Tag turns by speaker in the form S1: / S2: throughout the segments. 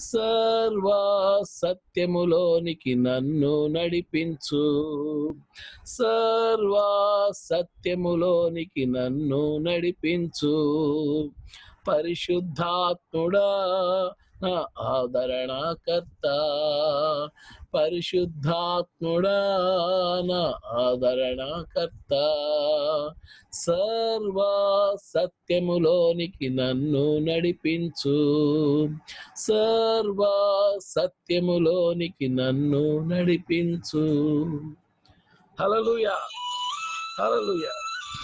S1: సర్వ సత్యములోనికి నన్ను నడిపించు సర్వ సత్యములోనికి నన్ను నడిపించు పరిశుద్ధాత్ముడా నా ఆదరణకర్త పరిశుద్ధాత్ముడా నా ఆదరణకర్త సర్వ సత్యములోనికి నన్ను నడిపించు సర్వ సత్యములోనికి నన్ను నడిపించు హలలుయా హలలుయా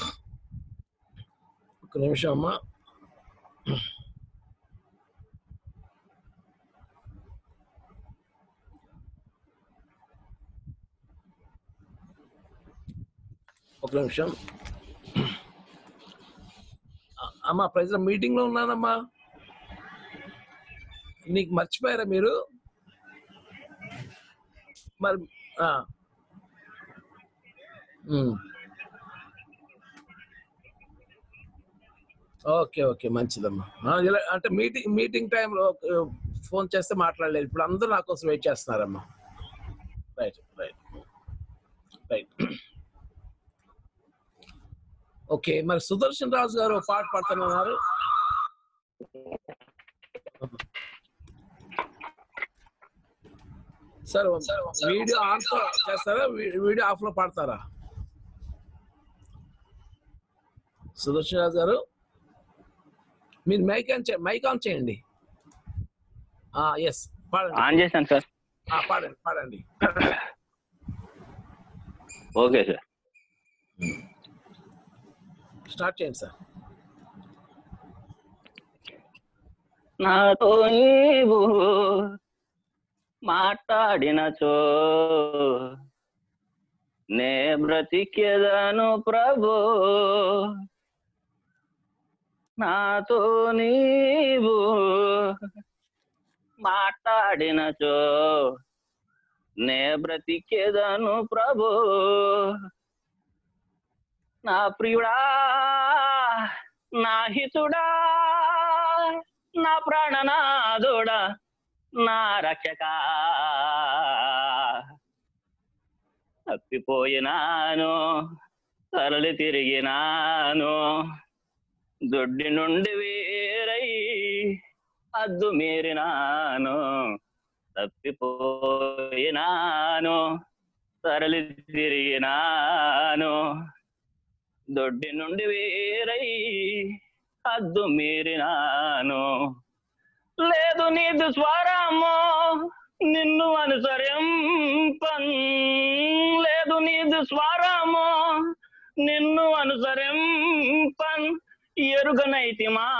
S1: ఒక నిమిషం అమ్మా ఒక నిమిషం అ- అమ్మా ప్రజల మీటింగ్ లో ఉన్నానమ్మా నీకు మర్చిపోయారా మీరు మరి ఆ. ఉమ్. ఓకే ఓకే మంచిదమ్మా ఆ, ఇలా అంటే మీటింగ్ మీటింగ్ టైంలో ఫోన్ చేస్తే మాట్లాడలేదు ఇప్పుడు అందరూ నా కోసం వెయిట్ చేస్తున్నారమ్మా రైట్ రైట్ రైట్ ఓకే మరి సుదర్శన్ రాజు గారు ఒక పాట పాడుతున్నారు సార్ వీడియో ఆన్ తో చేస్తారా వీ- వీడియో ఆఫ్ లో పాడతారా సుదర్శన్ రాజు గారు మీరు మైక్ ఆన్ చే- మైక్ ఆన్ చేయండి ఎస్ పాడండి
S2: ఆన్ చేశాను సార్
S1: ఆ, పాడండి పాడండి
S2: ఓకే సార్
S1: స్టార్ట్ చేయండి సార్
S2: నాతో నీవు మాట్లాడినచో నే బ్రతికెదను ప్రభు నాతో నీవు మాట్లాడినచో నే బ్రతికెదను ప్రభు నా ప్రియుడా నా హితుడా నా ప్రాణనాథుడా నా రక్షక తప్పిపోయినాను తరలి తిరిగినాను దొడ్డి నుండి వేరై అద్దు మీరినాను తప్పిపోయినాను తరలి తిరిగినాను దొడ్డి నుండి వేరై హద్దు మీరినాను లేదు నీదు స్వరము నిన్ను అనుసరింపన్ లేదు నీదు స్వరము నిన్ను అనుసరింపన్ ఎరుగనైతి మా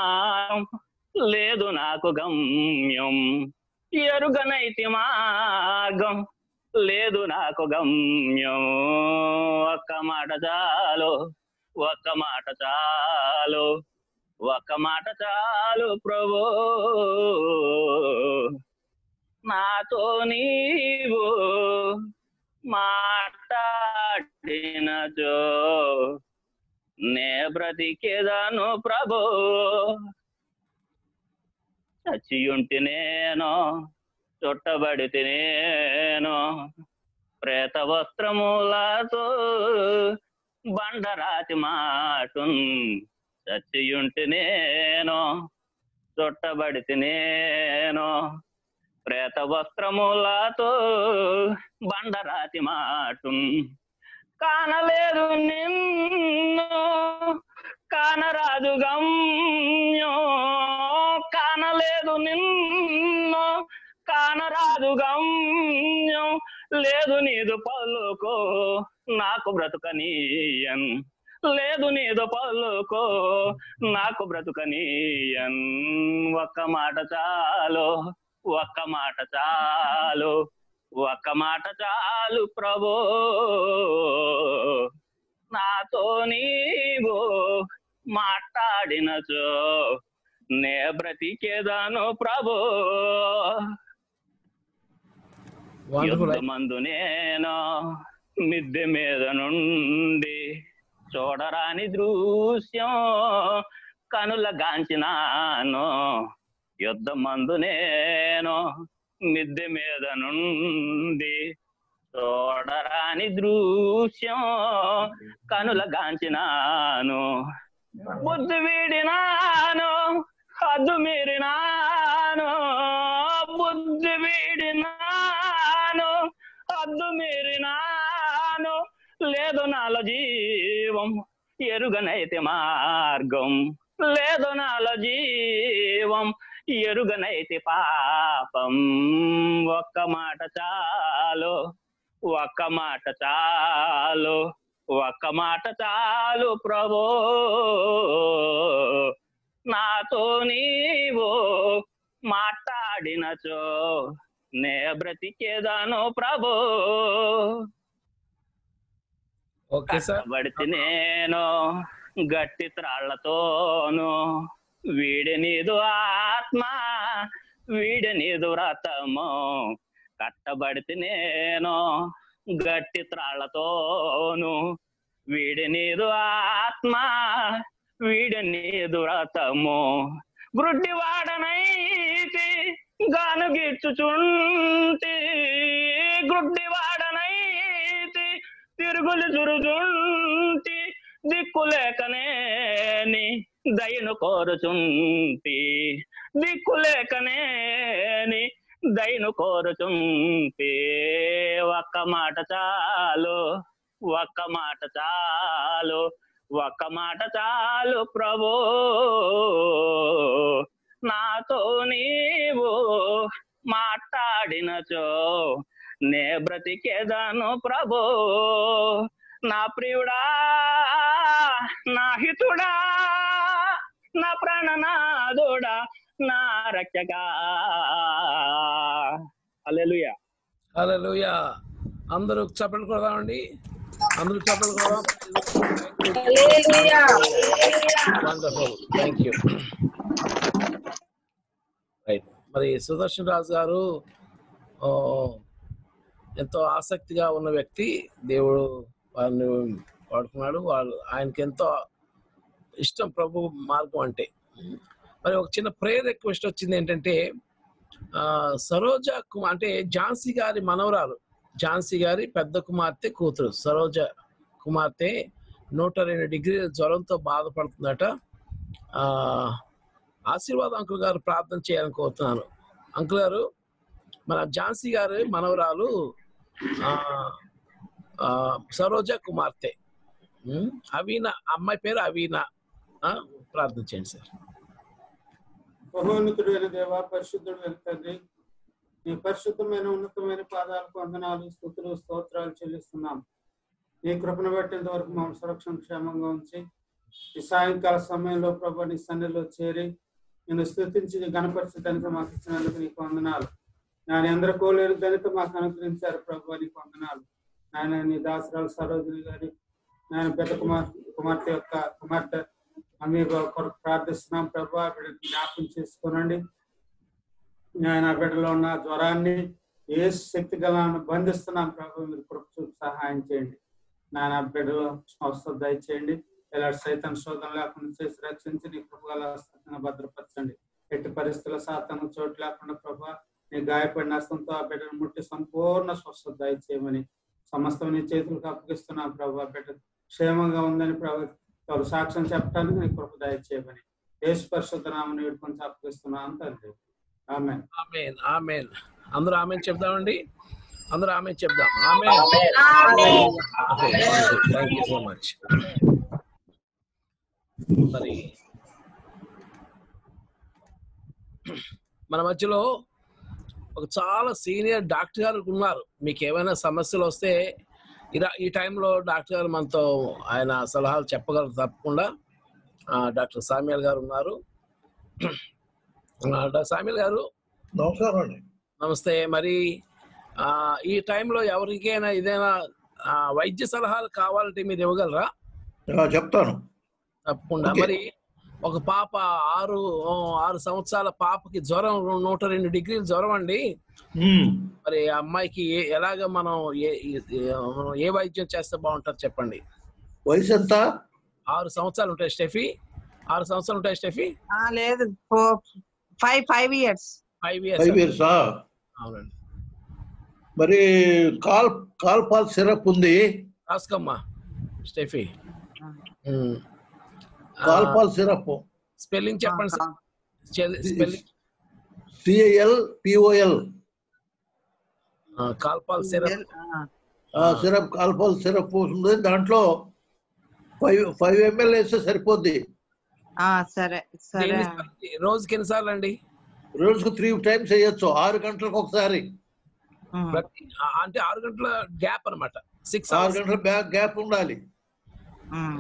S2: లేదు నాకు గమ్యం ఎరుగనైతి మార్గం లేదు నాకు గమ్యం ఒక్క మాట చాలు ఒక్క మాట చాలు ఒక్క మాట చాలు ప్రభు నాతో నీవు మాట్లాడినచో నే బ్రతికేదాను ప్రభు చచ్చియుంటి నేను చుట్టబడితే నేను ప్రేత వస్త్రములతో బండరాతి మాటున్ చచ్చియుంటి నేను చుట్టబడితే నేను ప్రేత వస్త్రములతో బండరాతి మాటున్ కానలేదు నిన్ను కానరాదు గమ్యం కానలేదు నిన్ను కానరాదు గమ్యం లేదు నీదు పలుకో నాకు బ్రతుకనీయన్ లేదు నీదు పలుకో నాకు బ్రతుకనీయన్ ఒక్క మాట చాలు ఒక్క మాట చాలు ఒక్క మాట చాలు ప్రభు నాతో నీవు మాట్లాడినచో నే బ్రతికేదాను ప్రభు
S1: వండర్ఫుల్
S2: మందు నేను మిద్దె మీద నుండి చూడరాని దృశ్యం కనుల గాంచినాను యుద్ధమందు నేను మిద్దె మీద నుండి చూడరాని దృశ్యం కనుల గాంచినాను బుద్ధి వీడినాను హద్దు మీరినాను బుద్ధి వీడినాను హద్దు మీరినాను లేదు నాలో జీవం ఎరుగనైతే మార్గం లేదు నాలో జీవం ఎరుగనైతే పాపం ఒక్క మాట చాలు ఒక్క మాట చాలు ఒక్క మాట చాలు ప్రభు నాతో నీవు మాట్లాడినచో నే బ్రతికేదాను ప్రభు
S1: ఓకే సార్
S2: కట్టబడితే నేను గట్టి త్రాళ్లతోను వీడి నీదు ఆత్మ వీడి నీదు రథము కట్టబడితే నేను గట్టి త్రాళ్లతోను వీడి నీదు ఆత్మ వీడి నీదు రథము గ్రుడ్డి వాడనైతి గాను గిచ్చుచుంటి గ్రుడ్డి వాడనైతి తిరుగులు చురుచుంటి దిక్కులేకనేని దయను కోరుచుంటి దిక్కులేకనేని దయను కోరుచుంటి ఒక్క మాట చాలు ఒక్క మాట చాలు ఒక్క మాట చాలు ప్రభు నాతో నీవు మాట్లాడినచో నే బ్రతికేదాను ప్రభు నా ప్రియుడా నా హితుడా నా ప్రాణనాథుడా నా రక్షగా అల్లెలుయా
S1: హల్లెలూయా అందరూ చప్పట్లు కొడదామండి అందరూ చప్పట్లు కొడదాం వండర్ఫుల్ థ్యాంక్ యూ రైట్ మరి సుదర్శన్ రాజు గారు ఆ, ఎంతో ఆసక్తిగా ఉన్న వ్యక్తి దేవుడు వారిని వాడుకున్నాడు వాళ్ళు ఆయనకి ఎంతో ఇష్టం ప్రభు మార్గం అంటే మరి ఒక చిన్న ప్రేయర్ రిక్వెస్ట్ వచ్చింది ఏంటంటే ఆ, సరోజ కుమార్ అంటే ఝాన్సీ గారి మనవరాలు ఝాన్సీ గారి పెద్ద కుమార్తె కూతురు సరోజ కుమార్తె నూట రెండు డిగ్రీల జ్వరంతో బాధపడుతుందట ఆ ఆశీర్వాద అంకుల్ గారు ప్రార్థన చేయాలని కోరుతున్నాను అంకుల్ గారు మన ఝాన్సీ గారి మనవరాలు ఆ, ఆ, సరోజ కుమార్తె ఉమ్, అవీనా అమ్మాయి పేరు అవీనా ఆ, ప్రార్థన చేయండి సార్
S3: మహోన్నతుడైన దేవ పరిశుద్ధుడైన తండ్రి నీ పరిశుద్ధమైన ఉన్నతమైన పాదాలకు వందనాలు స్థుతులు స్తోత్రాలు చెల్లిస్తున్నాం నీ కృపను బట్టేంత వరకు మమ్మల్ని సురక్షణ క్షేమంగా ఉంచి ఈ సాయంకాల సమయంలో ప్రభు నీ సన్నిధిలో చేరి నేను స్థుతించి నీ గణపరిచడానికి మాకు ఇచ్చినందుకు నీకు వందనాలు నేను ఎందరు కోలేరు ధనిక మాకు అనుగ్రహించారు ప్రభు నీకు వందనాలు ఆయన నీ దాసరాలు సరోజిని గారి నేను పెద్ద కుమార్ కుమార్తె యొక్క కుమార్తె అమ్మ కొరకు ప్రార్థిస్తున్నాం ప్రభు బిడ్డను జ్ఞాపకం చేసుకోనండి ఆయన బిడ్డలో ఉన్న జ్వరాన్ని ఏ శక్తి గల బంధిస్తున్నాం ప్రభు మీరు కృప చూపి సహాయం చేయండి నాయన బిడ్డలో స్వస్థత దయచేయండి ఇలాంటి సైతం శోధన లేకుండా చేసి రక్షించి నీ కృపగల హస్తంగా భద్రపరచండి ఎట్టి పరిస్థితుల సాతన చోటు లేకుండా ప్రభా నీ గాయపడిన హస్తంతో ఆ బిడ్డను ముట్టి సంపూర్ణ స్వస్థత దయచేయమని సమస్తం నీ చేతులకు అప్పగిస్తున్నాం ప్రభా బిడ్డ క్షేమంగా ఉందని ప్రభు వారు సాక్ష్యం చెప్పడానికి నీ కృప దయచేయమని యేసు పరిశుద్ధ నామని వేడుకొని అప్పగిస్తున్నాను తండ్రి ఆమె
S1: ఆమెన్ ఆమెన్ అందరూ ఆమెన్ చెప్దామండి అందరూ ఆమెన్ చెప్దాం amen thank you so much మరి మన మధ్యలో ఒక చాలా సీనియర్ డాక్టర్ గారు ఉన్నారు మీకు ఏమైనా సమస్యలు వస్తే ఇలా ఈ టైంలో డాక్టర్ గారు మనతో ఆయన సలహాలు చెప్పగలరు తప్పకుండా ఆ, డాక్టర్ సామ్యాల్ గారు ఉన్నారు ఆ, డాక్టర్ సామ్యాల్ గారు
S4: నమస్కారం అండి
S1: నమస్తే మరి ఆ, ఈ టైంలో ఎవరికైనా ఏదైనా ఆ, వైద్య సలహాలు కావాలంటే మీరు ఇవ్వగలరా
S4: ఆ, చెప్తాను
S1: తప్పకుండా
S4: ఓకే.
S1: మరి ఒక పాప ఆరు ఆ, ఆరు సంవత్సరాల పాపకి జ్వరం నూట రెండు డిగ్రీల జ్వరం అండి
S4: ఉమ్,
S1: మరి ఆ అమ్మాయికి ఏ- ఎలాగ మనం ఏ ఏ- మనం ఏ వైద్యం చేస్తే బాగుంటుంది చెప్పండి
S4: వయసు ఎంత
S1: ఆరు సంవత్సరాలు ఉంటాయి స్టెఫీ ఆరు సంవత్సరాలు ఉంటాయి స్టెఫీ
S5: ఆ, లేదు four five five years
S1: five
S4: five
S1: years
S4: years
S1: అవునండి
S4: మరి కాల్ కాల్ పాల్ సిరప్ ఉంది
S1: రాసుకోమ్మా Steffi
S4: Calpol syrup
S1: spelling చెప్పండి sir spelling
S4: CIL POL
S1: Calpol syrup
S4: syrup Calpol syrup ఉంది దాంట్లో ఫైవ్ ఫైవ్ ఎంఎల్ వేస్తే సరిపోద్ది
S5: సరే సరే
S1: రోజుకి ఎన్నిసార్లు అండి
S4: రోజుకు త్రీ టైమ్స్ వేయొచ్చు ఆరు గంటలకు ఒకసారి
S5: ఉమ్,
S1: ప్రతి ఆ, అంటే ఆరు గంటల గ్యాప్ అన్నమాట సిక్స్
S4: ఆరు
S1: అవర్స్
S4: గంటల బ్యాక్ గ్యాప్ ఉండాలి
S5: ఉమ్.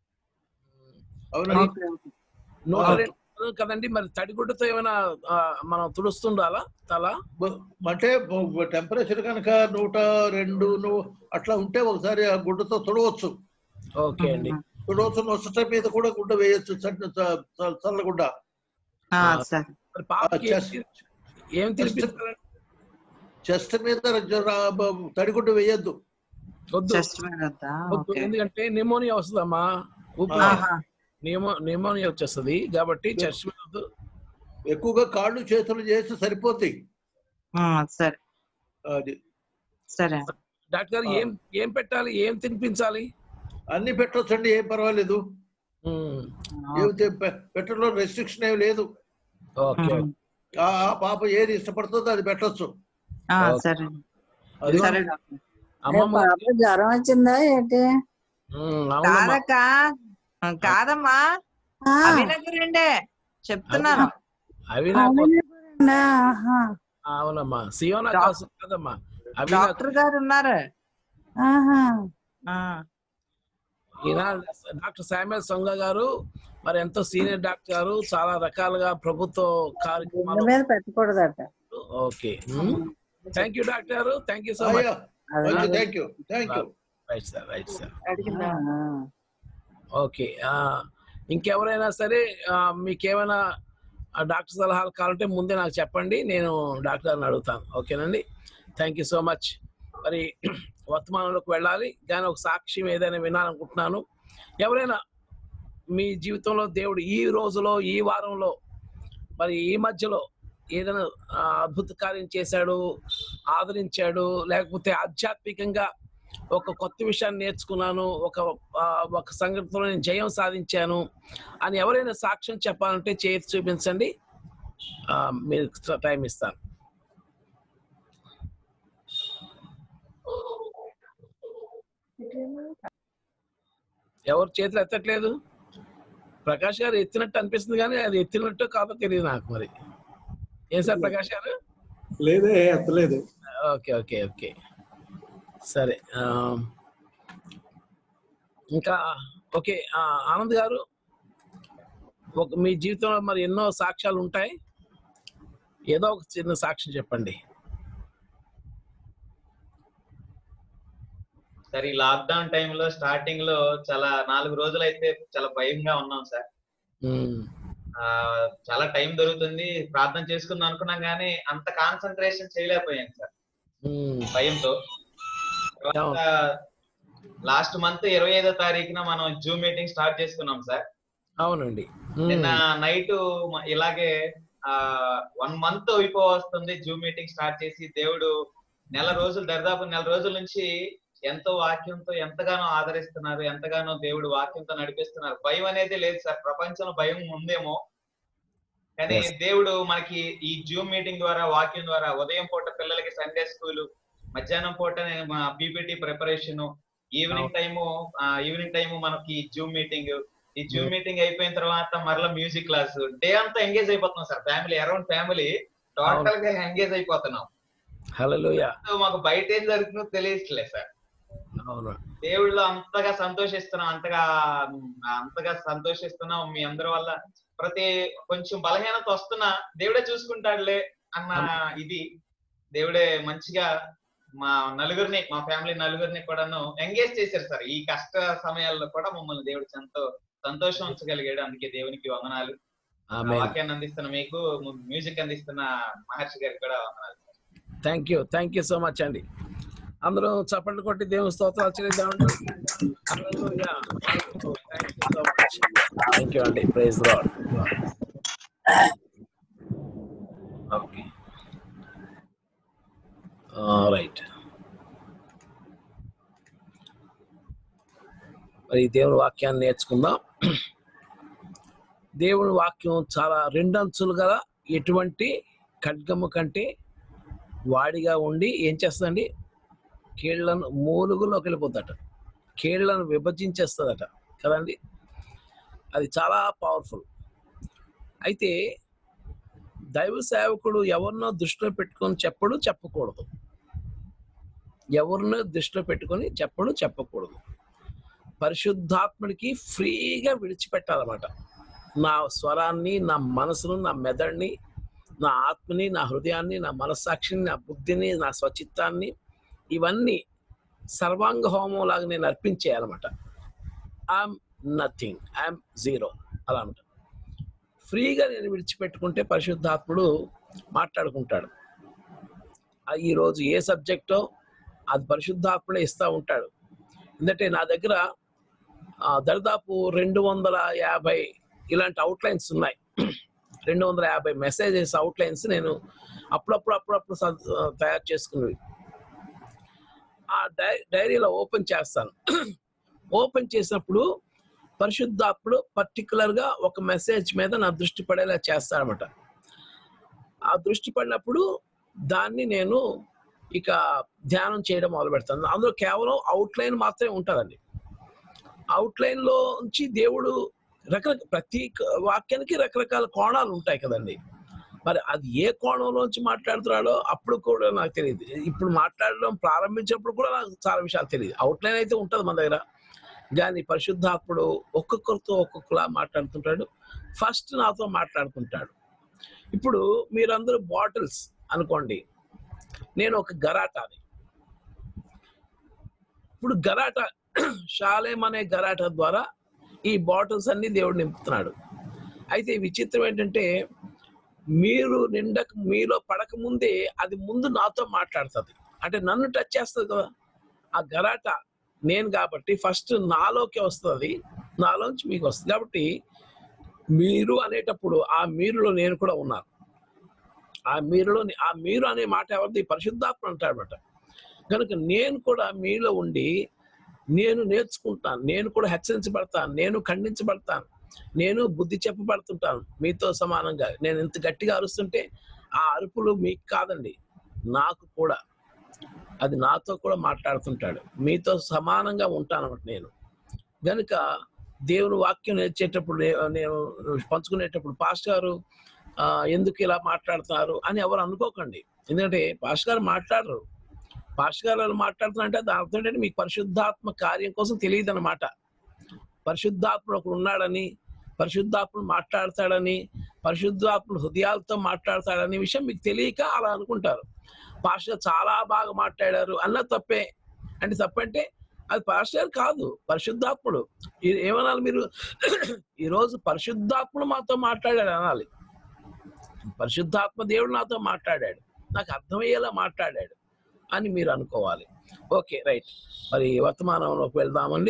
S4: అవునా
S5: ఓకే ఓకే
S1: నూట
S5: ఓకే.
S1: రెండు రోజులు కదండి మరి తడిగుడ్డతో ఏమైనా ఆ, మనం తుడుస్తుండాలా తల
S4: బ- అంటే టెంపరేచర్ కనుక నూట రెండు ను- అట్లా ఉంటే ఒకసారి ఆ గుడ్డతో తుడవచ్చు
S1: ఓకే అండి
S4: తుడవచ్చు నొసట మీద కూడా గుడ్డ వేయొచ్చు చల్ల చల్ల- చల్లగుడ్డ
S5: ఆ, సరే
S1: మరి పాపకి
S4: చెస్ట్
S1: ఏం తినిపిస్తారండి
S4: చెస్ట్ మీద జర బ- తడిగుడ్డ వేయొద్దు
S1: వద్దు
S5: చెస్ట్ మీద వద్దా?
S1: వద్దు
S5: ఓకే
S1: ఎందుకంటే నిమోనియా వస్తుందమ్మా ఊపిరి
S5: ఆహా.
S1: నిమో నిమోనియా వచ్చేస్తుంది కాబట్టి చెస్ట్ మీద వద్దు
S4: ఎక్కువగా కాళ్ళు చేతులు చేస్తే సరిపోతాయి
S5: ఉమ్, సరే
S4: అది
S5: సరే
S1: డాక్టర్ గారు ఏం ఏం పెట్టాలి ఏం తినిపించాలి
S4: అన్ని పెట్టొచ్చండి ఏం పర్వాలేదు
S1: ఉమ్,
S4: ఏం తె- పె- పెట్టడంలో రెస్ట్రిక్షన్ ఏమి లేదు
S1: ఓకే
S5: ఉమ్.
S4: ఆ ఆ పాప ఏది ఇష్టపడుతుందో అది పెట్టొచ్చు
S5: ఆ,
S1: ఓకే.
S5: సరే
S4: అది
S5: సరే డాక్టర్
S1: అమ్మమ్మ
S6: పాప జ్వరం వచ్చిందా ఏంటి
S1: ఉమ్, అవునమ్మా
S5: కాదక్క ఆ, కాదమ్మా
S6: ఆ,
S5: అవినగరండే చెప్తున్నాను
S1: అవి నాకు
S6: అవునా? ఆహా,
S1: అవునమ్మా సియోనా
S5: డాక్-
S1: కాసు కదమ్మా అవి నాకు
S5: డాక్టర్ గారు ఉన్నారు
S6: ఆహా.
S5: ఆ,
S1: ఈయన డాక్టర్ శామ్యుల్ సొంగ గారు మరి ఎంతో సీనియర్ డాక్టర్ గారు చాలా రకాలుగా ప్రభుత్వ
S6: గుండె
S1: కార్యక్రమాలు
S6: మీద పెట్టకూడదట
S1: okay thank you doctor garu thank you so much
S6: అదే
S4: thank you thank you
S1: right sir right sir
S5: అడిగిందా
S6: ఆ,
S1: ఓకే ఇంకెవరైనా సరే ఆ, మీకేమైనా ఆ డాక్టర్ సలహాలు కావాలంటే ముందే నాకు చెప్పండి నేను డాక్టర్ గారిని అడుగుతాను ఓకేనండి థ్యాంక్ యూ సో మచ్ మరి వర్తమానంలోకి వెళ్ళాలి కానీ ఒక సాక్ష్యం ఏదైనా వినాలనుకుంటున్నాను ఎవరైనా మీ జీవితంలో దేవుడు ఈ రోజులో ఈ వారంలో మరి ఈ మధ్యలో ఏదైనా ఆ, అద్భుత కార్యం చేశాడు ఆదరించాడు లేకపోతే ఆధ్యాత్మికంగా ఒక కొత్త విషయాన్ని నేర్చుకున్నాను ఒక ఆ, ఒక సంఘటనలో నేను జయం సాధించాను అని ఎవరైనా సాక్ష్యం చెప్పాలంటే చేతి చూపించండి ఆ, మీరు టైం ఇస్తాను ఎవరు చేతులు ఎత్తట్లేదు ప్రకాష్ గారు ఎత్తినట్టు అనిపిస్తుంది కానీ అది ఎత్తినట్టు కాదో తెలియదు నాకు మరి ఏం సార్ ప్రకాష్ గారు
S3: లేదే ఎత్తలేదు
S1: ఓకే ఓకే ఓకే సరే ఆ, ఇంకా ఓకే ఆ, ఆనంద్ గారు ఒక మీ జీవితంలో మరి ఎన్నో సాక్ష్యాలు ఉంటాయి ఏదో ఒక చిన్న సాక్ష్యం చెప్పండి
S7: సార్ ఈ లాక్డౌన్ టైంలో స్టార్టింగ్ లో చాలా నాలుగు రోజులు అయితే చాలా భయంగా ఉన్నాం సార్
S1: ఉమ్,
S7: ఆ, చాలా టైం దొరుకుతుంది ప్రార్థన చేసుకుందాం అనుకున్నాం కానీ అంత కాన్సన్ట్రేషన్ చేయలేకపోయాం సార్
S1: ఉమ్,
S7: భయంతో తర్వాత లాస్ట్ మంత్ ఇరవై ఐదో తారీఖున మనం జూమ్ మీటింగ్ స్టార్ట్ చేసుకున్నాం సార్
S1: అవునండి ఉమ్,
S7: నిన్న నైట్ ఇలాగే ఆ వన్ మంత్ అయిపో వస్తుంది జూమ్ మీటింగ్ స్టార్ట్ చేసి దేవుడు నెల రోజులు దరిదాపు నెల రోజుల నుంచి ఎంతో వాక్యంతో ఎంతగానో ఆదరిస్తున్నారు ఎంతగానో దేవుడు వాక్యంతో నడిపిస్తున్నారు భయం అనేది లేదు సార్ ప్రపంచంలో భయం ఉందేమో కానీ
S1: Yes.
S7: దేవుడు మనకి ఈ జూమ్ మీటింగ్ ద్వారా వాక్యం ద్వారా ఉదయం పూట పిల్లలకి సండే స్కూల్ మధ్యాహ్నం పూట PPT preparation evening time evening time మనకి జూమ్ మీటింగ్ ఈ జూమ్ మీటింగ్ అయిపోయిన తర్వాత మరలా మ్యూజిక్ క్లాస్ డే అంతా ఎంగేజ్ అయిపోతున్నాం sir family around family total గా ఎంగేజ్ అయిపోతున్నాం
S1: హల్లెలూయా
S7: సో మాకు బయట ఏం జరుగుతుందో తెలియట్లేదు సార్
S1: అవును
S7: దేవుళ్ళు అంతగా సంతోషిస్తున్నాం అంతగా అంతగా సంతోషిస్తున్నాం మీ అందరి వల్ల ప్రతి కొంచెం బలహీనత వస్తున్నా దేవుడే చూసుకుంటాడులే అన్న ఇది దేవుడే మంచిగా మా నలుగురిని మా ఫ్యామిలీ నలుగురిని కూడాను ఎంగేజ్ చేశారు సార్ ఈ కష్ట సమయాల్లో కూడా మమ్మల్ని దేవుడు ఎంతో సంతోషం ఉంచగలిగాడు అందుకే దేవునికి వందనాలు
S1: ఆమె
S7: వాక్యాన్ని అందిస్తున్న మీకు మ్యూజిక్ అందిస్తున్న మహర్షి గారికి కూడా వందనాలు
S1: thank you thank you so much అండి అందరూ చప్పట్లు కొట్టి దేవుని స్తోత్రాలు చెల్లిద్దామండి థ్యాంక్ యూ అండి ప్రైజ్ లాడ్ ఓకే రైట్ మరి దేవుని వాక్యాన్ని నేర్చుకుందాం దేవుని వాక్యం చాలా రెండంచులు గల ఎటువంటి ఖడ్గము కంటే వాడిగా ఉండి ఏం చేస్తుందండి కీళ్లను మూలుగులోకి వెళ్ళిపోద్దట కీళ్లను విభజించేస్తుందట కదండి అది చాలా పవర్ఫుల్ అయితే దైవ సేవకుడు ఎవరినో దృష్టిలో పెట్టుకొని చెప్పడు చెప్పకూడదు ఎవరినో దృష్టిలో పెట్టుకొని చెప్పడు చెప్పకూడదు పరిశుద్ధాత్ముడికి ఫ్రీగా విడిచిపెట్టాలన్నమాట నా స్వరాన్ని నా మనసును నా మెదడుని నా ఆత్మని నా హృదయాన్ని నా మనస్సాక్షిని నా బుద్ధిని నా స్వచిత్తాన్ని ఇవన్నీ సర్వాంగ హోమం లాగా నేను అర్పించేయాలన్నమాట ఐఎమ్ నథింగ్ ఐఎమ్ జీరో అలా అనమాట ఫ్రీగా నేను విడిచిపెట్టుకుంటే పరిశుద్ధాత్ముడు మాట్లాడుకుంటాడు ఆ ఈరోజు ఏ సబ్జెక్టో అది పరిశుద్ధాత్ముడే ఇస్తూ ఉంటాడు ఎందుకంటే నా దగ్గర ఆ, దరిదాపు రెండు వందల యాభై ఇలాంటి అవుట్లైన్స్ ఉన్నాయి రెండు వందల యాభై మెసేజెస్ అవుట్లైన్స్ నేను అప్పుడప్పుడు అప్పుడప్పుడు సద్- తయారు చేసుకున్నవి ఆ డై డైరీలో ఓపెన్ చేస్తాను ఓపెన్ చేసినప్పుడు పరిశుద్ధాత్ముడు పర్టికులర్ గా ఒక మెసేజ్ మీద నా దృష్టి పడేలా చేస్తాడనమాట ఆ దృష్టి పడినప్పుడు దాన్ని నేను ఇక ధ్యానం చేయడం మొదలు పెడతాను అందులో కేవలం అవుట్లైన్ మాత్రమే ఉంటుందండి అవుట్లైన్ లో నుంచి దేవుడు రకరకాల ప్రతి వాక్యానికి రకరకాల కోణాలు ఉంటాయి కదండి మరి అది ఏ కోణంలోంచి మాట్లాడుతున్నాడో అప్పుడు కూడా నాకు తెలియదు ఇప్పుడు మాట్లాడడం ప్రారంభించినప్పుడు కూడా నాకు చాలా విషయాలు తెలియదు అవుట్లైన్ అయితే ఉంటుంది మన దగ్గర కానీ పరిశుద్ధాత్ముడు ఒక్కొక్కరితో ఒక్కొక్కలా మాట్లాడుతుంటాడు ఫస్ట్ నాతో మాట్లాడుతుంటాడు ఇప్పుడు మీరందరూ బాటిల్స్ అనుకోండి నేను ఒక గరాటాని ఇప్పుడు గరాట షాలేం అనే గరాట ద్వారా ఈ బాటిల్స్ అన్ని దేవుడు నింపుతున్నాడు అయితే విచిత్రం ఏంటంటే మీరు నిండక మీలో పడక ముందే అది ముందు నాతో మాట్లాడుతుంది అంటే నన్ను టచ్ చేస్తుంది కదా ఆ గరాట నేను కాబట్టి ఫస్ట్ నాలోకి వస్తుంది నాలోంచి మీకు వస్తుంది కాబట్టి మీరు అనేటప్పుడు ఆ మీరులో నేను కూడా ఉన్నాను ఆ మీరులో ఆ మీరు అనే మాట ఎవరిది పరిశుద్ధాత్మ అంటాడనమాట కనుక నేను కూడా మీలో ఉండి నేను నేర్చుకుంటాను నేను కూడా హెచ్చరించబడతాను నేను ఖండించబడతాను నేను బుద్ధి చెప్పబడుతుంటాను మీతో సమానంగా నేను ఇంత గట్టిగా అరుస్తుంటే ఆ అరుపులు మీకు కాదండి నాకు కూడా అది నాతో కూడా మాట్లాడుతుంటాడు మీతో సమానంగా ఉంటానన్నమాట నేను గనుక దేవుని వాక్యం నేర్చేటప్పుడు నే- నేను పంచుకునేటప్పుడు పాస్టర్ గారు ఆ, ఎందుకు ఇలా మాట్లాడుతున్నారు అని ఎవరు అనుకోకండి ఎందుకంటే పాస్టర్ గారు మాట్లాడరు పాస్టర్ గారు అలా మాట్లాడుతున్నారంటే దాని అర్థం ఏంటంటే మీకు పరిశుద్ధాత్మ కార్యం కోసం తెలియదు అనమాట పరిశుద్ధాత్ముడు ఒకడు ఉన్నాడని పరిశుద్ధాత్ముడు మాట్లాడతాడని పరిశుద్ధాత్ముడు హృదయాలతో మాట్లాడతాడని విషయం మీకు తెలియక అలా అనుకుంటారు పాస్టర్ చాలా బాగా మాట్లాడారు అన్న తప్పే అంటే తప్పంటే అది పాస్టర్ కాదు పరిశుద్ధాత్ముడు ఈ- ఏమనాలి మీరు ఈరోజు పరిశుద్ధాత్ముడు మాతో మాట్లాడాడు అనాలి పరిశుద్ధాత్మ దేవుడు నాతో మాట్లాడాడు నాకు అర్థమయ్యేలా మాట్లాడాడు అని మీరు అనుకోవాలి ఓకే రైట్ మరి వర్తమానంలోకి వెళ్దామండి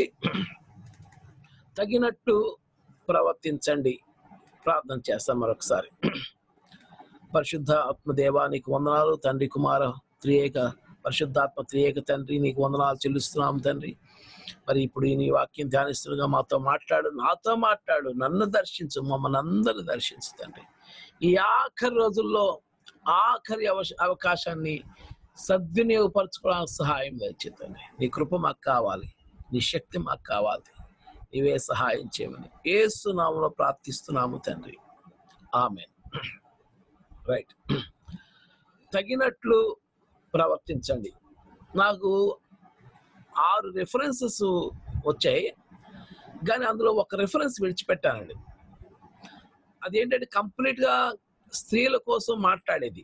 S1: తగినట్టు ప్రవర్తించండి ప్రార్థన చేస్తాం మరొకసారి పరిశుద్ధ ఆత్మ దేవా నీకు వందనాలు తండ్రి కుమార త్రియేక పరిశుద్ధాత్మ త్రియేక తండ్రి నీకు వందనాలు చెల్లిస్తున్నాం తండ్రి మరి ఇప్పుడు ఈ నీ వాక్యం ధ్యానిస్తుండగా మాతో మాట్లాడు నాతో మాట్లాడు నన్ను దర్శించు మమ్మల్ని అందరూ దర్శించు తండ్రి ఈ ఆఖరి రోజుల్లో ఆఖరి అవశ- అవకాశాన్ని సద్వినియోగపరచుకోవడానికి సహాయం దయచేతండి నీ కృప మాకు కావాలి నీ శక్తి మాకు కావాలి నీవే సహాయం చేయమని ఏసునామలో ప్రార్థిస్తున్నాము తండ్రి ఆమె రైట్ తగినట్లు ప్రవర్తించండి నాకు ఆరు రెఫరెన్సెస్ వచ్చాయి కానీ అందులో ఒక రెఫరెన్స్ విడిచిపెట్టానండి అదేంటంటే కంప్లీట్ గా స్త్రీల కోసం మాట్లాడేది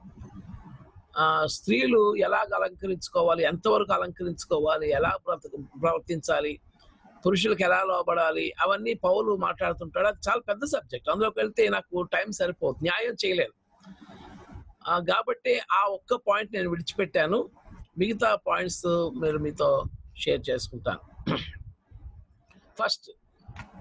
S1: ఆ స్త్రీలు ఎలాగ అలంకరించుకోవాలి ఎంతవరకు అలంకరించుకోవాలి ఎలా బ్రత- ప్రవర్తించాలి పురుషులకు ఎలా లోబడాలి అవన్నీ పౌలు మాట్లాడుతుంటాడు అది చాలా పెద్ద సబ్జెక్ట్ అందులోకి వెళ్తే నాకు టైం సరిపోదు న్యాయం చేయలేను ఆ, కాబట్టి ఆ ఒక్క పాయింట్ నేను విడిచిపెట్టాను మిగతా పాయింట్స్ మీరు మీతో షేర్ చేసుకుంటాను ఫస్ట్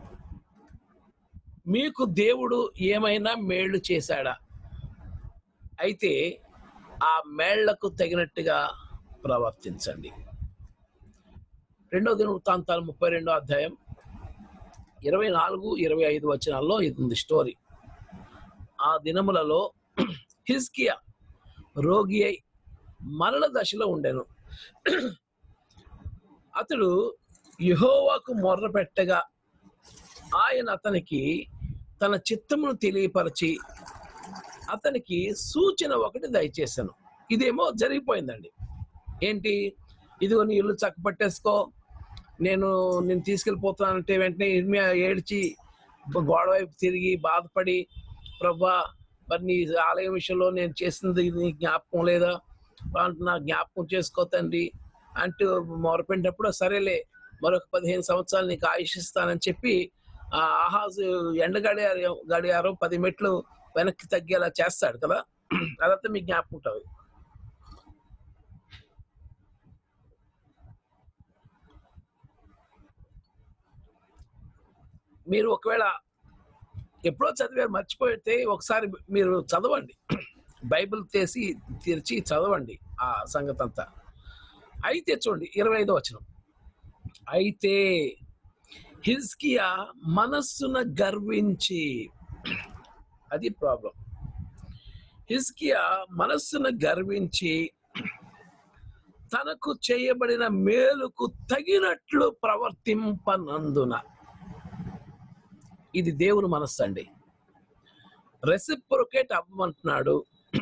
S1: మీకు దేవుడు ఏమైనా మేళ్లు చేశాడా అయితే ఆ మేళ్లకు తగినట్టుగా ప్రవర్తించండి రెండో దిన వృత్తాంతాలు ముప్పై రెండో అధ్యాయం ఇరవై నాలుగు ఇరవై ఐదు వచనాల్లో ఇది ఉంది స్టోరీ ఆ దినములలో హిస్కియా రోగి అయి మరణ దశలో ఉండెను అతడు యెహోవాకు మొర్ర పెట్టగా ఆయన అతనికి తన చిత్తమును తెలియపరిచి అతనికి సూచన ఒకటి దయచేశాను ఇదేమో జరిగిపోయిందండి ఏంటి ఇదిగో నీ ఇల్లు చక్క పట్టేసుకో నేను నేను తీసుకెళ్ళిపోతానంటే వెంటనే ఇర్మియా ఏడ్చి గోడ వైపు తిరిగి బాధపడి ప్రభా మరి నీ ఆలయం విషయంలో నేను చేసింది నీ జ్ఞాపకం లేదా అంటే నా జ్ఞాపకం చేసుకో తండ్రి అంటూ మొరపెట్టినప్పుడు సరేలే మరొక పదిహేను సంవత్సరాలు నీకు ఆయుష్ ఇస్తానని చెప్పి ఆ ఆహాజు ఎండ గడియారం గడియారం పది మెట్లు వెనక్కి తగ్గేలా చేస్తాడు కదా అదంతా మీకు జ్ఞాపకం ఉంటుంది మీరు ఒకవేళ ఎప్పుడో చదివారు మర్చిపోతే ఒకసారి మీరు చదవండి బైబిల్ తీసి తెరిచి చదవండి ఆ సంగతి అంతా అయితే చూడండి ఇరవై ఐదో వచనం అయితే హిజ్కియా మనస్సున గర్వించి అది ప్రాబ్లం హిజ్కియా మనస్సున గర్వించి తనకు చేయబడిన మేలుకు తగినట్లు ప్రవర్తింపనందున ఇది దేవుని మనస్సు అండి రెసిప్రొకేట్ అవ్వమంటున్నాడు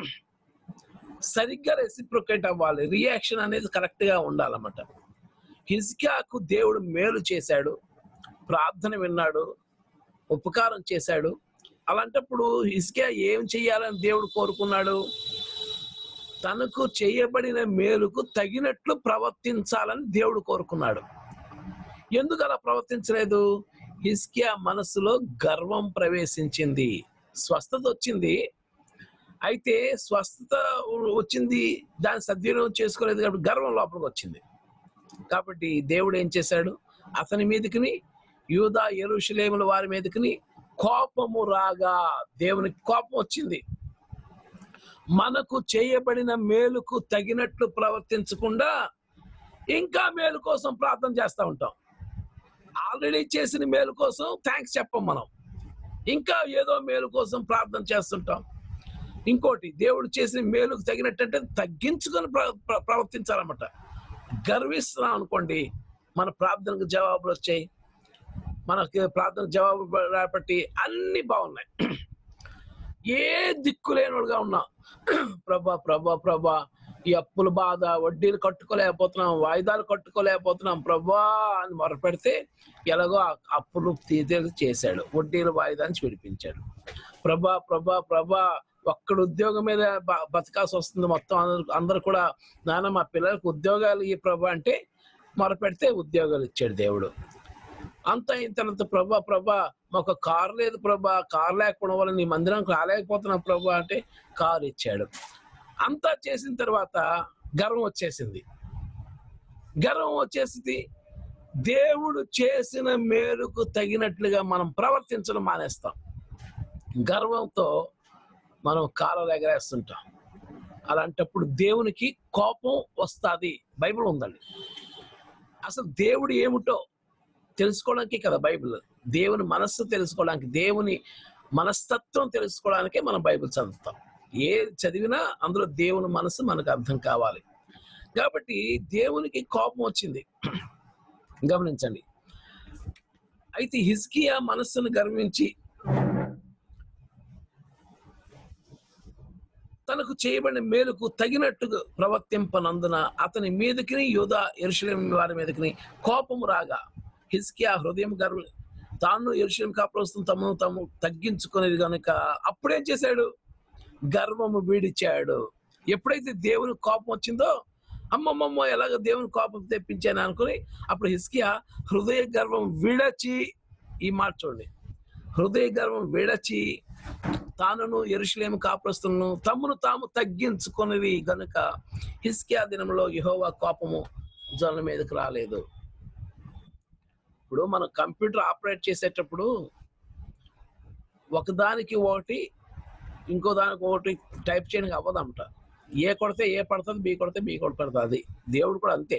S1: సరిగ్గా రెసిప్రొకేట్ అవ్వాలి రియాక్షన్ అనేది కరెక్ట్ గా ఉండాలన్నమాట హిజ్కియాకు దేవుడు మేలు చేశాడు ప్రార్థన విన్నాడు ఉపకారం చేశాడు అలాంటప్పుడు హిజ్కియా ఏం చెయ్యాలని దేవుడు కోరుకున్నాడు తనకు చేయబడిన మేలుకు తగినట్లు ప్రవర్తించాలని దేవుడు కోరుకున్నాడు ఎందుకు అలా ప్రవర్తించలేదు హిస్కియా మనసులో గర్వం ప్రవేశించింది స్వస్థత వచ్చింది అయితే స్వస్థత వచ్చింది దాన్ని సద్వినియోగం చేసుకోలేదు కాబట్టి గర్వం లోపలికి వచ్చింది కాబట్టి దేవుడు ఏం చేశాడు అతని మీదకిని యూదా ఎరుషులేముల వారి మీదకిని కోపము రాగా దేవునికి కోపం వచ్చింది మనకు చేయబడిన మేలుకు తగినట్లు ప్రవర్తించకుండా ఇంకా మేలు కోసం ప్రార్థన చేస్తూ ఉంటాం ఆల్రెడీ చేసిన మేలు కోసం థ్యాంక్స్ చెప్పం మనం ఇంకా ఏదో మేలు కోసం ప్రార్థన చేస్తుంటాం ఇంకోటి దేవుడు చేసిన మేలుకు తగినట్టంటే తగ్గించుకొని ప్ర- ప్ర- ప్రవర్తించాలన్నమాట గర్విస్తున్నాం అనుకోండి మన ప్రార్థనకు జవాబులు వచ్చాయి మనకి ప్రార్థన జవాబు రాబట్టి అన్ని బాగున్నాయి ఏ దిక్కు లేనివాడుగా ఉన్నా ప్రభా ప్రభా ప్రభా ఈ అప్పుల బాధ వడ్డీలు కట్టుకోలేకపోతున్నాం వాయిదాలు కట్టుకోలేకపోతున్నాం ప్రభా అని మొరపెడితే ఎలాగో ఆ అప్పులు తీర్చేది చేశాడు వడ్డీలు వాయిదా నుంచి విడిపించాడు ప్రభా ప్రభా ప్రభా ఒక్కడ ఉద్యోగం మీద బ- బతకాల్సి వస్తుంది మొత్తం అందరూ అందరూ కూడా నాన్న మా పిల్లలకు ఉద్యోగాలు ఈ ప్రభా అంటే మొరపెడితే ఉద్యోగాలు ఇచ్చాడు దేవుడు అంత ఇంతనంత ప్రభా ప్రభా మాకు కారు లేదు ప్రభా కారు లేకపోవడం వల్ల నీ మందిరం రాలేకపోతున్నాం ప్రభా అంటే కారు ఇచ్చాడు అంతా చేసిన తర్వాత గర్వం వచ్చేసింది గర్వం వచ్చేసింది దేవుడు చేసిన మేలుకు తగినట్లుగా మనం ప్రవర్తించడం మానేస్తాం గర్వంతో మనం కాలం ఎగరేస్తుంటాం అలాంటప్పుడు దేవునికి కోపం వస్తుంది బైబిల్ ఉందండి అసలు దేవుడు ఏమిటో తెలుసుకోవడానికి కదా బైబిల్ దేవుని మనస్సు తెలుసుకోవడానికి దేవుని మనస్తత్వం తెలుసుకోవడానికే మనం బైబిల్ చదువుతాం ఏ చదివినా అందులో దేవుని మనసు మనకు అర్థం కావాలి కాబట్టి దేవునికి కోపం వచ్చింది గమనించండి అయితే హిజ్కియా మనస్సును గర్వించి తనకు చేయబడిన మేలుకు తగినట్టుగా ప్రవర్తింపనందున అతని మీదకిని యోధా ఎరుషలేం వారి మీదకిని కోపము రాగా హిస్కియా హృదయం గర్వ తాను ఎరుషలేం కాపురస్తున్న తమను తాము తగ్గించుకునేది కనుక అప్పుడేం చేశాడు గర్వము వీడిచాడు ఎప్పుడైతే దేవుని కోపం వచ్చిందో అమ్మమ్మమ్మ ఎలాగ దేవుని కోపం తెప్పించాను అనుకుని అప్పుడు హిస్కియా హృదయ గర్వం విడచి ఈ మాట చూడండి హృదయ గర్వం విడచి తానును ఎరుషలేము కాపురస్తులను తమ్మును తాము తగ్గించుకునేవి గనుక హిస్కియా దినంలో యెహోవా కోపము జనుల మీదకి రాలేదు ఇప్పుడు మనం కంప్యూటర్ ఆపరేట్ చేసేటప్పుడు ఒకదానికి ఒకటి ఇంకో దానికి ఒకటి టైప్ చేయడానికి అవ్వదంట ఏ కొడితే ఏ పడుతుంది బి కొడితే బి కొడుతుంది అది దేవుడు కూడా అంతే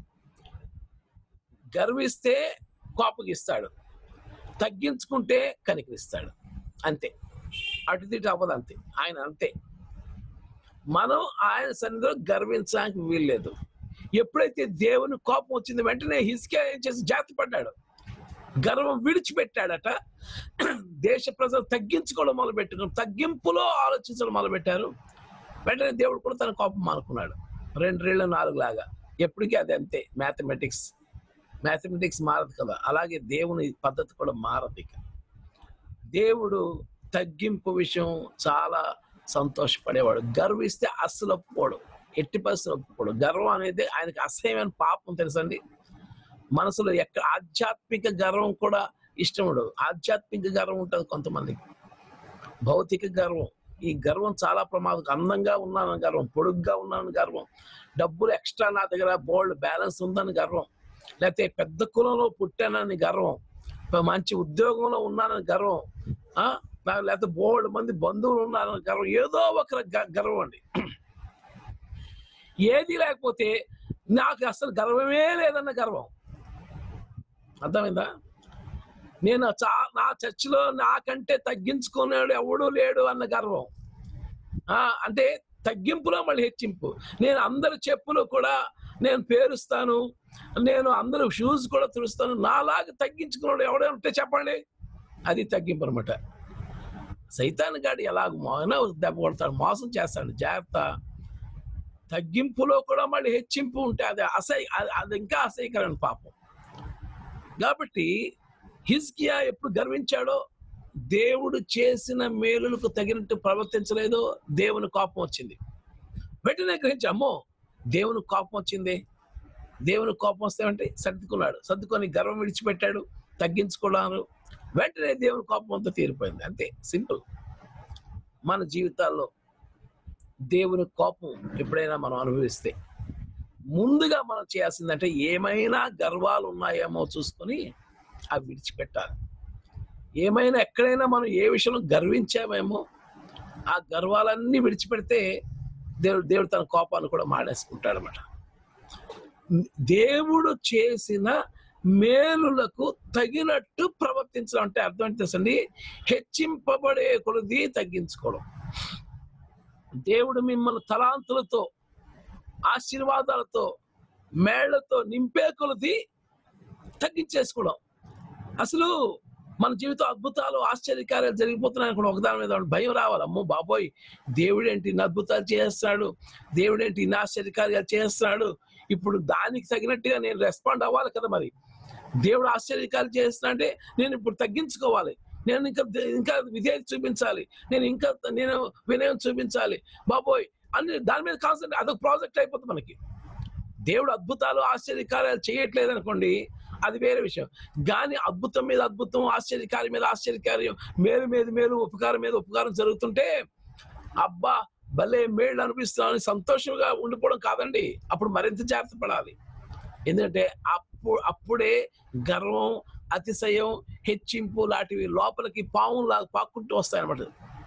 S1: గర్విస్తే కోపగిస్తాడు తగ్గించుకుంటే కనికరిస్తాడు అంతే అటు తిట్టు అవ్వదు అంతే ఆయన అంతే మనం ఆయన సన్నిధిలో గర్వించడానికి వీల్లేదు ఎప్పుడైతే దేవుని కోపం వచ్చింది వెంటనే హిస్కే ఏం చేసి జాతి పడ్డాడు గర్వం విడిచిపెట్టాడట దేశ ప్రజలు తగ్గించుకోవడం మొదలు పెట్టుకుని తగ్గింపులో ఆలోచించడం మొదలు పెట్టారు వెంటనే దేవుడు కూడా తన కోపం మానుకున్నాడు రెండు రేళ్ళ నాలుగు లాగా ఎప్పటికీ అది అంతే మ్యాథమెటిక్స్ మ్యాథమెటిక్స్ మారదు కదా అలాగే దేవుని పద్ధతి కూడా మారదు ఇక దేవుడు తగ్గింపు విషయం చాలా సంతోషపడేవాడు గర్విస్తే అస్సలు ఒప్పుకోడు ఎట్టి పరిస్థితులు ఒప్పుకోడు గర్వం అనేది ఆయనకి అసహ్యమైన పాపం తెలుసండి మనసులో ఎక్కడ ఆధ్యాత్మిక గర్వం కూడా ఇష్టం ఉండదు ఆధ్యాత్మిక గర్వం ఉంటుంది కొంతమందికి భౌతిక గర్వం ఈ గర్వం చాలా ప్రమాదం అందంగా ఉన్నానని గర్వం పొడుగ్గా ఉన్నానని గర్వం డబ్బులు ఎక్స్ట్రా నా దగ్గర బోల్డ్ బ్యాలెన్స్ ఉందని గర్వం లేకపోతే పెద్ద కులంలో పుట్టానని గర్వం మంచి ఉద్యోగంలో ఉన్నానని గర్వం ఆ లేకపోతే బోల్డ్ మంది బంధువులు ఉన్నారని గర్వం ఏదో ఒక గ- గర్వం అండి ఏది లేకపోతే నాకు అసలు గర్వమే లేదన్న గర్వం అర్థమైందా నేను చా నా చర్చిలో నాకంటే తగ్గించుకున్నాడు ఎవడూ లేడు అన్న గర్వం ఆ అంటే తగ్గింపులో మళ్ళీ హెచ్చింపు నేను అందరి చెప్పులు కూడా నేను పేరుస్తాను నేను అందరు షూస్ కూడా తుడుస్తాను నాలాగా తగ్గించుకున్నాడు ఎవడే ఉంటే చెప్పండి అది తగ్గింపు అనమాట సైతాన్ గాడి ఎలాగ మోన దెబ్బ కొడతాడు మోసం చేస్తాడు జాగ్రత్త తగ్గింపులో కూడా మళ్ళీ హెచ్చింపు ఉంటే అది అసహ్య అది- అది ఇంకా అసహ్యకరమైన పాపం కాబట్టి హిజ్కియా ఎప్పుడు గర్వించాడో దేవుడు చేసిన మేలులకు తగినట్టు ప్రవర్తించలేదో దేవుని కోపం వచ్చింది వెంటనే గ్రహించి అమ్మో దేవుని కోపం వచ్చింది దేవుని కోపం వస్తే అంటే సర్దుకున్నాడు సర్దుకొని గర్వం విడిచిపెట్టాడు తగ్గించుకున్నాడు వెంటనే దేవుని కోపం అంతా తీరిపోయింది అంతే సింపుల్ మన జీవితాల్లో దేవుని కోపం ఎప్పుడైనా మనం అనుభవిస్తే ముందుగా మనం చేయాల్సిందంటే ఏమైనా గర్వాలు ఉన్నాయేమో చూసుకొని అవి విడిచిపెట్టాలి ఏమైనా ఎక్కడైనా మనం ఏ విషయంలో గర్వించామేమో ఆ గర్వాలన్నీ విడిచిపెడితే దేవుడు దేవుడు తన కోపాన్ని కూడా మాడేసుకుంటాడు అనమాట దేవుడు చేసిన మేలులకు తగినట్టు ప్రవర్తించడం అంటే అర్థం ఏంటి తెలుసండి హెచ్చింపబడే కొలది తగ్గించుకోవడం దేవుడు మిమ్మల్ని తలాంతులతో ఆశీర్వాదాలతో మేళ్లతో నింపే కొలది తగ్గించేసుకోవడం అసలు మన జీవితం అద్భుతాలు ఆశ్చర్యకార్యాలు జరిగిపోతున్నాయి కూడా ఒకదాని మీద ఒకటి భయం రావాలి అమ్మో బాబోయ్ దేవుడేంటి ఇన్ని అద్భుతాలు చేస్తున్నాడు దేవుడేంటి ఇన్ని ఆశ్చర్యకార్యాలు చేస్తున్నాడు ఇప్పుడు దానికి తగినట్టుగా నేను రెస్పాండ్ అవ్వాలి కదా మరి దేవుడు ఆశ్చర్యకార్యాలు చేస్తున్నా అంటే నేను ఇప్పుడు తగ్గించుకోవాలి నేను ఇంకా ఇంకా విధేయత చూపించాలి నేను ఇంకా నేను వినయం చూపించాలి బాబోయ్ అన్ని దాని మీద కాన్సన్ట్రేట్ అదొక ప్రాజెక్ట్ అయిపోతుంది మనకి దేవుడు అద్భుతాలు ఆశ్చర్యకార్యాలు చేయట్లేదు అనుకోండి అది వేరే విషయం కానీ అద్భుతం మీద అద్భుతం ఆశ్చర్యకార్యం మీద ఆశ్చర్యకార్యం మేలు మీద మేలు ఉపకారం మీద ఉపకారం జరుగుతుంటే అబ్బా భలే మేళ్ళు అనిపిస్తున్నాను సంతోషంగా ఉండిపోవడం కాదండి అప్పుడు మరింత జాగ్రత్త పడాలి ఎందుకంటే అప్పుడు అప్పుడే గర్వం అతిశయం హెచ్చింపు లాంటివి లోపలికి పాము లాగా పాక్కుంటూ వస్తాయన్నమాట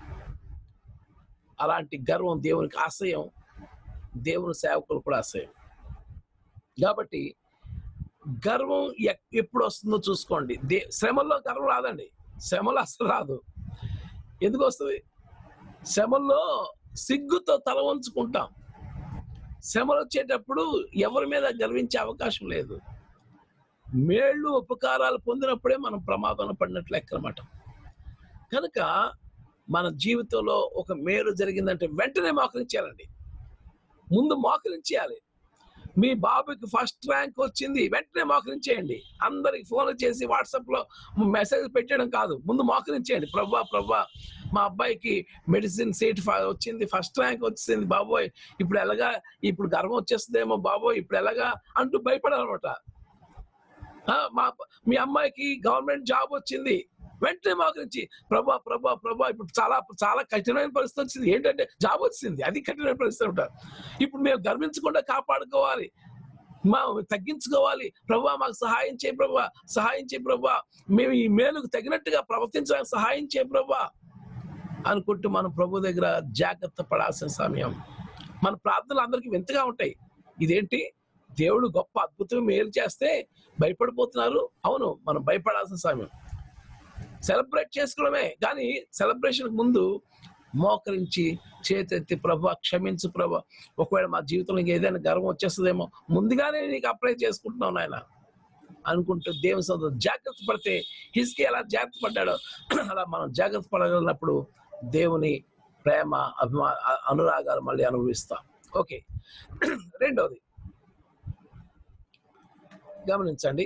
S1: అలాంటి గర్వం దేవునికి అసహ్యం దేవుని సేవకులు కూడా అసహ్యం కాబట్టి గర్వం ఎక్- ఎప్పుడు వస్తుందో చూసుకోండి దే శ్రమల్లో గర్వం రాదండి శ్రమలో అసలు రాదు ఎందుకు వస్తుంది శ్రమల్లో సిగ్గుతో తల వంచుకుంటాం శ్రమలు వచ్చేటప్పుడు ఎవరి మీద గర్వించే అవకాశం లేదు మేళ్ళు ఉపకారాలు పొందినప్పుడే మనం ప్రమాదంలో పడినట్లు లెక్కనమాట కనుక మన జీవితంలో ఒక మేలు జరిగిందంటే వెంటనే మోకరించాలండి ముందు మోకరించేయాలి మీ బాబుకి ఫస్ట్ ర్యాంక్ వచ్చింది వెంటనే మోకరించేయండి అందరికి ఫోన్ చేసి వాట్సాప్ లో మెసేజ్ పెట్టడం కాదు ముందు మోకరించేయండి ప్రభా ప్రభా మా అబ్బాయికి మెడిసిన్ సీట్ ఫ- వచ్చింది ఫస్ట్ ర్యాంక్ వచ్చింది బాబోయ్ ఇప్పుడు ఎలాగా ఇప్పుడు గర్వం వచ్చేస్తుందేమో బాబోయ్ ఇప్పుడు ఎలాగా అంటూ భయపడాలన్నమాట ఆ, మా మీ అమ్మాయికి గవర్నమెంట్ జాబ్ వచ్చింది వెంటనే మోకరించి ప్రభా ప్రభా ప్రభా ఇప్పుడు చాలా చాలా కఠినమైన పరిస్థితి వచ్చింది ఏంటంటే జాబ్ వచ్చింది అది కఠినమైన పరిస్థితి ఉంటారు ఇప్పుడు మేము గర్వించకుండా కాపాడుకోవాలి మా తగ్గించుకోవాలి ప్రభా మాకు సహాయం చేయ ప్రభా సహాయం చేయ ప్రభా మేము ఈ మేలుకు తగినట్టుగా ప్రవర్తించడానికి సహాయం చేయ ప్రభా అనుకుంటూ మనం ప్రభు దగ్గర జాగ్రత్త పడాల్సిన సమయం మన ప్రార్థనలు అందరికీ వింతగా ఉంటాయి ఇదేంటి దేవుడు గొప్ప అద్భుతం మేలు చేస్తే భయపడిపోతున్నారు అవును మనం భయపడాల్సిన సమయం సెలబ్రేట్ చేసుకోవడమే కానీ సెలబ్రేషన్ ముందు మోకరించి చేతెత్తి ప్రభు క్షమించు ప్రభు ఒకవేళ మా జీవితంలో ఇంకా ఏదైనా గర్వం వచ్చేస్తుందేమో ముందుగానే నీకు అప్లై చేసుకుంటున్నావు నాయన అనుకుంటూ దేవుని సొంత జాగ్రత్త పడితే హిస్కి ఎలా జాగ్రత్త పడ్డాడో అలా మనం జాగ్రత్త పడగలిగినప్పుడు దేవుని ప్రేమ అభిమా అ- అనురాగాలు మళ్ళీ అనుభవిస్తాం ఓకే రెండవది గమనించండి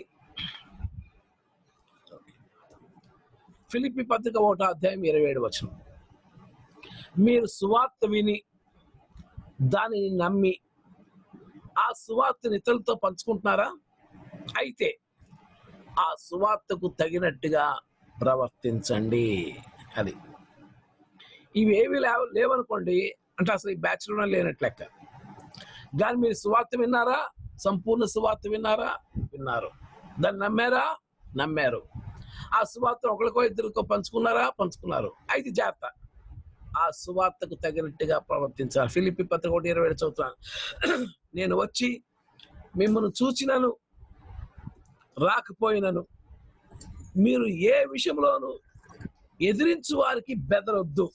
S1: ఫిలిపి పత్రిక ఒకటో అధ్యాయం ఇరవై ఏడు వచనం మీరు సువార్త విని దానిని నమ్మి ఆ సువార్తని ఇతరులతో పంచుకుంటున్నారా అయితే ఆ సువార్తకు తగినట్టుగా ప్రవర్తించండి అది ఇవేవి లేవ లేవనుకోండి అంటే అసలు ఈ బ్యాచ్లోనే లేనట్టు లెక్క కానీ మీరు సువార్త విన్నారా సంపూర్ణ సువార్త విన్నారా విన్నారు దాన్ని నమ్మారా నమ్మారు ఆ సువార్త ఒకరికో ఇద్దరికో పంచుకున్నారా పంచుకున్నారు అయితే జాగ్రత్త ఆ సువార్తకు తగినట్టుగా ప్రవర్తించాలి ఫిలిపి పత్రిక ఒకటి ఇరవై ఏడు చదువుతున్నాను నేను వచ్చి మిమ్మల్ని చూచినను రాకపోయినను మీరు ఏ విషయంలోనూ ఎదిరించు వారికి బెదరొద్దు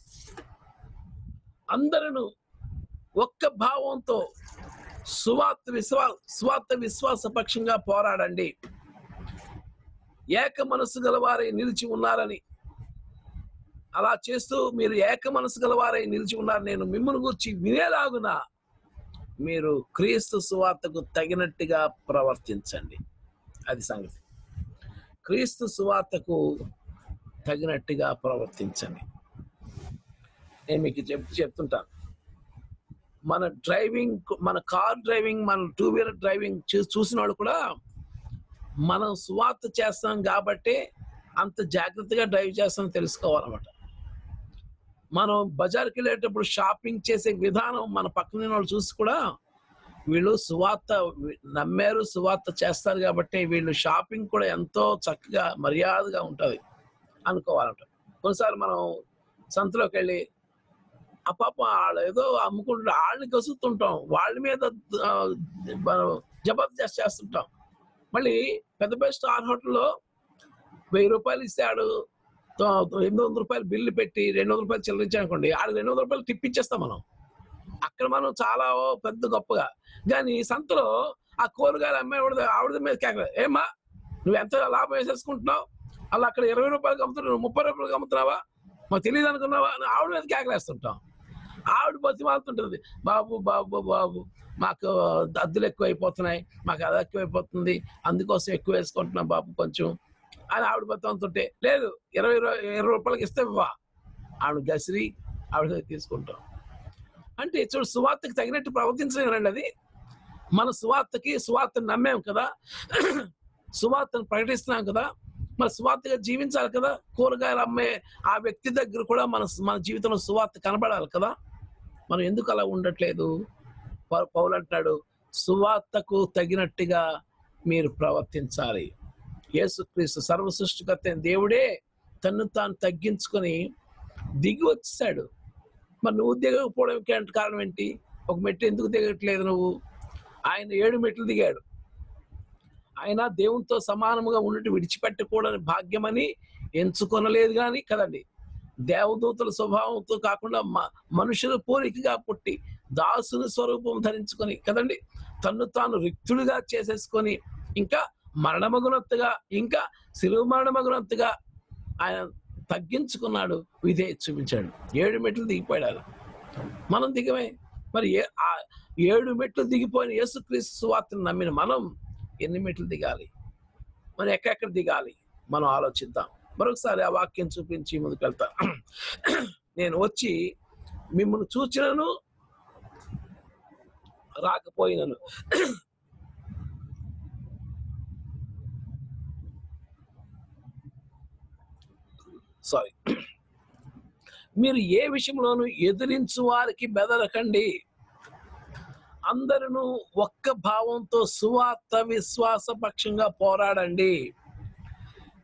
S1: అందరూ ఒక్క భావంతో సువార్త విశ్వా స్వార్థ విశ్వాస పక్షంగా పోరాడండి ఏక మనసు గలవారై నిలిచి ఉన్నారని అలా చేస్తూ మీరు ఏక మనసు గలవారై నిలిచి ఉన్నారు నేను మిమ్మల్ని గురించి వినేలాగున మీరు క్రీస్తు సువార్తకు తగినట్టుగా ప్రవర్తించండి అది సంగతి క్రీస్తు సువార్తకు తగినట్టుగా ప్రవర్తించండి నేను మీకు చెప్ చెప్తుంటాను మన డ్రైవింగ్ మన కార్ డ్రైవింగ్ మన టూ వీలర్ డ్రైవింగ్ చూ- చూసిన వాళ్ళు కూడా మనం సువార్త చేస్తాం కాబట్టి అంత జాగ్రత్తగా డ్రైవ్ చేస్తాం తెలుసుకోవాలన్నమాట మనం బజార్కి వెళ్ళేటప్పుడు షాపింగ్ చేసే విధానం మన పక్కన వాళ్ళు చూసి కూడా వీళ్ళు సువార్త నమ్మారు సువార్త చేస్తారు కాబట్టి వీళ్ళు షాపింగ్ కూడా ఎంతో చక్కగా మర్యాదగా ఉంటుంది అనుకోవాలంట కొన్నిసార్లు మనం సంతలోకి వెళ్ళి ఆ పాప వాళ్ళు ఏదో అమ్ముకుంటుంటే వాళ్ళని కసుతుంటాం వాళ్ళ మీద ఆ, మనం జబర్దస్త్ చేస్తుంటాం మళ్ళీ పెద్ద పెద్ద స్టార్ హోటల్లో వెయ్యి రూపాయలు ఇస్తాడు ఎనిమిది వందల రూపాయలు బిల్లు పెట్టి రెండు వందల రూపాయలు చెల్లించానుకోండి ఆడ రెండు వందల రూపాయలు టిప్ ఇచ్చేస్తాం మనం అక్కడ మనం చాలా ఓ పెద్ద గొప్పగా కానీ సంతలో ఆ కూరగాయలు అమ్మేవాడు ఆవిడ మీద కేక ఏమ్మా నువ్వు ఎంత లాభం వేసేసుకుంటున్నావు అలా అక్కడ ఇరవై రూపాయలకి అమ్ముతున్నావు నువ్వు ముప్పై రూపాయలకి అమ్ముతున్నావా మాకు తెలియదు అనుకున్నావా అని ఆవిడ మీద కేకలేస్తుంటాం ఆవిడ బతిమాలుతుంటుంది బాబు బాబు బాబు మాకు అద్దులు ఎక్కువ అయిపోతున్నాయి మాకు అది ఎక్కువ అయిపోతుంది అందుకోసం ఎక్కువ వేసుకుంటున్నాం బాబు కొంచెం అని ఆవిడ బతంతుంటే లేదు ఇరవై రూ- ఇరవై రూపాయలకి ఇస్తే ఇవ్వా ఆవిడ గసిరి ఆవిడ దగ్గర తీసుకుంటాం అంటే చూడు సువార్తకి తగినట్టు ప్రవర్తించలేనండి అది మన సువార్తకి సువార్తను నమ్మాం కదా సువార్తను ప్రకటిస్తున్నాం కదా మన సువార్తగా జీవించాలి కదా కూరగాయలు అమ్మే ఆ వ్యక్తి దగ్గర కూడా మన మన జీవితంలో సువార్త కనబడాలి కదా మనం ఎందుకు అలా ఉండట్లేదు పౌ- పౌలు అంటాడు సువార్తకు తగినట్టుగా మీరు ప్రవర్తించాలి యేసుక్రీస్తు సర్వ సృష్టికర్త అయిన దేవుడే తన్ను తాను తగ్గించుకొని దిగి వచ్చేసాడు మరి నువ్వు దిగకపోవడానికి అంటే కారణం ఏంటి ఒక మెట్టు ఎందుకు దిగట్లేదు నువ్వు ఆయన ఏడు మెట్లు దిగాడు ఆయన దేవునితో సమానముగా ఉన్నట్టు విడిచిపెట్టకూడని భాగ్యమని ఎంచుకొనలేదు కానీ కదండి దేవదూతల స్వభావంతో కాకుండా మ- మనుషుల పోలికగా పుట్టి దాసుని స్వరూపం ధరించుకొని కదండి తన్ను తాను రిక్తుడిగా చేసేసుకొని ఇంకా మరణమగునొత్తుగా ఇంకా శిలువ మరణమగునొత్తుగా ఆయన తగ్గించుకున్నాడు ఇదే చూపించాడు ఏడు మెట్లు దిగిపోయాడు మనం దిగమే మరి ఏ ఆ ఏడు మెట్లు దిగిపోయిన యేసుక్రీస్తు సువార్తను నమ్మిన మనం ఎన్ని మెట్లు దిగాలి మనం ఎక్కడెక్కడ దిగాలి మనం ఆలోచిద్దాం మరొకసారి ఆ వాక్యం చూపించి ముందుకు వెళ్తాను నేను వచ్చి మిమ్మల్ని చూచినను రాకపోయినను సారీ మీరు ఏ విషయంలోనూ ఎదిరించు వారికి బెదరకండి అందరూ ఒక్క భావంతో సువార్త విశ్వాస పక్షంగా పోరాడండి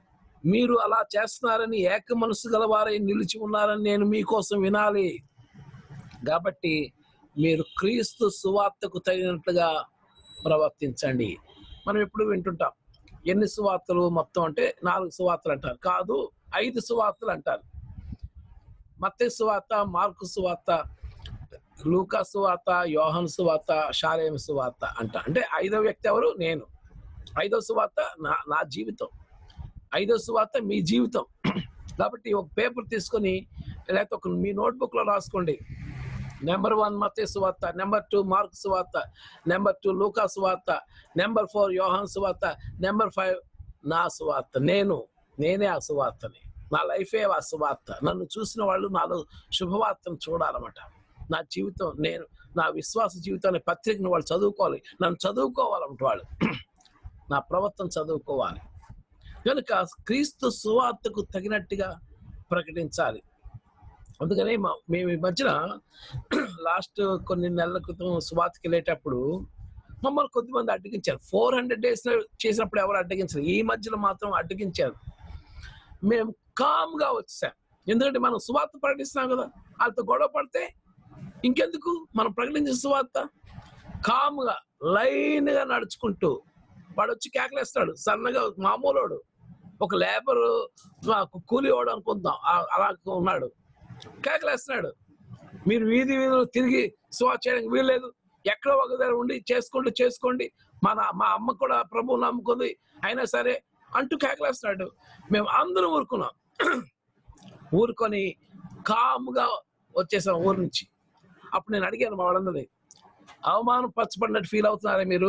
S1: మీరు అలా చేస్తున్నారని ఏక మనసు గలవారై నిలిచి ఉన్నారని నేను మీకోసం వినాలి కాబట్టి మీరు క్రీస్తు సువార్తకు తగినట్లుగా ప్రవర్తించండి మనం ఎప్పుడు వింటుంటాం ఎన్ని సువార్తలు మొత్తం అంటే నాలుగు సువార్తలు అంటారు కాదు ఐదు సువార్తలు అంటారు మత్తయి సువార్త మార్కు సువార్త లూకా సువార్త యోహన్ సువార్త షాలేం సువార్త అంట అంటే ఐదో వ్యక్తి ఎవరు నేను ఐదో సువార్త నా నా జీవితం ఐదో సువార్త మీ జీవితం కాబట్టి ఒక పేపర్ తీసుకొని లేకపోతే ఒక మీ నోట్బుక్ లో రాసుకోండి నెంబర్ వన్ మతే సువార్త నెంబర్ టూ మార్క్ సువార్త నెంబర్ టూ లూకా సువార్త నెంబర్ ఫోర్ యోహాన్ సువార్త నెంబర్ ఫైవ్ నా సువార్త నేను నేనే ఆ సువార్తని నా లైఫే ఆ సువార్త నన్ను చూసిన వాళ్ళు నాలో శుభవార్తను చూడాలన్నమాట నా జీవితం నేను నా విశ్వాస జీవితాన్ని పత్రికను వాళ్ళు చదువుకోవాలి నన్ను చదువుకోవాలంట వాళ్ళు నా ప్రవర్తన చదువుకోవాలి కనుక క్రీస్తు సువార్తకు తగినట్టుగా ప్రకటించాలి అందుకని మా- మేము ఈ మధ్యన లాస్ట్ కొన్ని నెలల క్రితం సువార్తకి వెళ్ళేటప్పుడు మమ్మల్ని కొద్దిమంది అడ్డగించారు ఫోర్ హండ్రెడ్ డేస్ చేసినప్పుడు ఎవరు అడ్డగించారు ఈ మధ్యలో మాత్రం అడ్డగించారు మేము కామ్గా వచ్చాం ఎందుకంటే మనం సువార్త ప్రకటిస్తున్నాం కదా వాళ్ళతో గొడవ పడితే ఇంకెందుకు మనం ప్రకటించిన సువార్త కామ్గా లైన్గా నడుచుకుంటూ వాడు వచ్చి కేకలేస్తాడు సన్నగా మామూలోడు ఒక లేబర్ కూలి వాడు అనుకుందాం ఆ- అలా ఉన్నాడు కేకలేస్తున్నాడు మీరు వీధి వీధులు తిరిగి సువార్త చేయడానికి వీల్లేదు ఎక్కడో ఒక దగ్గర ఉండి చేసుకోండి చేసుకోండి మన మా అమ్మ కూడా ప్రభువు నమ్ముకుంది అయినా సరే అంటూ కేకలేస్తున్నాడు మేము అందరం ఊరుకున్నాం ఊరుకొని కాముగా వచ్చేసాం ఊరు నుంచి అప్పుడు నేను అడిగాను మా వాళ్ళందరినీ అవమానం పచ్చబడినట్టు ఫీల్ అవుతున్నారా మీరు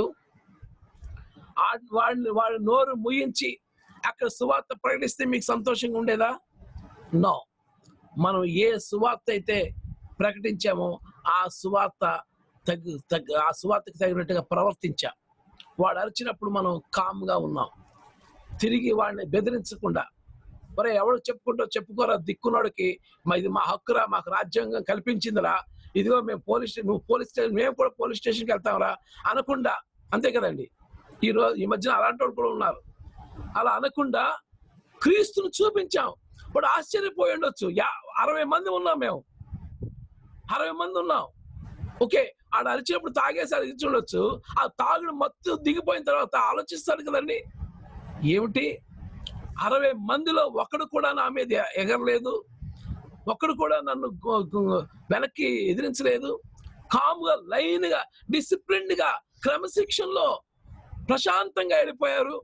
S1: ఆ- వాడిని వాడి నోరు ముయించి అక్కడ సువార్త ప్రకటిస్తే మీకు సంతోషంగా ఉండేదా నో మనం ఏ సువార్త అయితే ప్రకటించామో ఆ సువార్త తగ్గు తగ్గ ఆ సువార్తకు తగినట్టుగా ప్రవర్తించాం వాడు అరిచినప్పుడు మనం కామ్గా ఉన్నాం తిరిగి వాడిని బెదిరించకుండా మరి ఎవడు చెప్పుకుంటూ చెప్పుకోరా దిక్కునోడికి మా ఇది మా హక్కురా మాకు రాజ్యాంగం కల్పించిందిరా ఇదిగో మేము పోలీస్ స్టేషన్ నువ్వు పోలీస్ స్టేషన్ మేము కూడా పోలీస్ స్టేషన్కి వెళ్తాంరా అనకుండా అంతే కదండి ఈ రోజు ఈ మధ్యన అలాంటి వాళ్ళు కూడా ఉన్నారు అలా అనకుండా క్రీస్తును చూపించాం వాడు ఆశ్చర్యపోయి ఉండొచ్చు యా అరవై మంది ఉన్నాం మేము అరవై మంది ఉన్నాం ఓకే ఆడ అరిచినప్పుడు తాగేసి అరిచి ఉండొచ్చు ఆ తాగుడు మత్తు దిగిపోయిన తర్వాత ఆలోచిస్తాడు కదండి ఏమిటి అరవై మందిలో ఒకడు కూడా నా మీద ఎగరలేదు ఒక్కడు కూడా నన్ను గు- గు- వెనక్కి ఎదిరించలేదు కాముగా లైన్ గా డిసిప్లిన్ గా క్రమశిక్షణలో ప్రశాంతంగా వెళ్ళిపోయారు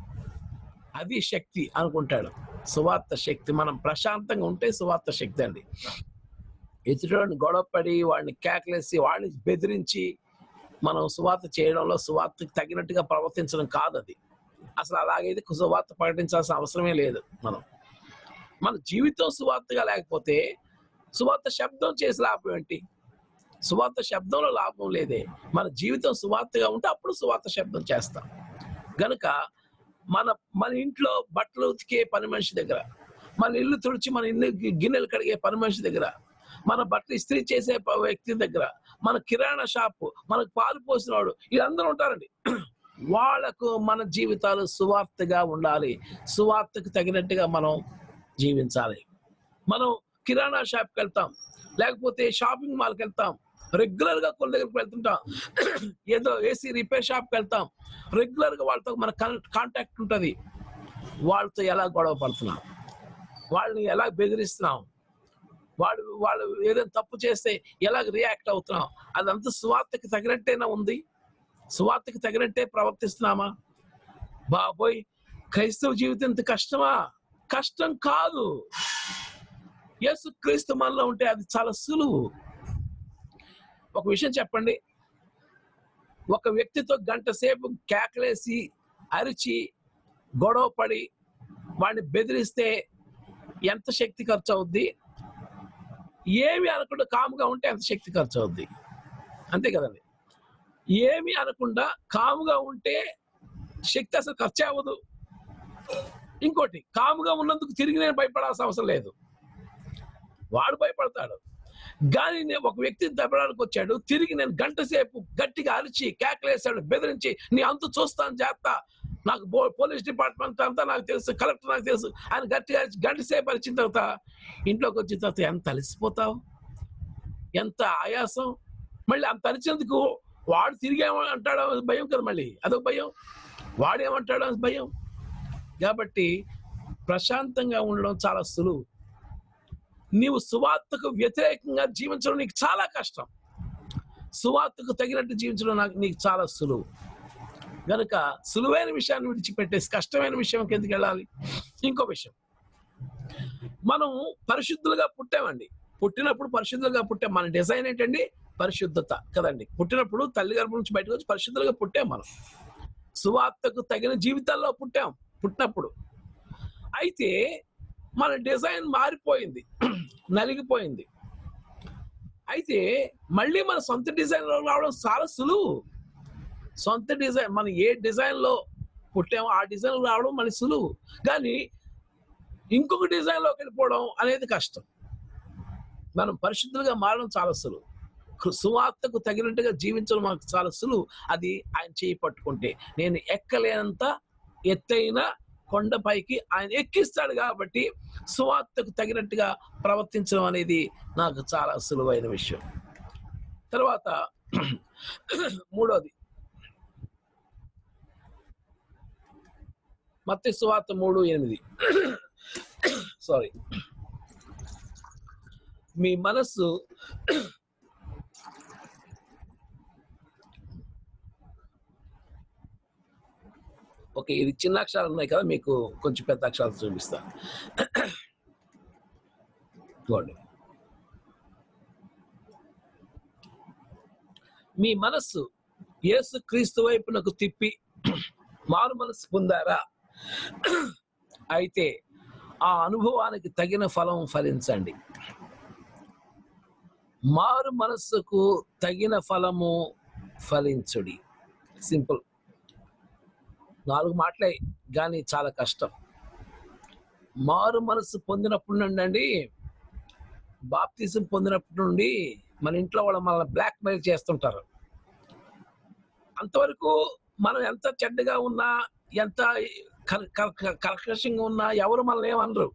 S1: అది శక్తి అనుకుంటాడు సువార్త శక్తి మనం ప్రశాంతంగా ఉంటే సువార్త శక్తి అండి ఎదుటివాడిని గొడవపడి వాడిని కేకలేసి వాడిని బెదిరించి మనం సువార్త చేయడంలో సువార్తకి తగినట్టుగా ప్రవర్తించడం కాదు అది అసలు అలాగైతే సువార్త ప్రకటించాల్సిన అవసరమే లేదు మనం మన జీవితం సువార్తగా లేకపోతే సువార్త శబ్దం చేసి లాభం ఏంటి సువార్త శబ్దంలో లాభం లేదే మన జీవితం సువార్తగా ఉంటే అప్పుడు సువార్త శబ్దం చేస్తాం గనుక మన మన ఇంట్లో బట్టలు ఉతికే పని మనిషి దగ్గర మన ఇల్లు తుడిచి మన ఇల్లు గి- గిన్నెలు కడిగే పని మనిషి దగ్గర మన బట్టలు ఇస్త్రీ చేసే ప- వ్యక్తి దగ్గర మన కిరాణా షాపు మనకు పాలు పోసినవాడు వీళ్ళందరూ ఉంటారండి వాళ్లకు మన జీవితాలు సువార్తగా ఉండాలి సువార్తకు తగినట్టుగా మనం జీవించాలి మనం కిరాణా షాప్కి వెళ్తాం లేకపోతే షాపింగ్ మాల్కి వెళ్తాం రెగ్యులర్ గా కొన్ని దగ్గరికి వెళ్తుంటాం ఏదో ఏసీ రిపేర్ షాప్కి వెళ్తాం రెగ్యులర్ గా వాళ్ళతో మన కాంటాక్ట్ ఉంటుంది వాళ్ళతో ఎలా గొడవ పడుతున్నాం వాళ్ళని ఎలా బెదిరిస్తున్నాం వాళ్ళు వాళ్ళు ఏదైనా తప్పు చేస్తే ఎలా రియాక్ట్ అవుతున్నాం అదంతా సువార్తకి తగినట్టేనా ఉంది సువార్తకి తగినట్టే ప్రవర్తిస్తున్నామా బాబోయ్ క్రైస్తవ జీవితం ఇంత కష్టమా కష్టం కాదు యేసు క్రీస్తు మనలో ఉంటే అది చాలా సులువు ఒక విషయం చెప్పండి ఒక వ్యక్తితో గంట సేపు కేకలేసి అరిచి గొడవ పడి వాడిని బెదిరిస్తే ఎంత శక్తి ఖర్చు అవుద్ది ఏమి అనకుండా కాముగా ఉంటే ఎంత శక్తి ఖర్చు అవుద్ది అంతే కదండి ఏమి అనకుండా కాముగా ఉంటే శక్తి అసలు ఖర్చు అవ్వదు ఇంకోటి కాముగా ఉన్నందుకు తిరిగి నేను భయపడాల్సిన అవసరం లేదు వాడు భయపడతాడు కానీ నేను ఒక వ్యక్తిని దెబ్బడానికి వచ్చాడు తిరిగి నేను గంట సేపు గట్టిగా అరిచి కేకలేసాడు బెదిరించి నీ అంతు చూస్తాను చేస్తా నాకు పో- పోలీస్ డిపార్ట్మెంట్ అంతా నాకు తెలుసు కలెక్టర్ నాకు తెలుసు ఆయన గట్టిగా గంట సేపు వచ్చిన తర్వాత ఇంట్లోకి వచ్చిన తర్వాత ఎంత అలసిపోతావు ఎంత ఆయాసం మళ్ళీ అంత అరిచేందుకు వాడు తిరిగి అంటాడో అది భయం కదా మళ్ళీ అదొక భయం వాడేమంటాడో అది భయం కాబట్టి ప్రశాంతంగా ఉండడం చాలా సులువు నీవు సువార్తకు వ్యతిరేకంగా జీవించడం నీకు చాలా కష్టం సువార్తకు తగినట్టు జీవించడం నాకు నీకు చాలా సులువు గనుక సులువైన విషయాన్ని విడిచిపెట్టేసి కష్టమైన విషయం ఎందుకు వెళ్ళాలి ఇంకో విషయం మనం పరిశుద్ధులుగా పుట్టామండి పుట్టినప్పుడు పరిశుద్ధులుగా పుట్టాం మన డిజైన్ ఏంటండి పరిశుద్ధత కదండి పుట్టినప్పుడు తల్లి గర్భం నుంచి బయటకు వచ్చి పరిశుద్ధులుగా పుట్టాం మనం సువార్తకు తగిన జీవితాల్లో పుట్టాం పుట్టినప్పుడు అయితే మన డిజైన్ మారిపోయింది నలిగిపోయింది అయితే మళ్ళీ మన సొంత డిజైన్ లో రావడం చాలా సులువు సొంత డిజైన్ మనం ఏ డిజైన్ లో పుట్టామో ఆ డిజైన్ రావడం మన సులువు కానీ ఇంకొక డిజైన్ లోకి వెళ్ళిపోవడం అనేది కష్టం మనం పరిశుద్ధులుగా మారడం చాలా సులువు కృ- సువార్తకు తగినట్టుగా జీవించడం మనకు చాలా సులువు అది ఆయన చేయి పట్టుకుంటే నేను ఎక్కలేనంత ఎత్తైన కొండపైకి ఆయన ఎక్కిస్తాడు కాబట్టి సువార్తకు తగినట్టుగా ప్రవర్తించడం అనేది నాకు చాలా సులువైన విషయం తర్వాత మూడోది మత్తి సువార్త మూడు ఎనిమిది సారీ మీ మనస్సు ఓకే ఇది చిన్న అక్షరాలు ఉన్నాయి కదా మీకు కొంచెం పెద్ద అక్షరాలు చూపిస్తాను చూడండి మీ మనస్సు యేసు క్రీస్తు వైపునకు తిప్పి మారు మనస్సు పొందారా అయితే ఆ అనుభవానికి తగిన ఫలం ఫలించండి మారు మనస్సుకు తగిన ఫలము ఫలించుడి సింపుల్ నాలుగు మాటలే కానీ చాలా కష్టం మారు మనసు పొందినప్పుడు నుండి అండి బాప్తిజం పొందినప్పటి నుండి మన ఇంట్లో వాళ్ళు మనల్ని బ్లాక్ మెయిల్ చేస్తుంటారు అంతవరకు మనం ఎంత చెడ్డగా ఉన్నా ఎంత కర్- కర్- కర్కశంగా ఉన్నా ఎవరు మనల్ని ఏమనరు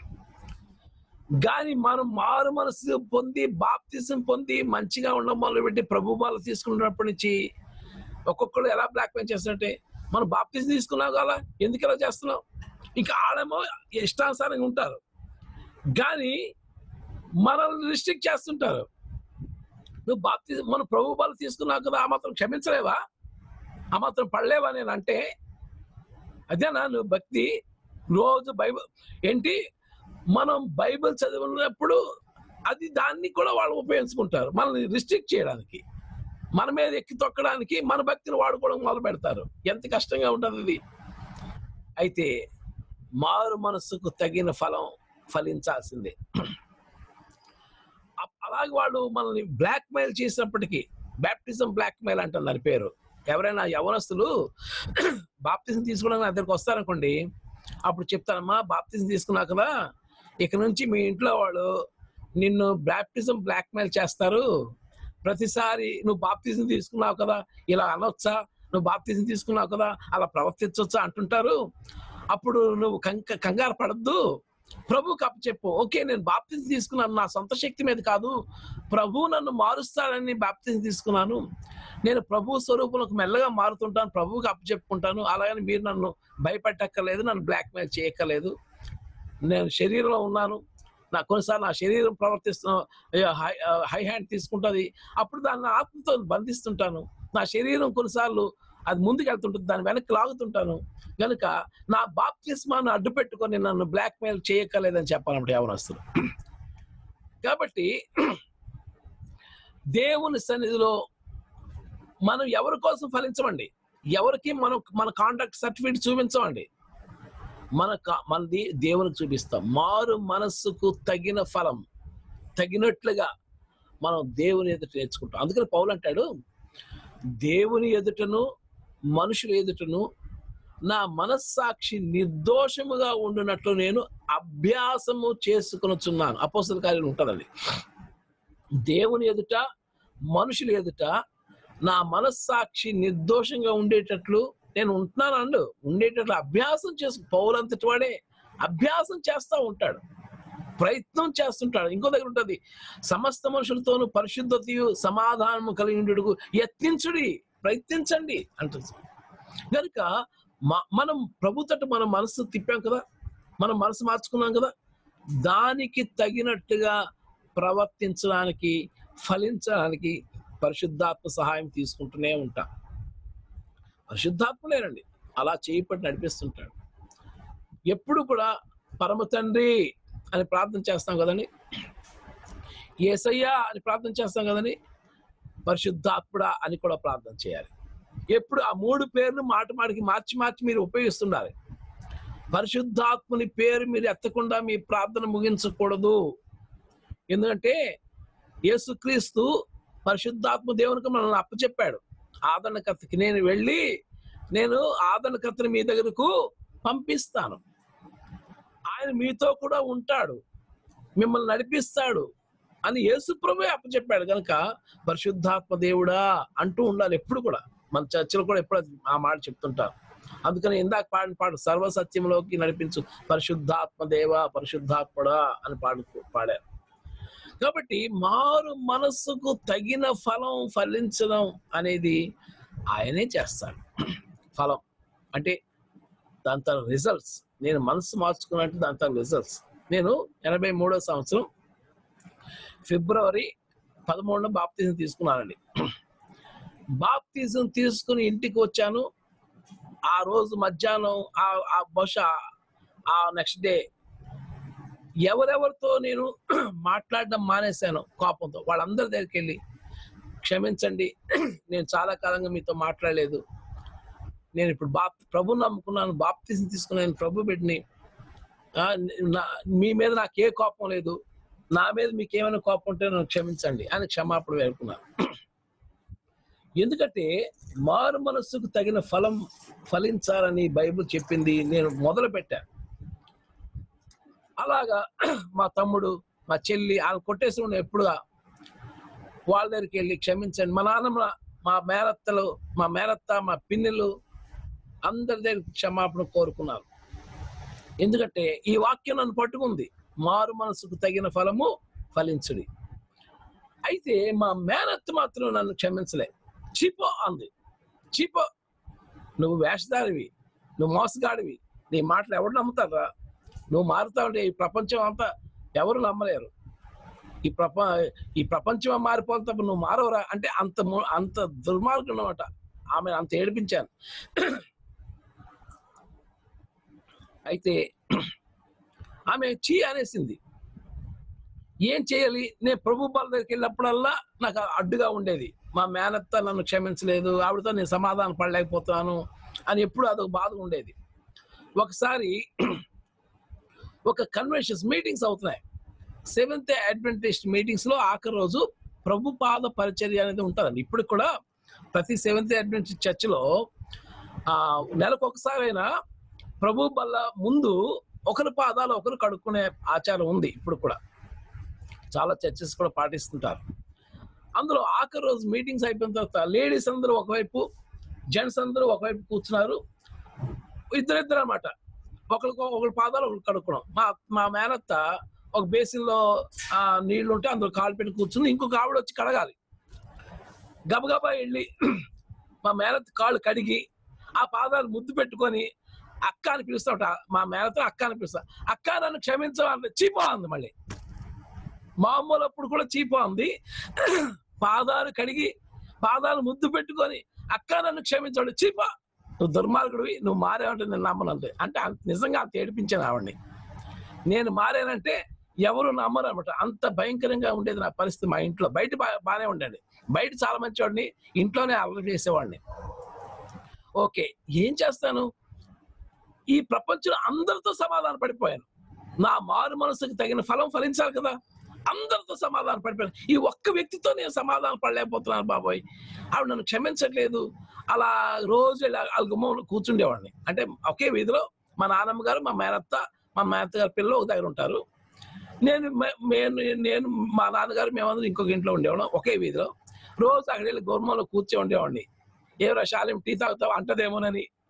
S1: కానీ మనం మారు మనసు పొంది బాప్తిజం పొంది మంచిగా ఉండడం మొదలుపెట్టి ప్రభు బాలు తీసుకున్నప్పటి నుంచి ఒక్కొక్కరు ఎలా బ్లాక్ మెయిల్ చేస్తుంటే మనం బాప్తిజం తీసుకున్నాం కదా ఎందుకు ఇలా చేస్తున్నాం ఇంకా ఆడేమో ఇష్టానుసారంగా ఉంటారు కానీ మనల్ని రిస్ట్రిక్ట్ చేస్తుంటారు నువ్వు బాప్తి మన ప్రభు బాలు తీసుకున్నావు కదా ఆ మాత్రం క్షమించలేవా ఆ మాత్రం పడలేవా నేను అంటే అదేనా నువ్వు భక్తి రోజు బైబిల్ ఏంటి మనం బైబిల్ చదివినప్పుడు అది దాన్ని కూడా వాళ్ళు ఉపయోగించుకుంటారు మనల్ని రిస్ట్రిక్ట్ చేయడానికి మన మీద ఎక్కి తొక్కడానికి మన భక్తిని వాడుకోవడం మొదలు పెడతారు ఎంత కష్టంగా ఉంటుంది ఇది అయితే మారు మనసుకు తగిన ఫలం ఫలించాల్సిందే అ- అలాగే వాళ్ళు మనల్ని బ్లాక్ మెయిల్ చేసినప్పటికీ బ్యాప్టిజం బ్లాక్ మెయిల్ అంటారు దాని పేరు ఎవరైనా యవనస్తులు బాప్తిజం తీసుకోవడానికి నా దగ్గరికి వస్తారనుకోండి అప్పుడు చెప్తానమ్మా బాప్తిజం తీసుకున్నా కదా ఇక నుంచి మీ ఇంట్లో వాళ్ళు నిన్ను బ్యాప్టిజం బ్లాక్ మెయిల్ చేస్తారు ప్రతిసారి నువ్వు బాప్తిజం తీసుకున్నావు కదా ఇలా అనొచ్చా నువ్వు బాప్తిజం తీసుకున్నావు కదా అలా ప్రవర్తించవచ్చా అంటుంటారు అప్పుడు నువ్వు కంక కంగారు పడద్దు ప్రభుకి అప్పచెప్పు ఓకే నేను బాప్తిజం తీసుకున్నాను నా సొంత శక్తి మీద కాదు ప్రభు నన్ను మారుస్తాడని బాప్తిజం తీసుకున్నాను నేను ప్రభు స్వరూపంలోకి మెల్లగా మారుతుంటాను ప్రభువుకి అప్పచెప్పుకుంటాను అలాగని మీరు నన్ను భయపెట్టక్కర్లేదు నన్ను బ్లాక్మెయిల్ చేయక్కర్లేదు నేను శరీరంలో ఉన్నాను నా కొన్నిసార్లు నా శరీరం ప్రవర్తిస్తున్న అయ్యో, హై ఆ, హై హ్యాండ్ తీసుకుంటుంది అప్పుడు దాన్ని ఆత్మతో బంధిస్తుంటాను నా శరీరం కొన్నిసార్లు అది ముందుకు వెళ్తుంటుంది దాన్ని వెనక్కి లాగుతుంటాను కనుక నా బాప్తిస్మాన్ని అడ్డు పెట్టుకొని నన్ను బ్లాక్మెయిల్ చేయక్కర్లేదని చెప్పాలంటే యవనస్తులు కాబట్టి దేవుని సన్నిధిలో మనం ఎవరి కోసం ఫలించమండి ఎవరికి మనం మన కాంటాక్ట్ సర్టిఫికేట్ చూపించమండి మన కా- మనది దేవునికి చూపిస్తాం మారు మనస్సుకు తగిన ఫలం తగినట్లుగా మనం దేవుని ఎదుట నేర్చుకుంటాం అందుకని పౌలు అంటాడు దేవుని ఎదుటను మనుషుల ఎదుటను నా మనస్సాక్షి నిర్దోషముగా ఉండునట్లు నేను అభ్యాసము చేసుకొనుచున్నాను అపోసల కార్యం ఉంటుందండి దేవుని ఎదుట మనుషుల ఎదుట నా మనస్సాక్షి నిర్దోషంగా ఉండేటట్లు నేను ఉంటున్నాను అండు ఉండేటట్లు అభ్యాసం చేసు పౌలంతటి వాడే అభ్యాసం చేస్తూ ఉంటాడు ప్రయత్నం చేస్తుంటాడు ఇంకో దగ్గర ఉంటుంది సమస్త మనుషులతోనూ పరిశుద్ధతయు సమాధానము కలిగి యత్నించుడి ప్రయత్నించండి అంటుంది కనుక మ- మనం ప్రభు తట్టు మన మనసు తిప్పాం కదా మనం మనసు మార్చుకున్నాం కదా దానికి తగినట్టుగా ప్రవర్తించడానికి ఫలించడానికి పరిశుద్ధాత్మ సహాయం తీసుకుంటూనే ఉంటాం పరిశుద్ధాత్మలేనండి అలా చేయబట్టి నడిపిస్తుంటాడు ఎప్పుడు కూడా పరమ తండ్రి అని ప్రార్థన చేస్తాం కదండి ఏసయ్యా అని ప్రార్థన చేస్తాం కదండి పరిశుద్ధాత్ముడా అని కూడా ప్రార్థన చేయాలి ఎప్పుడు ఆ మూడు పేర్లు మాట మాటికి మార్చి మార్చి మీరు ఉపయోగిస్తుండాలి పరిశుద్ధాత్ముని పేరు మీరు ఎత్తకుండా మీ ప్రార్థన ముగించకూడదు ఎందుకంటే యేసుక్రీస్తు పరిశుద్ధాత్మ దేవునికి మనల్ని అప్పచెప్పాడు ఆదరణకర్తకి నేను వెళ్ళి నేను ఆదరణకర్తని మీ దగ్గరకు పంపిస్తాను ఆయన మీతో కూడా ఉంటాడు మిమ్మల్ని నడిపిస్తాడు అని యేసుప్రభే అప్పచెప్పాడు కనుక పరిశుద్ధాత్మ దేవుడా అంటూ ఉండాలి ఎప్పుడు కూడా మన చర్చలు కూడా ఎప్పుడు ఆ మాట చెప్తుంటారు అందుకని ఇందాక పాడిన పాట సర్వసత్యంలోకి నడిపించు పరిశుద్ధాత్మ దేవ పరిశుద్ధాత్ముడా అని పాడు పాడారు కాబట్టి మారు మనస్సుకు తగిన ఫలం ఫలించడం అనేది ఆయనే చేస్తాడు ఫలం అంటే దాని తన రిజల్ట్స్ నేను మనసు మార్చుకున్నట్టు దాని తన రిజల్ట్స్ నేను ఎనభై మూడో సంవత్సరం ఫిబ్రవరి పదమూడున బాప్తీసం తీసుకున్నానండి బాప్తీసం తీసుకుని ఇంటికి వచ్చాను ఆ రోజు మధ్యాహ్నం ఆ ఆ బహుశా ఆ నెక్స్ట్ డే ఎవరెవరితో నేను మాట్లాడడం మానేశాను కోపంతో వాళ్ళందరి దగ్గరికి వెళ్ళి క్షమించండి నేను చాలా కాలంగా మీతో మాట్లాడలేదు నేను ఇప్పుడు బాప్ ప్రభు నమ్ముకున్నాను బాప్తీసం తీసుకున్నాను ప్రభు బిడ్డని ఆ, నా- మీ మీద నాకు ఏ కోపం లేదు నా మీద మీకు ఏమైనా కోపం ఉంటే నన్ను క్షమించండి అని క్షమాపణ వేడుకున్నాను ఎందుకంటే మారు మనస్సుకు తగిన ఫలం ఫలించాలని బైబిల్ చెప్పింది నేను మొదలు పెట్టాను అలాగా మా తమ్ముడు మా చెల్లి వాళ్ళు కొట్టేసి ఉన్న ఎప్పుడుగా వాళ్ళ దగ్గరికి వెళ్ళి క్షమించండి మా నాన్నమ్మ మా మేనత్తలు మా మేనత్త మా పిన్నెలు అందరి దగ్గర క్షమాపణ కోరుకున్నారు ఎందుకంటే ఈ వాక్యం నన్ను పట్టుకుంది మారు మనసుకు తగిన ఫలము ఫలించుడి అయితే మా మేనత్త మాత్రం నన్ను క్షమించలే చీపో అంది చీపో నువ్వు వేషధారివి నువ్వు మోసగాడివి నీ మాటలు ఎవరు నమ్ముతారా నువ్వు మారుతా ఉంటే ఈ ప్రపంచం అంతా ఎవరు నమ్మలేరు ఈ ప్రప ఈ ప్రపంచం మారిపోతే తప్ప నువ్వు మారవరా అంటే అంత ము- అంత దుర్మార్గం అనమాట ఆమె అంత ఏడిపించాను అయితే ఆమె చీ అనేసింది ఏం చేయాలి నేను ప్రభు బాల దగ్గరికి వెళ్ళినప్పుడల్లా నాకు అడ్డుగా ఉండేది మా మేనత్త నన్ను క్షమించలేదు ఆవిడతో నేను సమాధానం పడలేకపోతున్నాను అని ఎప్పుడు అదొక బాధ ఉండేది ఒకసారి ఒక కన్వెన్షన్స్ మీటింగ్స్ అవుతున్నాయి సెవెంత్ అడ్వెంటేజ్ మీటింగ్స్ లో ఆఖరి రోజు ప్రభు పాద పరిచర్య అనేది ఉంటుందండి ఇప్పుడు కూడా ప్రతి సెవెంత్ అడ్వెంటేజ్ చర్చిలో ఆ నెలకు ఒకసారైనా ప్రభు బల్ల ముందు ఒకరి పాదాలు ఒకరు కడుక్కునే ఆచారం ఉంది ఇప్పుడు కూడా చాలా చర్చెస్ కూడా పాటిస్తుంటారు అందులో ఆఖరి రోజు మీటింగ్స్ అయిపోయిన తర్వాత లేడీస్ అందరూ ఒకవైపు జెంట్స్ అందరూ ఒకవైపు కూర్చున్నారు ఇద్దరిద్దరు అనమాట ఒకరికి ఒకరి పాదాలు ఒకరు కడుక్కున్నాం మా మా మేనత్త ఒక బేసిన్లో ఆ, నీళ్లు ఉంటే అందులో కాలు పెట్టి కూర్చుని ఇంకొక ఆవిడ వచ్చి కడగాలి గబగబా వెళ్ళి మా మేనత్త కాళ్ళు కడిగి ఆ పాదాలు ముద్దు పెట్టుకొని అక్క అని పిలుస్తా ఉంటా మా మేనతో అక్క అని పిలుస్తా అక్క నన్ను క్షమించమంటే చీపో అంది మళ్ళీ మామూలు అప్పుడు కూడా చీపో అంది పాదాలు కడిగి పాదాలు ముద్దు పెట్టుకొని అక్క నన్ను క్షమించాడు చీపా నువ్వు దుర్మార్గుడివి నువ్వు మారేవంటే నేను నమ్మనంతే అంటే అంత నిజంగా అంత ఏడిపించాను ఆవిడ్ని నేను మారానంటే ఎవరు నమ్మరు అనమాట అంత భయంకరంగా ఉండేది నా పరిస్థితి మా ఇంట్లో బయట బా బాగానే ఉండేది బయట చాలా మంచివాడిని ఇంట్లోనే అల్లరి చేసేవాడిని ఓకే ఏం చేస్తాను ఈ ప్రపంచంలో అందరితో సమాధాన పడిపోయాను నా మారు మనసుకు తగిన ఫలం ఫలించాలి కదా అందరితో సమాధాన పడిపోయాను ఈ ఒక్క వ్యక్తితో నేను సమాధానం పడలేకపోతున్నాను బాబోయ్ ఆవిడ నన్ను క్షమించట్లేదు అలా రోజు ఇలా వాళ్ళ గుమ్మంలో కూర్చుండేవాడిని అంటే ఒకే వీధిలో మా నాన్నమ్మ గారు మా మేనత్త మా మేనత్త గారి పిల్లలు ఒక దగ్గర ఉంటారు నేను మే- నేను నేను మా నాన్నగారు మేమందరం ఇంకొక ఇంట్లో ఉండేవాళ్ళం ఒకే వీధిలో రోజు అక్కడ వెళ్ళి గుమ్మంలో కూర్చో ఉండేవాడిని ఏ రశాలేం టీ తాగుతావు అంటదేమోనని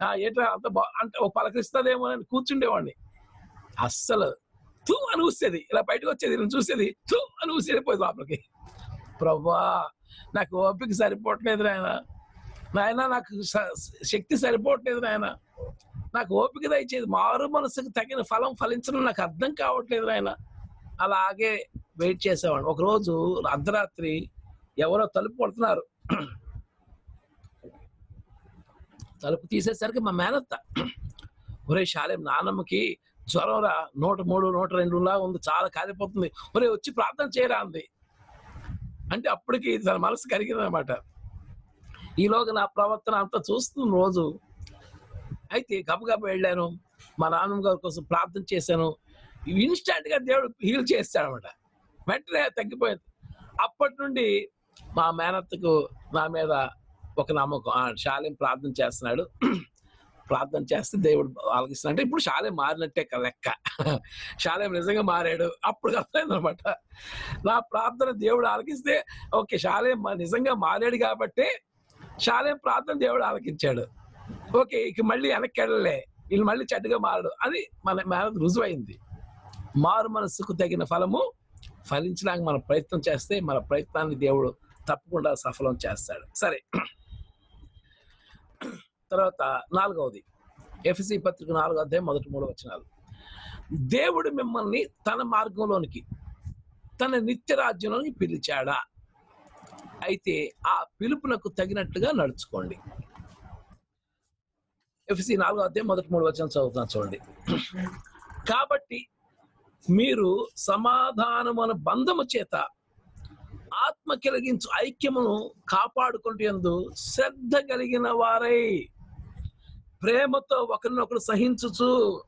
S1: "ఆ, ఏంట్రా అంత బా అంటే ఓ పలకరిస్తుందేమో అని కూర్చుండేవాడిని అస్సలు తూ అని ఊసేది ఇలా బయటకు వచ్చేది నేను చూసేది తూ అని ఊసి వెళ్ళిపోయేది లోపలికి ప్రభా నాకు ఓపిక సరిపోవట్లేదు నాయన నాయన నాకు స- శక్తి సరిపోవట్లేదు నాయన నాకు ఓపిక దయచేది మారు మనసుకు తగిన ఫలం ఫలించడం నాకు అర్థం కావట్లేదు నాయన అలాగే వెయిట్ చేసేవాడు ఒకరోజు అర్ధరాత్రి ఎవరో తలుపు కొడుతున్నారు తలుపు తీసేసరికి మా మేనత్త ఒరే శాలేం నానమ్మకి జ్వరం రా నూట మూడు నూట రెండులా ఉంది చాలా కాలిపోతుంది ఒరే వచ్చి ప్రార్థన చేయరా అంది అంటే అప్పటికి తన మనసు కరిగిందనమాట ఈలోగా నా ప్రవర్తన అంతా చూస్తుంది రోజు అయితే గబగబ వెళ్ళాను మా నాన్నమ్మ గారి కోసం ప్రార్థన చేశాను ఇన్స్టాంట్ గా దేవుడు హీల్ చేస్తాడనమాట వెంటనే తగ్గిపోయింది అప్పటి నుండి మా మేనత్తకు నా మీద ఒక నమ్మకం ఆ, శాలేం ప్రార్థన చేస్తున్నాడు ప్రార్థన చేస్తే దేవుడు ఆలకిస్తున్నాడు అంటే ఇప్పుడు శాలేం మారినట్టే కదా లెక్క శాలేం నిజంగా మారాడు అప్పుడు అర్థమైంది అనమాట నా ప్రార్థన దేవుడు ఆలకిస్తే ఓకే శాలేం మ- నిజంగా మారాడు కాబట్టి శాలేం ప్రార్థన దేవుడు ఆలకించాడు ఓకే ఇక మళ్ళీ వెనక్కి వెళ్ళలే వీళ్ళు మళ్ళీ చెడ్డగా మారడు అని మన మేనత్ రుజువైంది మారు మనసుకు తగిన ఫలము ఫలించడానికి మనం ప్రయత్నం చేస్తే మన ప్రయత్నాన్ని దేవుడు తప్పకుండా సఫలం చేస్తాడు సరే తర్వాత నాలుగవది ఎఫ్సి పత్రిక నాలుగో అధ్యాయం మొదటి మూడు వచనాలు దేవుడు మిమ్మల్ని తన మార్గంలోనికి తన నిత్య రాజ్యంలోనికి పిలిచాడా అయితే ఆ పిలుపునకు తగినట్టుగా నడుచుకోండి ఎఫ్సి నాలుగో అధ్యాయం మొదటి మూడు వచనం చదువుతున్నా చూడండి కాబట్టి మీరు సమాధానమున బంధము చేత ఆత్మ కలిగించు ఐక్యమును కాపాడుకుంటూ శ్రద్ధ కలిగిన వారై ప్రేమతో ఒకరినొకరు సహించుచు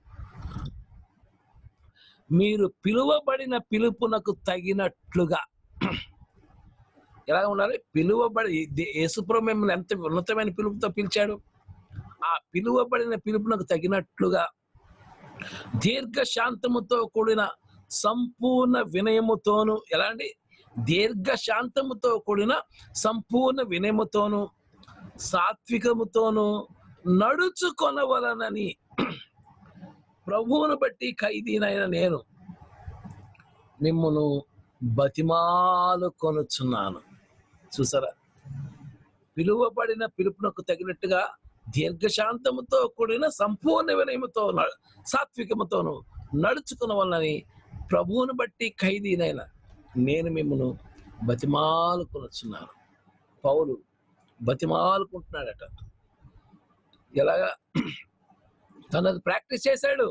S1: మీరు పిలువబడిన పిలుపునకు తగినట్లుగా ఎలా ఉండాలి పిలువబడి దే- యేసుప్రభు మిమ్మల్ని ఎంత ఉన్నతమైన పిలుపుతో పిలిచాడు ఆ పిలువబడిన పిలుపునకు తగినట్లుగా దీర్ఘ శాంతముతో కూడిన సంపూర్ణ వినయముతోను ఎలాంటి దీర్ఘ శాంతముతో కూడిన సంపూర్ణ వినయముతోను సాత్వికముతోను నడుచుకొనవలనని ప్రభువును బట్టి ఖైదీనైన నేను మిమ్మును బతిమాలు కొనుచున్నాను చూసారా పిలువబడిన పిలుపునకు తగినట్టుగా దీర్ఘశాంతముతో కూడిన సంపూర్ణ వినయముతో న- సాత్వికముతోను నడుచుకున్న వలనని ప్రభువును బట్టి ఖైదీనైన నేను మిమ్మను బతిమాలుకొనుచున్నాను పౌలు బతిమాలుకుంటున్నాడట ఎలాగా తను అది ప్రాక్టీస్ చేశాడు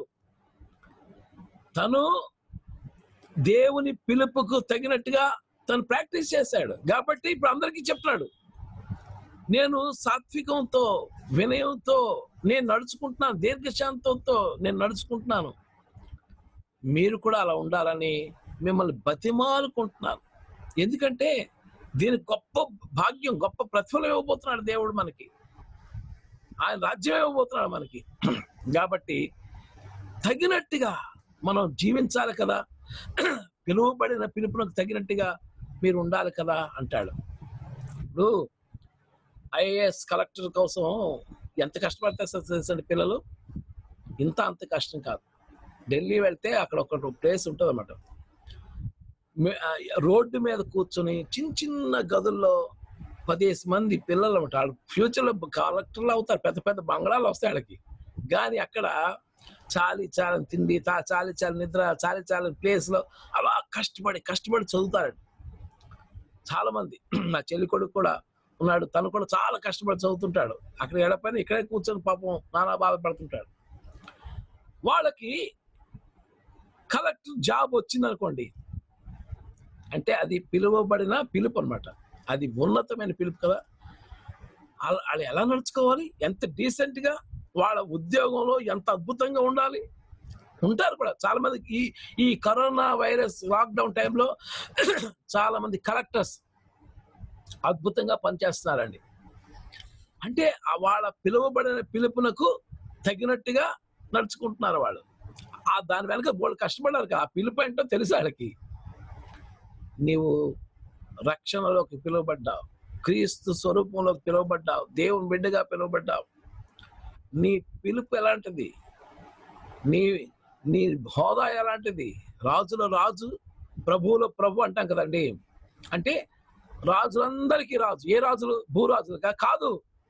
S1: తను దేవుని పిలుపుకు తగినట్టుగా తను ప్రాక్టీస్ చేశాడు కాబట్టి ఇప్పుడు అందరికీ చెప్తున్నాడు నేను సాత్వికంతో వినయంతో నేను నడుచుకుంటున్నాను దీర్ఘశాంతంతో నేను నడుచుకుంటున్నాను మీరు కూడా అలా ఉండాలని మిమ్మల్ని బతిమాలుకుంటున్నాను ఎందుకంటే దీని గొప్ప భాగ్యం గొప్ప ప్రతిఫలం ఇవ్వబోతున్నాడు దేవుడు మనకి ఆయన రాజ్యం ఇవ్వబోతున్నాడు మనకి కాబట్టి తగినట్టుగా మనం జీవించాలి కదా పిలువబడిన పిలుపునకు తగినట్టుగా మీరు ఉండాలి కదా అంటాడు ఇప్పుడు ఐఏఎస్ కలెక్టర్ కోసం ఎంత కష్టపడతారు సార్ తెలుసండి పిల్లలు ఇంత అంత కష్టం కాదు ఢిల్లీ వెళ్తే అక్కడ ఒక ప్లేస్ ఉంటుంది అన్నమాట రోడ్డు మీద కూర్చొని చిన్న చిన్న గదుల్లో పదిహేను మంది పిల్లలు అనమాట వాళ్ళు ఫ్యూచర్లో కలెక్టర్లు అవుతారు పెద్ద పెద్ద బంగ్లాలు వస్తాయి వాళ్ళకి కానీ అక్కడ చాలి చాలని తిండి తా చాలి చాలి నిద్ర చాలి చాలని ప్లేస్లో అలా కష్టపడి కష్టపడి చదువుతారు చాలా మంది నా చెల్లి కొడుకు కూడా ఉన్నాడు తను కూడా చాలా కష్టపడి చదువుతుంటాడు అక్కడ ఎడపైన ఇక్కడే కూర్చొని పాపం నానా బాధపడుతుంటాడు వాళ్ళకి కలెక్టర్ జాబ్ వచ్చింది అనుకోండి అంటే అది పిలువబడిన పిలుపు అన్నమాట అది ఉన్నతమైన పిలుపు కదా వాళ్ళ- వాళ్ళు ఎలా నడుచుకోవాలి ఎంత డీసెంట్ గా వాళ్ళ ఉద్యోగంలో ఎంత అద్భుతంగా ఉండాలి ఉంటారు కూడా చాలా మంది ఈ ఈ కరోనా వైరస్ లాక్డౌన్ టైంలో చాలా మంది కలెక్టర్స్ అద్భుతంగా పనిచేస్తున్నారండి అంటే ఆ వాళ్ళ పిలువబడిన పిలుపునకు తగినట్టుగా నడుచుకుంటున్నారు వాళ్ళు ఆ దాని వెనక వాళ్ళు కష్టపడారు కదా ఆ పిలుపు ఏంటో తెలుసు వాళ్ళకి నీవు రక్షణలోకి పిలువబడ్డావు క్రీస్తు స్వరూపంలోకి పిలువబడ్డావు దేవుని బిడ్డగా పిలువబడ్డావు నీ పిలుపు ఎలాంటిది నీ నీ హోదా ఎలాంటిది రాజుల రాజు ప్రభువుల ప్రభు అంటాం కదండి అంటే రాజులందరికీ రాజు ఏ రాజులు భూరాజులుగా కాదు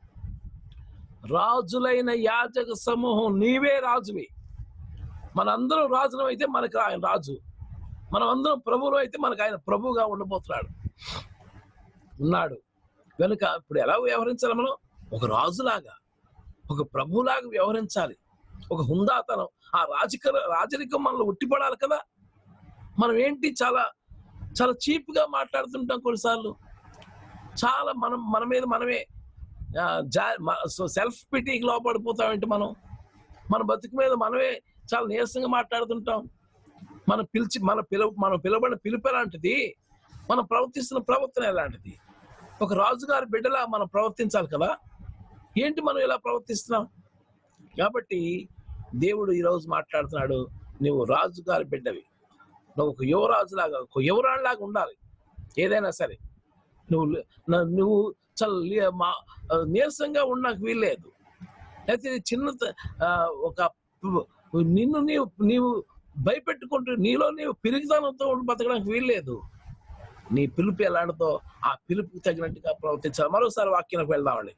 S1: రాజులైన యాజక సమూహం నీవే రాజువి మనందరం రాజులం అయితే మనకు ఆయన రాజు మనం అందరం ప్రభువులు అయితే మనకు ఆయన ప్రభువుగా ఉండబోతున్నాడు ఉన్నాడు కనుక ఇప్పుడు ఎలా వ్యవహరించాలి మనం ఒక రాజులాగా ఒక ప్రభులాగా వ్యవహరించాలి ఒక హుందాతనం ఆ రాజక రాజరికం మనలో ఉట్టిపడాలి కదా మనం ఏంటి చాలా చాలా చీప్గా మాట్లాడుతుంటాం కొన్నిసార్లు చాలా మనం మన మీద మనమే ఆ, జా సెల్ఫ్ పిటీకి లోపడిపోతామేంటి మనం మన బతుకు మీద మనమే చాలా నీరసంగా మాట్లాడుతుంటాం మనం పిలిచి మన పిలువ మనం పిలువబడిన పిలుపు ఎలాంటిది మనం ప్రవర్తిస్తున్న ప్రవర్తన ఎలాంటిది ఒక రాజుగారి బిడ్డలా మనం ప్రవర్తించాలి కదా ఏంటి మనం ఇలా ప్రవర్తిస్తున్నాం కాబట్టి దేవుడు ఈరోజు మాట్లాడుతున్నాడు నువ్వు రాజుగారి బిడ్డవి నువ్వు ఒక యువరాజులాగా ఒక యువరాణిలాగా ఉండాలి ఏదైనా సరే నువ్వు లే- న- నువ్వు చాలా లే- మా ఆ, నీరసంగా ఉండడానికి వీల్లేదు అయితే చిన్న త- ఆ, ఒక నిన్ను నీవు నీవు భయపెట్టుకుంటూ నీలో నీవు పిరిగితనంతో ఉండి బతకడానికి వీల్లేదు నీ పిలుపు ఎలాంటిదో ఆ పిలుపుకి తగినట్టుగా ప్రవర్తించాలి మరోసారి వాక్యానికి వెళ్దామండి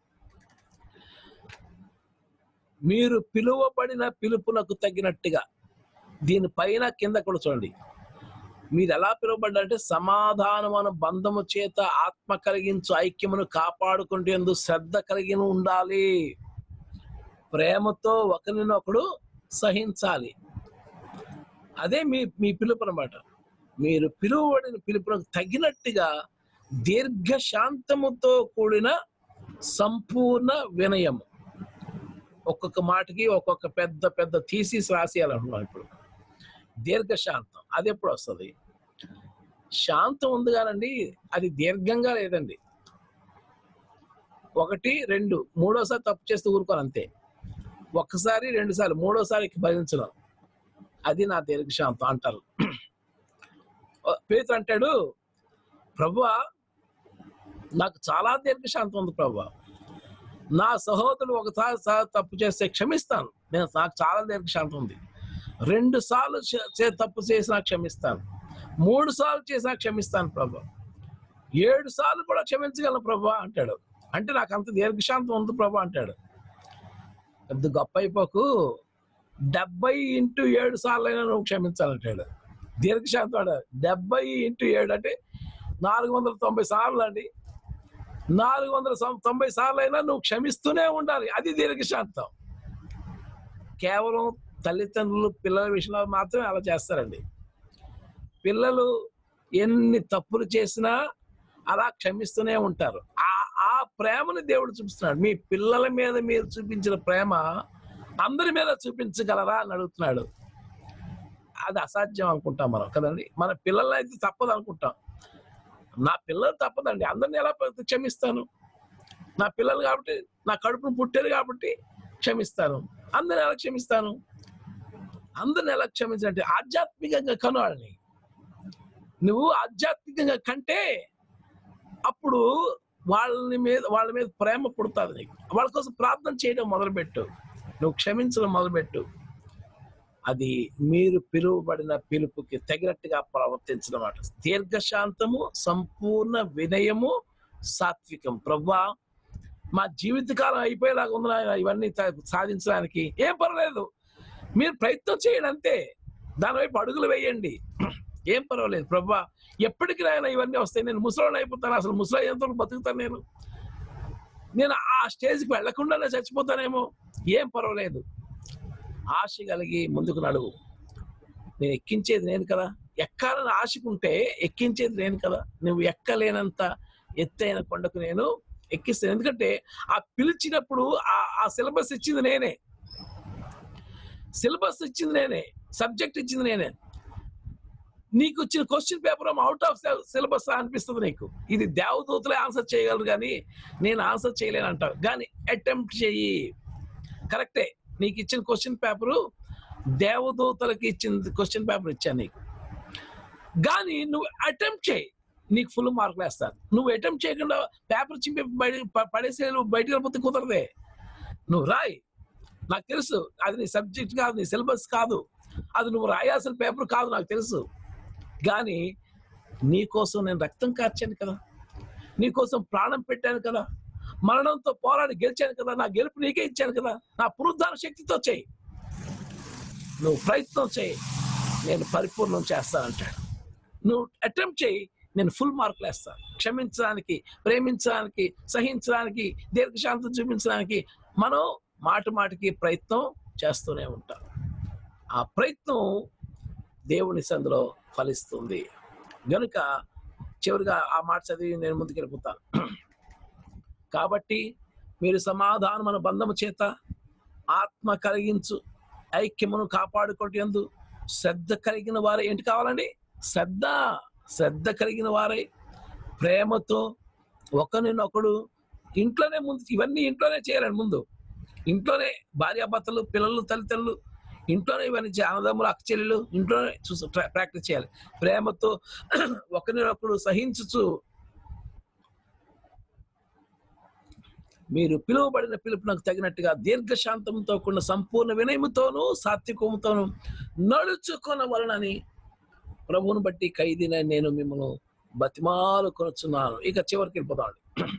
S1: మీరు పిలువబడిన పిలుపునకు తగినట్టుగా దీనిపైన కింద కూడా చూడండి మీరు ఎలా పిలువబడ్డారంటే సమాధానమైన బంధము చేత ఆత్మ కలిగించు ఐక్యమును కాపాడుకుంటేందుకు శ్రద్ధ కలిగి ఉండాలి ప్రేమతో ఒకరినొకడు సహించాలి అదే మీ మీ పిలుపు అనమాట మీరు పిలువబడిన పిలుపునకు తగినట్టుగా దీర్ఘ శాంతముతో కూడిన సంపూర్ణ వినయము ఒక్కొక్క మాటకి ఒక్కొక్క పెద్ద పెద్ద థీసిస్ రాసేయాలంటున్నాం ఇప్పుడు దీర్ఘశాంతం అది ఎప్పుడు వస్తుంది శాంతం ఉంది కానండి అది దీర్ఘంగా లేదండి ఒకటి రెండు మూడోసారి తప్పు చేస్తూ ఊరుకోను అంతే ఒక్కసారి రెండు సార్లు మూడోసారికి భరించడం అది నా దీర్ఘశాంతం అంటారు పేతురు అంటాడు ప్రభువా నాకు చాలా దీర్ఘశాంతం ఉంది ప్రభువా నా సహోదరుడు ఒకసారి సా- తప్పు చేస్తే క్షమిస్తాను నేను నాకు చాలా దీర్ఘశాంతం ఉంది రెండు సార్లు చే- చే- తప్పు చేసినా క్షమిస్తాను మూడు సార్లు చేసినా క్షమిస్తాను ప్రభు ఏడు సార్లు కూడా క్షమించగలను ప్రభు అంటాడు అంటే నాకు అంత దీర్ఘశాంతం ఉంది ప్రభు అంటాడు పెద్ద గొప్ప అయిపోకు డెబ్బై ఇంటూ ఏడు సార్లు అయినా నువ్వు క్షమించాలంటాడు దీర్ఘశాంతం అంటాడు డెబ్బై ఇంటూ ఏడు అంటే నాలుగు వందల తొంభై సార్లు అండి నాలుగు వందల సం- తొంభై సార్లు అయినా నువ్వు క్షమిస్తూనే ఉండాలి అది దీర్ఘశాంతం కేవలం తల్లిదండ్రులు పిల్లల విషయంలో మాత్రమే అలా చేస్తారండి పిల్లలు ఎన్ని తప్పులు చేసినా అలా క్షమిస్తూనే ఉంటారు ఆ ఆ ప్రేమని దేవుడు చూపిస్తున్నాడు మీ పిల్లల మీద మీరు చూపించిన ప్రేమ అందరి మీద చూపించగలరా అని అడుగుతున్నాడు అది అసాధ్యం అనుకుంటాం మనం కదండి మన పిల్లల్ని అయితే తప్పదు అనుకుంటాం నా పిల్లలు తప్పదండి అందరిని ఎలా ప్ర- క్షమిస్తాను నా పిల్లలు కాబట్టి నా కడుపును పుట్టారు కాబట్టి క్షమిస్తాను అందరిని ఎలా క్షమిస్తాను అందరిని ఎలా క్షమించాలంటే ఆధ్యాత్మికంగా కను వాళ్ళని నువ్వు ఆధ్యాత్మికంగా కంటే అప్పుడు వాళ్ళని మీద వాళ్ళ మీద ప్రేమ పుడుతుంది నీకు వాళ్ళ కోసం ప్రార్థన చేయడం మొదలుపెట్టు నువ్వు క్షమించడం మొదలుపెట్టు అది మీరు పిలువబడిన పిలుపుకి తగినట్టుగా ప్రవర్తించడం అన్నమాట దీర్ఘశాంతము సంపూర్ణ వినయము సాత్వికం ప్రవ్వా మా జీవితకాలం అయిపోయేలాగా ఉంది నాయన ఇవన్నీ త- సాధించడానికి ఏం పర్వాలేదు మీరు ప్రయత్నం చేయండి అంతే దాని వైపు అడుగులు వేయండి ఏం పర్వాలేదు ప్రభా ఎప్పటికి నాయన ఇవన్నీ వస్తాయి నేను ముసలోని అయిపోతాను అసలు ముసలి ఎంతవరకు బతుకుతాను నేను నేను ఆ స్టేజ్కి వెళ్లకుండానే చచ్చిపోతానేమో ఏం పర్వాలేదు ఆశ కలిగి ముందుకు నడువు నేను ఎక్కించేది నేను కదా ఎక్కాలని ఆశకుంటే ఎక్కించేది నేను కదా నువ్వు ఎక్కలేనంత ఎత్తైన కొండకు నేను ఎక్కిస్తాను ఎందుకంటే ఆ పిలిచినప్పుడు ఆ ఆ సిలబస్ ఇచ్చింది నేనే సిలబస్ ఇచ్చింది నేనే సబ్జెక్ట్ ఇచ్చింది నేనే నీకు వచ్చిన question paper out of syllabus అనిపిస్తుంది నీకు ఇది దేవదూతలే ఆన్సర్ చేయగలరు కానీ నేను ఆన్సర్ చేయలేను అంటావు కానీ అటెంప్ట్ చెయ్యి కరెక్టే నీకు ఇచ్చిన క్వశ్చన్ పేపరు దేవదూతలకి ఇచ్చిన క్వశ్చన్ పేపర్ ఇచ్చాను నీకు కానీ నువ్వు అటెంప్ట్ చేయి నీకు ఫుల్ మార్కులు వేస్తారు నువ్వు అటెంప్ట్ చేయకుండా పేపర్ చింపి బయట ప- పడేసి నువ్వు బయటకు వెళ్ళిపోతే కుదరదే నువ్వు రాయి నాకు తెలుసు అది నీ సబ్జెక్ట్ కాదు నీ సిలబస్ కాదు అది నువ్వు రాయాల్సిన పేపర్ కాదు నాకు తెలుసు కానీ నీ కోసం నేను రక్తం కార్చాను కదా నీ కోసం ప్రాణం పెట్టాను కదా మరణంతో పోరాడి గెలిచాను కదా నా గెలుపు నీకే ఇచ్చాను కదా నా పునరుద్ధార శక్తితో చేయి నువ్వు ప్రయత్నం చేయి నేను పరిపూర్ణం చేస్తానంటాడు నువ్వు అటెంప్ట్ చేయి నేను ఫుల్ మార్కులు వేస్తాను క్షమించడానికి ప్రేమించడానికి సహించడానికి దీర్ఘశాంతం చూపించడానికి మనం మాట మాటికి ప్రయత్నం చేస్తూనే ఉంటాం ఆ ప్రయత్నం దేవుని సందులో ఫలిస్తుంది గనుక చివరిగా ఆ మాట చదివి నేను ముందుకు వెళ్ళిపోతాను కాబట్టి మీరు సమాధానమైన బంధము చేత ఆత్మ కలిగించు ఐక్యమును కాపాడుకోవటందు శ్రద్ధ కలిగిన వారే ఏంటి కావాలండి శ్రద్ధ శ్రద్ధ కలిగిన వారే ప్రేమతో ఒకరినొకడు ఇంట్లోనే ముందు ఇవన్నీ ఇంట్లోనే చేయాలండి ముందు ఇంట్లోనే భార్యాభర్తలు పిల్లలు తల్లిదండ్రులు ఇంట్లోనే ఇవన్నీ చే- అన్నదమ్ములు అక్క చెల్లెలు ఇంట్లోనే చూసి ప్రా- ప్రాక్టీస్ చేయాలి ప్రేమతో ఒకరినొకడు సహించుచు మీరు పిలువబడిన పిలుపునకు తగినట్టుగా దీర్ఘశాంతంతో కూడిన సంపూర్ణ వినయముతోనూ సాత్వికముతోనూ నడుచుకొన వలనని ప్రభువును బట్టి ఖైదీన నేను మిమ్మల్ని బతిమాలు కొనుచున్నాను ఇక చివరికి వెళ్ళిపోతామండి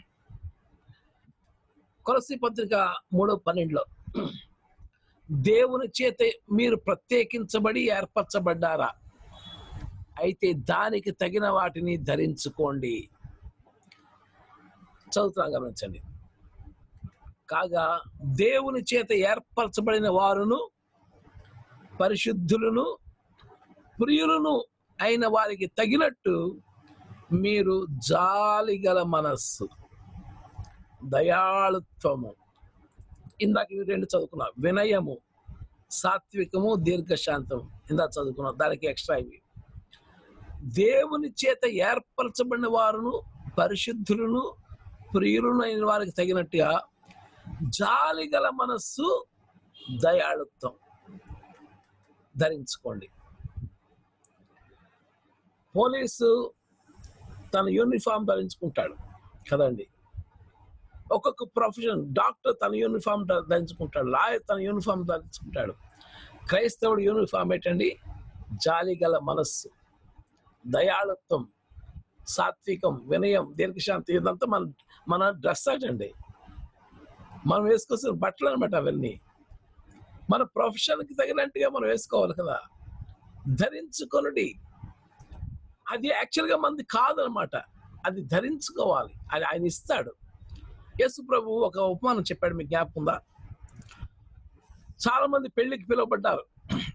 S1: కొలసి పత్రిక మూడో పన్నెండులో దేవుని చేత మీరు ప్రత్యేకించబడి ఏర్పరచబడ్డారా అయితే దానికి తగిన వాటిని ధరించుకోండి చదువుతున్నా గమనించండి కాగా దేవుని చేత ఏర్పరచబడిన వారును పరిశుద్ధులను ప్రియులను అయిన వారికి తగినట్టు మీరు జాలిగల మనస్సు దయాళుత్వము ఇందాక ఇవి రెండు చదువుకున్నాం వినయము సాత్వికము దీర్ఘశాంతం ఇందాక చదువుకున్నాం దానికి ఎక్స్ట్రా ఇవి దేవుని చేత ఏర్పరచబడిన వారును పరిశుద్ధులను ప్రియులను అయిన వారికి తగినట్టుగా జాలిగల మనస్సు దయాళుత్వం ధరించుకోండి పోలీసు తన యూనిఫామ్ ధరించుకుంటాడు కదండి ఒక్కొక్క ప్రొఫెషన్ డాక్టర్ తన యూనిఫామ్ ధ- ధరించుకుంటాడు లాయర్ తన యూనిఫామ్ ధరించుకుంటాడు క్రైస్తవుడు యూనిఫామ్ ఏంటండి జాలిగల మనస్సు దయాళత్వం సాత్వికం వినయం దీర్ఘశాంతి ఇదంతా మన మన డ్రెస్ అండి మనం వేసుకోవాల్సిన బట్టలు అనమాట అవన్నీ మన ప్రొఫెషన్కి తగినట్టుగా మనం వేసుకోవాలి కదా ధరించుకొనుడి అది యాక్చువల్గా మంది కాదనమాట అది ధరించుకోవాలి అది ఆయన ఇస్తాడు యేసు ప్రభు ఒక ఉపమానం చెప్పాడు మీకు జ్ఞాపకం ఉందా చాలా మంది పెళ్లికి పిలువబడ్డారు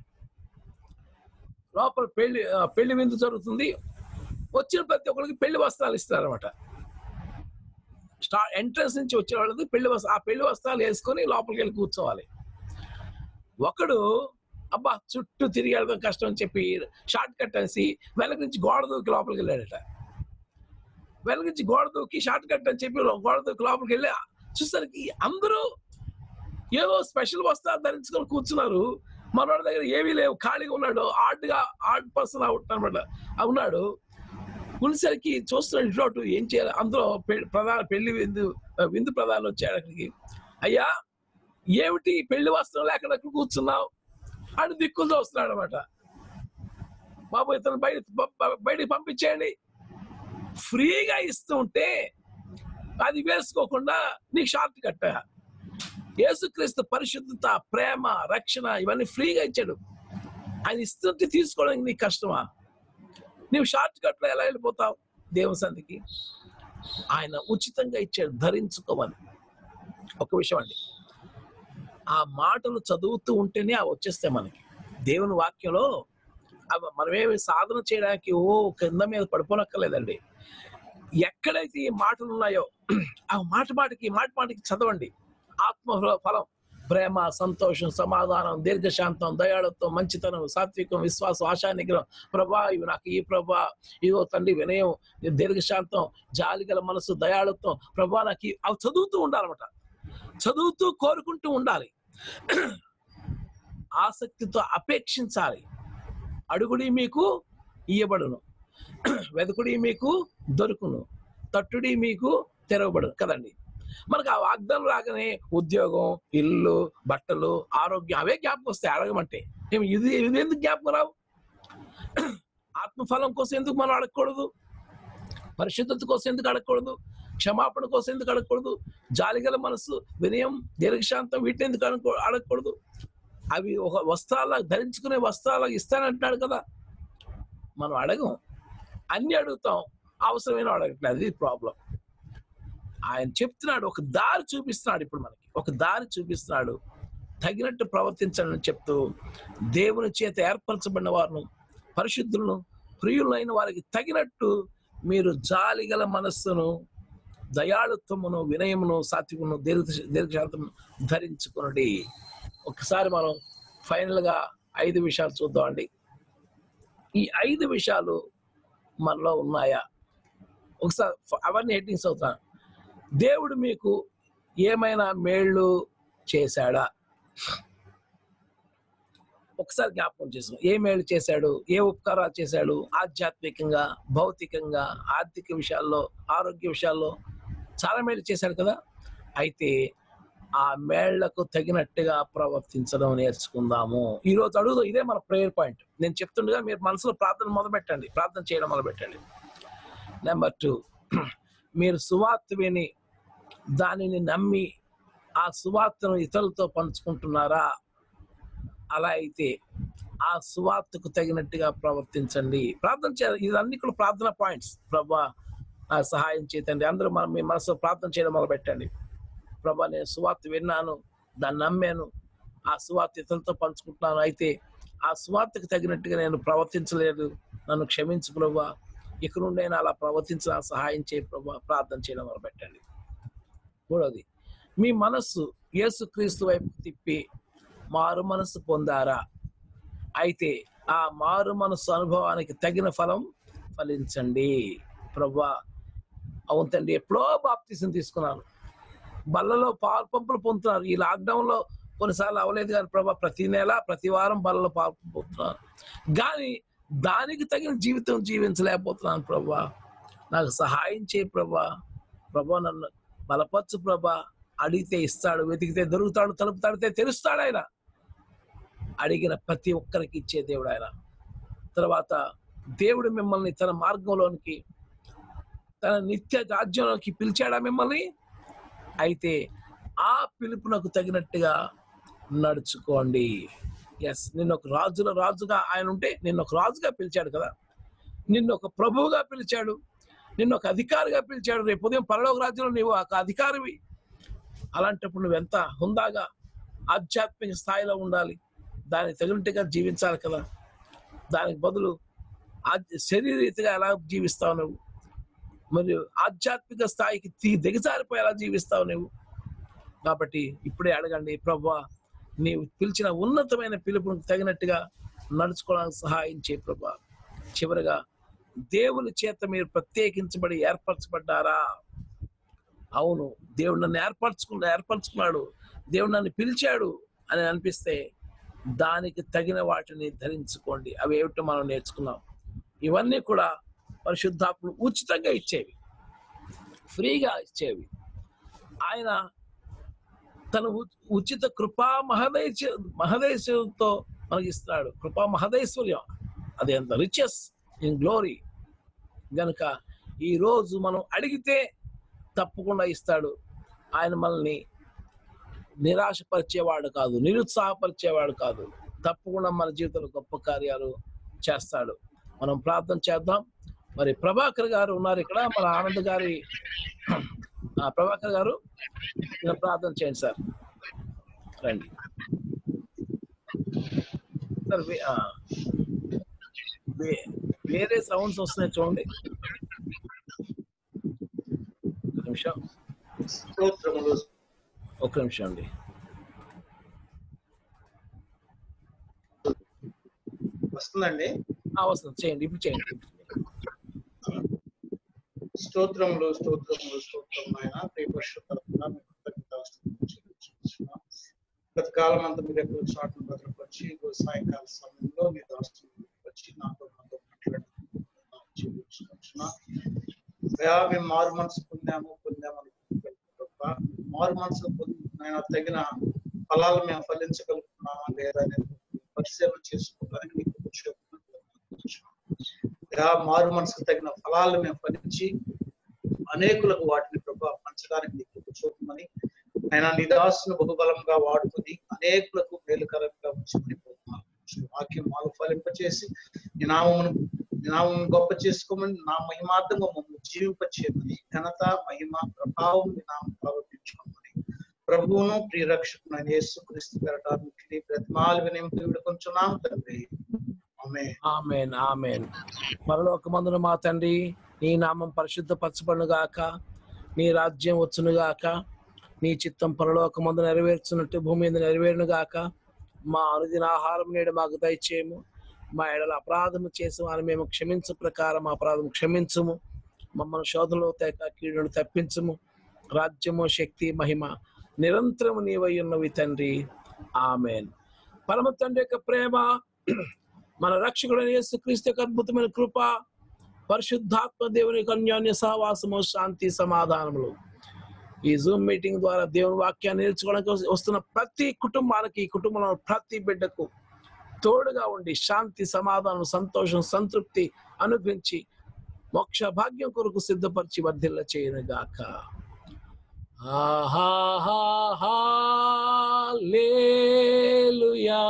S1: లోపల పెళ్లి ఆ, పెళ్లి విందు జరుగుతుంది వచ్చిన ప్రతి ఒక్కరికి పెళ్లి వస్త్రాలు ఇస్తారనమాట స్టా ఎంట్రన్స్ నుంచి వచ్చే వాళ్ళకి పెళ్లి వస్త్ర ఆ పెళ్లి వస్త్రాలు వేసుకొని లోపలికి వెళ్ళి కూర్చోవాలి ఒకడు అబ్బా చుట్టూ తిరిగి వెళ్ళడం కష్టం అని చెప్పి షార్ట్ కట్ అనేసి వెనక నుంచి గోడ దూకి లోపలికి వెళ్ళాడట వెనక నుంచి గోడ దూకి షార్ట్ కట్ అని చెప్పి గోడ దూకి లోపలికి వెళ్ళి చూసరికి అందరూ ఏదో స్పెషల్ వస్త్రాలు ధరించుకొని కూర్చున్నారు మనోడి దగ్గర ఏమీ లేవు ఖాళీగా ఉన్నాడు ఆర్డ్గా ఆర్డ్ పర్సన్ అవుట్ అనమాట ఉన్నాడు ఉన్నసరికి చూస్తున్నాడు ఇటు అటు ఏం చేయాలి అందులో పె- ప్రధాన పెళ్లి విందు విందు ప్రధాని వచ్చాడు అక్కడికి అయ్యా ఏమిటి పెళ్లి వస్త్రం లేకుండా అక్కడ కూర్చున్నావు అని దిక్కులు చూస్తున్నాడు అనమాట బాబు ఇతను బయట బ- బయటికి పంపించేయండి ఫ్రీగా ఇస్తూ ఉంటే అది వేసుకోకుండా నీకు షార్ట్ కట్టా యేసుక్రీస్తు పరిశుద్ధత ప్రేమ రక్షణ ఇవన్నీ ఫ్రీగా ఇచ్చాడు ఆయన ఇస్తుంటే తీసుకోవడానికి నీకు కష్టమా నీవు షార్ట్ కట్లో ఎలా వెళ్ళిపోతావు దేవుని సంధికి ఆయన ఉచితంగా ఇచ్చాడు ధరించుకోమని ఒక విషయం అండి ఆ మాటలు చదువుతూ ఉంటేనే అవి వచ్చేస్తాయి మనకి దేవుని వాక్యంలో అవి మనమేమి సాధన చేయడానికి ఓ కింద మీద పడిపోనక్కర్లేదండి ఎక్కడైతే ఈ మాటలు ఉన్నాయో ఆ మాట మాటకి మాట మాటకి చదవండి ఆత్మ ఫలం ప్రేమ సంతోషం సమాధానం దీర్ఘశాంతం దయాళత్వం మంచితనం సాత్వికం విశ్వాసం ఆశా నిగ్రహం ప్రభా ఇవి నాకు ఈ ప్రభా ఇగో తండ్రి వినయం దీర్ఘశాంతం జాలిగల మనసు దయాళత్వం ప్రభా నాకు ఈ- అవి చదువుతూ ఉండాలన్నమాట చదువుతూ కోరుకుంటూ ఉండాలి ఆసక్తితో అపేక్షించాలి అడుగుడి మీకు ఇయ్యబడును వెదకుడి మీకు దొరుకును తట్టుడి మీకు తెరవబడును కదండి మనకు ఆ వాగ్దానం రాగానే ఉద్యోగం ఇల్లు బట్టలు ఆరోగ్యం అవే జ్ఞాపకం వస్తాయి అడగమంటే ఏమి ఇది ఇది ఎందుకు జ్ఞాపకం రావు ఆత్మఫలం కోసం ఎందుకు మనం అడగకూడదు పరిశుద్ధత కోసం ఎందుకు అడగకూడదు క్షమాపణ కోసం ఎందుకు అడగకూడదు జాలిగల మనసు వినయం దీర్ఘశాంతం వీటిని ఎందుకు అనుకో అడగకూడదు అవి ఒక వస్త్రాల ధరించుకునే వస్త్రాల ఇస్తానంటున్నాడు కదా మనం అడగం అన్ని అడుగుతాం అవసరమైన అడగట్లేదు అది ప్రాబ్లం ఆయన చెప్తున్నాడు ఒక దారి చూపిస్తున్నాడు ఇప్పుడు మనకి ఒక దారి చూపిస్తున్నాడు తగినట్టు ప్రవర్తించాలని చెప్తూ దేవుని చేత ఏర్పరచబడిన వారిను పరిశుద్ధులను ప్రియులైన వారికి తగినట్టు మీరు జాలిగల మనస్సును దయాళుత్వమును వినయమును సాత్వికమును దీర్ఘ దీర్ఘశాంతమును ధరించుకునండి ఒకసారి మనం ఫైనల్ గా ఐదు విషయాలు చూద్దామండి ఈ ఐదు విషయాలు మనలో ఉన్నాయా ఒకసారి ఫ- అవన్నీ హెడ్డింగ్స్ అవుతాను దేవుడు మీకు ఏమైనా మేళ్ళు చేశాడా ఒకసారి జ్ఞాపకం చేసుకున్నాం ఏ మేలు చేశాడు ఏ ఉపకారాలు చేశాడు ఆధ్యాత్మికంగా భౌతికంగా ఆర్థిక విషయాల్లో ఆరోగ్య విషయాల్లో చాలా మేలు చేశాడు కదా అయితే ఆ మేళ్లకు తగినట్టుగా ప్రవర్తించడం నేర్చుకుందాము ఈ రోజు అడుగుదాం ఇదే మన ప్రేయర్ పాయింట్ నేను చెప్తుండగా మీరు మనసులో ప్రార్థన మొదలు పెట్టండి ప్రార్థన చేయడం మొదలు పెట్టండి నెంబర్ టూ మీరు సువార్త విని దానిని నమ్మి ఆ సువార్తను ఇతరులతో పంచుకుంటున్నారా అలా అయితే ఆ సువార్తకు తగినట్టుగా ప్రవర్తించండి ప్రార్థన చేయాలి ఇదన్నీ కూడా ప్రార్థన పాయింట్స్ ప్రభా నాకు సహాయం చేయండి అందరూ మనం మీ మనసులో ప్రార్థన చేయడం మొదలు పెట్టండి ప్రభా నేను సువార్త విన్నాను దాన్ని నమ్మాను ఆ సువార్త ఇతరులతో పంచుకుంటున్నాను అయితే ఆ సువార్తకు తగినట్టుగా నేను ప్రవర్తించలేదు నన్ను క్షమించు ప్రభా ఇక నుండి నేను అలా ప్రవర్తించిన సహాయం చేయ ప్రభా ప్రార్థన చేయడం మొదలు పెట్టండి మూడవది మీ మనస్సు యేసుక్రీస్తు వైపు తిప్పి మారు మనస్సు పొందారా అయితే ఆ మారు మనస్సు అనుభవానికి తగిన ఫలం ఫలించండి ప్రభా అవును తండ్రి ఎప్పుడో బాప్తీసం తీసుకున్నాను బల్లలో పాలు పంపులు పొందుతున్నారు ఈ లాక్డౌన్ లో కొన్నిసార్లు అవ్వలేదు కానీ ప్రభా ప్రతి నెల ప్రతి వారం బల్లలో పాలు పొందుతున్నాను కానీ దానికి తగిన జీవితం జీవించలేకపోతున్నాను ప్రభా నాకు సహాయం చేయి ప్రభా ప్రభా నన్ను బలపరచు ప్రభా అడిగితే ఇస్తాడు వెతికితే దొరుకుతాడు తలుపు తడితే తెరుస్తాడు ఆయన అడిగిన ప్రతి ఒక్కరికి ఇచ్చే దేవుడు ఆయన తర్వాత దేవుడు మిమ్మల్ని తన మార్గంలోనికి తన నిత్య రాజ్యంలోకి పిలిచాడా మిమ్మల్ని అయితే ఆ పిలుపునకు తగినట్టుగా నడుచుకోండి ఎస్ నిన్న ఒక రాజుల రాజుగా ఆయన ఉంటే నిన్న ఒక రాజుగా పిలిచాడు కదా నిన్ను ఒక ప్రభువుగా పిలిచాడు నిన్ను ఒక అధికారిగా పిలిచాడు రేపు ఉదయం పరలోక రాజ్యంలో నీవు ఒక అధికారివి అలాంటప్పుడు నువ్వు ఎంత హుందాగా ఆధ్యాత్మిక స్థాయిలో ఉండాలి దానికి తగినట్టుగా జీవించాలి కదా దానికి బదులు ఆధ్య- శరీరీతిగా ఎలా జీవిస్తావు నువ్వు మరియు ఆధ్యాత్మిక స్థాయికి తీ దిగజారిపోయి ఎలా జీవిస్తావు నువ్వు కాబట్టి ఇప్పుడే అడగండి ప్రభా నీవు పిలిచిన ఉన్నతమైన పిలుపునికి తగినట్టుగా నడుచుకోవడానికి సహాయం చేయి ప్రభా చివరిగా దేవుని చేత మీరు ప్రత్యేకించబడి ఏర్పరచబడ్డారా అవును దేవుడు నన్ను ఏర్పరచుకున్నా ఏర్పరచుకున్నాడు దేవుడు నన్ను పిలిచాడు అని అనిపిస్తే దానికి తగిన వాటిని ధరించుకోండి అవి ఏమిటో మనం నేర్చుకున్నాం ఇవన్నీ కూడా పరిశుద్ధాత్మలు ఉచితంగా ఇచ్చేవి ఫ్రీగా ఇచ్చేవి ఆయన తన ఉ- ఉచిత కృపా మహదైశ మహదైశ్వర్యంతో మనకి ఇస్తున్నాడు కృపా మహదైశ్వర్యం అది ఎంత రిచెస్ ఇన్ గ్లోరీ గనుక ఈ రోజు మనం అడిగితే తప్పకుండా ఇస్తాడు ఆయన మనల్ని నిరాశపరిచేవాడు కాదు నిరుత్సాహపరిచేవాడు కాదు తప్పకుండా మన జీవితంలో గొప్ప కార్యాలు చేస్తాడు మనం ప్రార్థన చేద్దాం మరి ప్రభాకర్ గారు ఉన్నారు ఇక్కడ మన ఆనంద్ గారి ఆ, ప్రభాకర్ గారు ఇలా ప్రార్థన చేయండి సార్ రండి సార్ వే- ఆ, వే- వేరే సౌండ్స్ వస్తున్నాయి చూడండి ఒక నిమిషం
S4: స్తోత్రములు
S1: ఒక నిమిషం అండి
S4: వస్తుందండి
S1: ఆ, వస్తుంది చేయండి ఇప్పుడు చేయండి ఇప్పుడు చేయండి.
S4: స్తోత్రములు స్తోత్రములు స్తోత్రం ఆయన ప్రియపరుషుల గత కాలం అంతా మీరు ఎక్కడ చాటును భద్రపరిచి ఇదిగో సాయంకాల సమయంలో మీ దాస్తులు వచ్చి నాతో నాతో మాట్లాడుతున్నా మేము మారు మనసు పొందాము పొందాము అనుకుంటున్నాం మారు మనసు ఆయన తగిన ఫలాలు మేము ఫలించగలుగుతున్నామా లేదా అనేది పరిశీలన చేసుకోవడానికి నీకు కూర్చోబెట్టుకుంటున్నాను. మారు మనసుకు తగిన ఫలాలు మేము ఫలించి అనేకులకు వాటిని ప్రభావ పంచడానికి నీకు కూర్చోమని ఆయన నిదాసును బహుబలంగా వాడుకుని అనేకులకు మేలుకరంగా ఉంచుకుని పోతున్నాను వాక్యం మాకు ఫలింపచేసి నీ నామమును నీ నామమును గొప్ప చేసుకోమని నా మహిమార్థంగా మమ్మల్ని జీవింపచేయమని ఘనత మహిమ ప్రభావం నీ నామం ప్రవర్తించుకోమని ప్రభువును ప్రియరక్షకునైన యేసు క్రీస్తు పెరటానికి బ్రతిమాలు వినింపు విడుకొంచున్నాం తండ్రి ఆమె
S1: ఆమెన్ ఆమెన్ పరలోకమందున మా తండ్రి నీ నామం పరిశుద్ధపరచబడును గాక నీ రాజ్యం వచ్చును గాక నీ చిత్తం పరలోకమందు నెరవేర్చున్నట్టు భూమి మీద నెరవేరును గాక మా అనుదిన ఆహారం నేడు మాకు దయచేయము మా ఎడల అపరాధము చేసి వారిని మేము క్షమించు ప్రకారం అపరాధం క్షమించుము మమ్మల్ని శోధనలో తేక కీడును తప్పించుము రాజ్యము శక్తి మహిమ నిరంతరము నీవై ఉన్నవి తండ్రి ఆమెన్ పరమ తండ్రి యొక్క ప్రేమ మన రక్షకుడైన యేసుక్రీస్తు యొక్క అద్భుతమైన కృప పరిశుద్ధాత్మ దేవుని యొక్క అన్యోన్య సహవాసము శాంతి సమాధానములు ఈ జూమ్ మీటింగ్ ద్వారా దేవుని వాక్యాన్ని నేర్చుకోవడానికి వస్- వస్తున్న ప్రతి కుటుంబానికి ఈ కుటుంబంలో ప్రతి బిడ్డకు తోడుగా ఉండి శాంతి సమాధానం సంతోషం సంతృప్తి అనుభవించి మోక్ష భాగ్యం కొరకు సిద్ధపరిచి వర్ధిల్ల చేయను గాక లేలుయా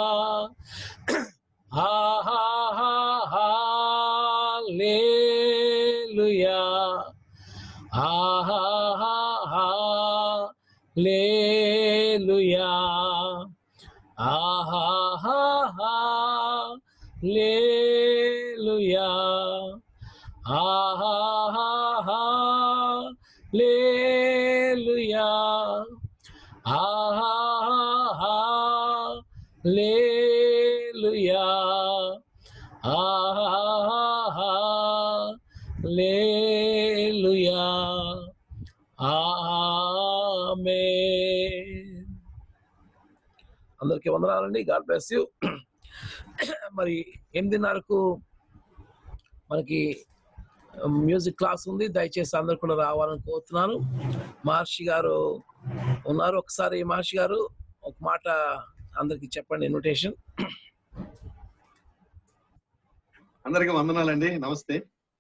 S1: Hallelujah. Hallelujah. Hallelujah. Hallelujah. Hallelujah. Hallelujah. Amen. అందరికీ వందనాలండి గాడ్ బ్లెస్ యూ మరి ఎనిమిదిన్నరకు మనకి మ్యూజిక్ క్లాస్ ఉంది దయచేసి అందరు కూడా రావాలని కోరుతున్నాను మహర్షి గారు ఉన్నారు ఒకసారి మహర్షి గారు ఒక మాట అందరికి చెప్పండి ఇన్విటేషన్
S8: అందరికి వందనాలండి నమస్తే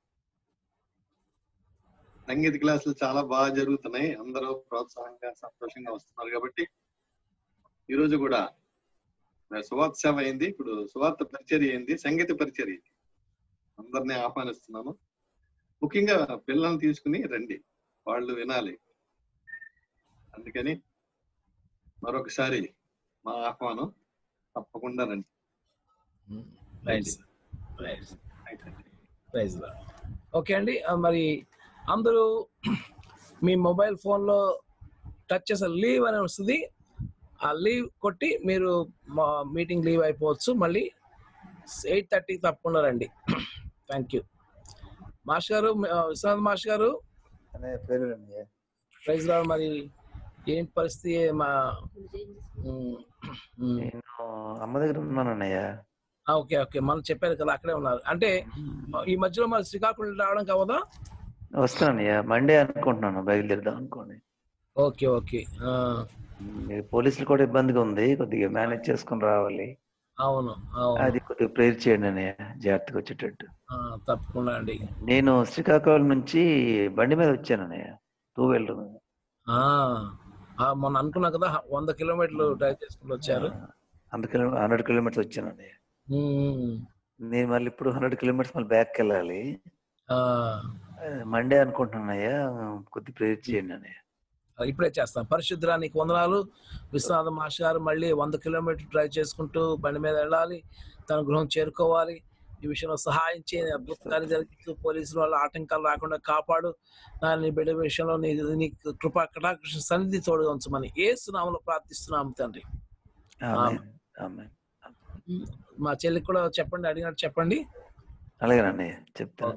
S8: సంగీత క్లాసులు చాలా బాగా జరుగుతున్నాయి అందరూ ప్రోత్సాహంగా సంతోషంగా వస్తున్నారు కాబట్టి ఈ రోజు కూడా మరి సువార్త సేవ అయింది ఇప్పుడు సువార్త పరిచర్య అయింది సంగీత పరిచర్య అయింది. అందరినీ ఆహ్వానిస్తున్నాము ముఖ్యంగా పిల్లల్ని తీసుకుని రండి వాళ్ళు వినాలి అందుకని మరొకసారి మా ఆహ్వానం తప్పకుండా రండి
S1: రైట్ రైట్ ప్రైజ్ ఓకే అండి ఆ, మరి అందరూ మీ మొబైల్ ఫోన్లో టచ్ చేసే లీవ్ అని వస్తుంది ఆ లీవ్ కొట్టి మీరు మా మీటింగ్ లీవ్ అయిపోవచ్చు మళ్ళీ ఎయిట్ థర్టీ తప్పకుండా రండి థ్యాంక్ యూ మాస్టర్ గారు ఆ, విశ్వనాథ్ మాస్టర్ గారు
S9: అనే పేరు అండి
S1: ప్రైజ్ రావు మరి ఏం పరిస్థితి మా ఉమ్, ఉమ్.
S9: నేను అమ్మ దగ్గర ఉన్నాను అన్నయ్య
S1: ఆ, ఓకే ఓకే మనం చెప్పారు కదా అక్కడే ఉన్నారు అంటే ఈ మధ్యలో మరి శ్రీకాకుళం రావడానికి అవ్వదా
S9: వస్తానయ్య మండే అనుకుంటున్నాను బయలుదేరుదాం అనుకోండి
S1: ఓకే ఓకే ఆ,
S9: మీరు పోలీసులు కూడా ఇబ్బందిగా ఉంది కొద్దిగా మేనేజ్ చేసుకుని రావాలి
S1: అవును అవును
S9: అది కొద్దిగా ప్రేర్ చేయండి అన్నయ్య జాగ్రత్తగా వచ్చేటట్టు
S1: ఆ, తప్పకుండా అండి
S9: నేను శ్రీకాకుళం నుంచి బండి మీద వచ్చాను అన్నయ్య టూ వీలర్ మీద
S1: ఆ, ఆ, మొన్న అనుకున్నా కదా వంద కిలోమీటర్లు డ్రైవ్ చేసుకుంటూ వచ్చారు
S9: వంద కిలో హండ్రెడ్ కిలోమీటర్స్ వచ్చాను అన్నయ్య
S1: ఉమ్,
S9: నేను మళ్ళీ ఇప్పుడు హండ్రెడ్ కిలోమీటర్స్ మళ్ళీ బ్యాక్ వెళ్ళాలి
S1: ఆ,
S9: మండే అనుకుంటున్నాను అన్నయ్య కొద్ది ప్రేర్ చేయండి అన్నయ్య
S1: ఇప్పుడే చేస్తాం పరిశుద్ధరా నీకు వందనాలు విశ్వనాథ మాస్టర్ గారు మళ్ళీ వంద కిలోమీటర్ డ్రైవ్ చేసుకుంటూ బండి మీద వెళ్ళాలి తన గృహం చేరుకోవాలి ఈ విషయంలో సహాయం చేయని అద్భుతాన్ని జరిగిస్తూ పోలీసుల వల్ల ఆటంకాలు రాకుండా కాపాడు నా నీ బిడ్డ విషయంలో నీ నీ కృపా కటాకృష్ణ సన్నిధి తోడుగా ఉంచమని ఏ సునామలో ప్రార్థిస్తున్నాము తండ్రి
S9: ఆమేన్ ఆమేన్
S1: మా చెల్లికి కూడా చెప్పండి అడిగినట్టు చెప్పండి
S9: అలాగే అన్నయ్య చెప్తాను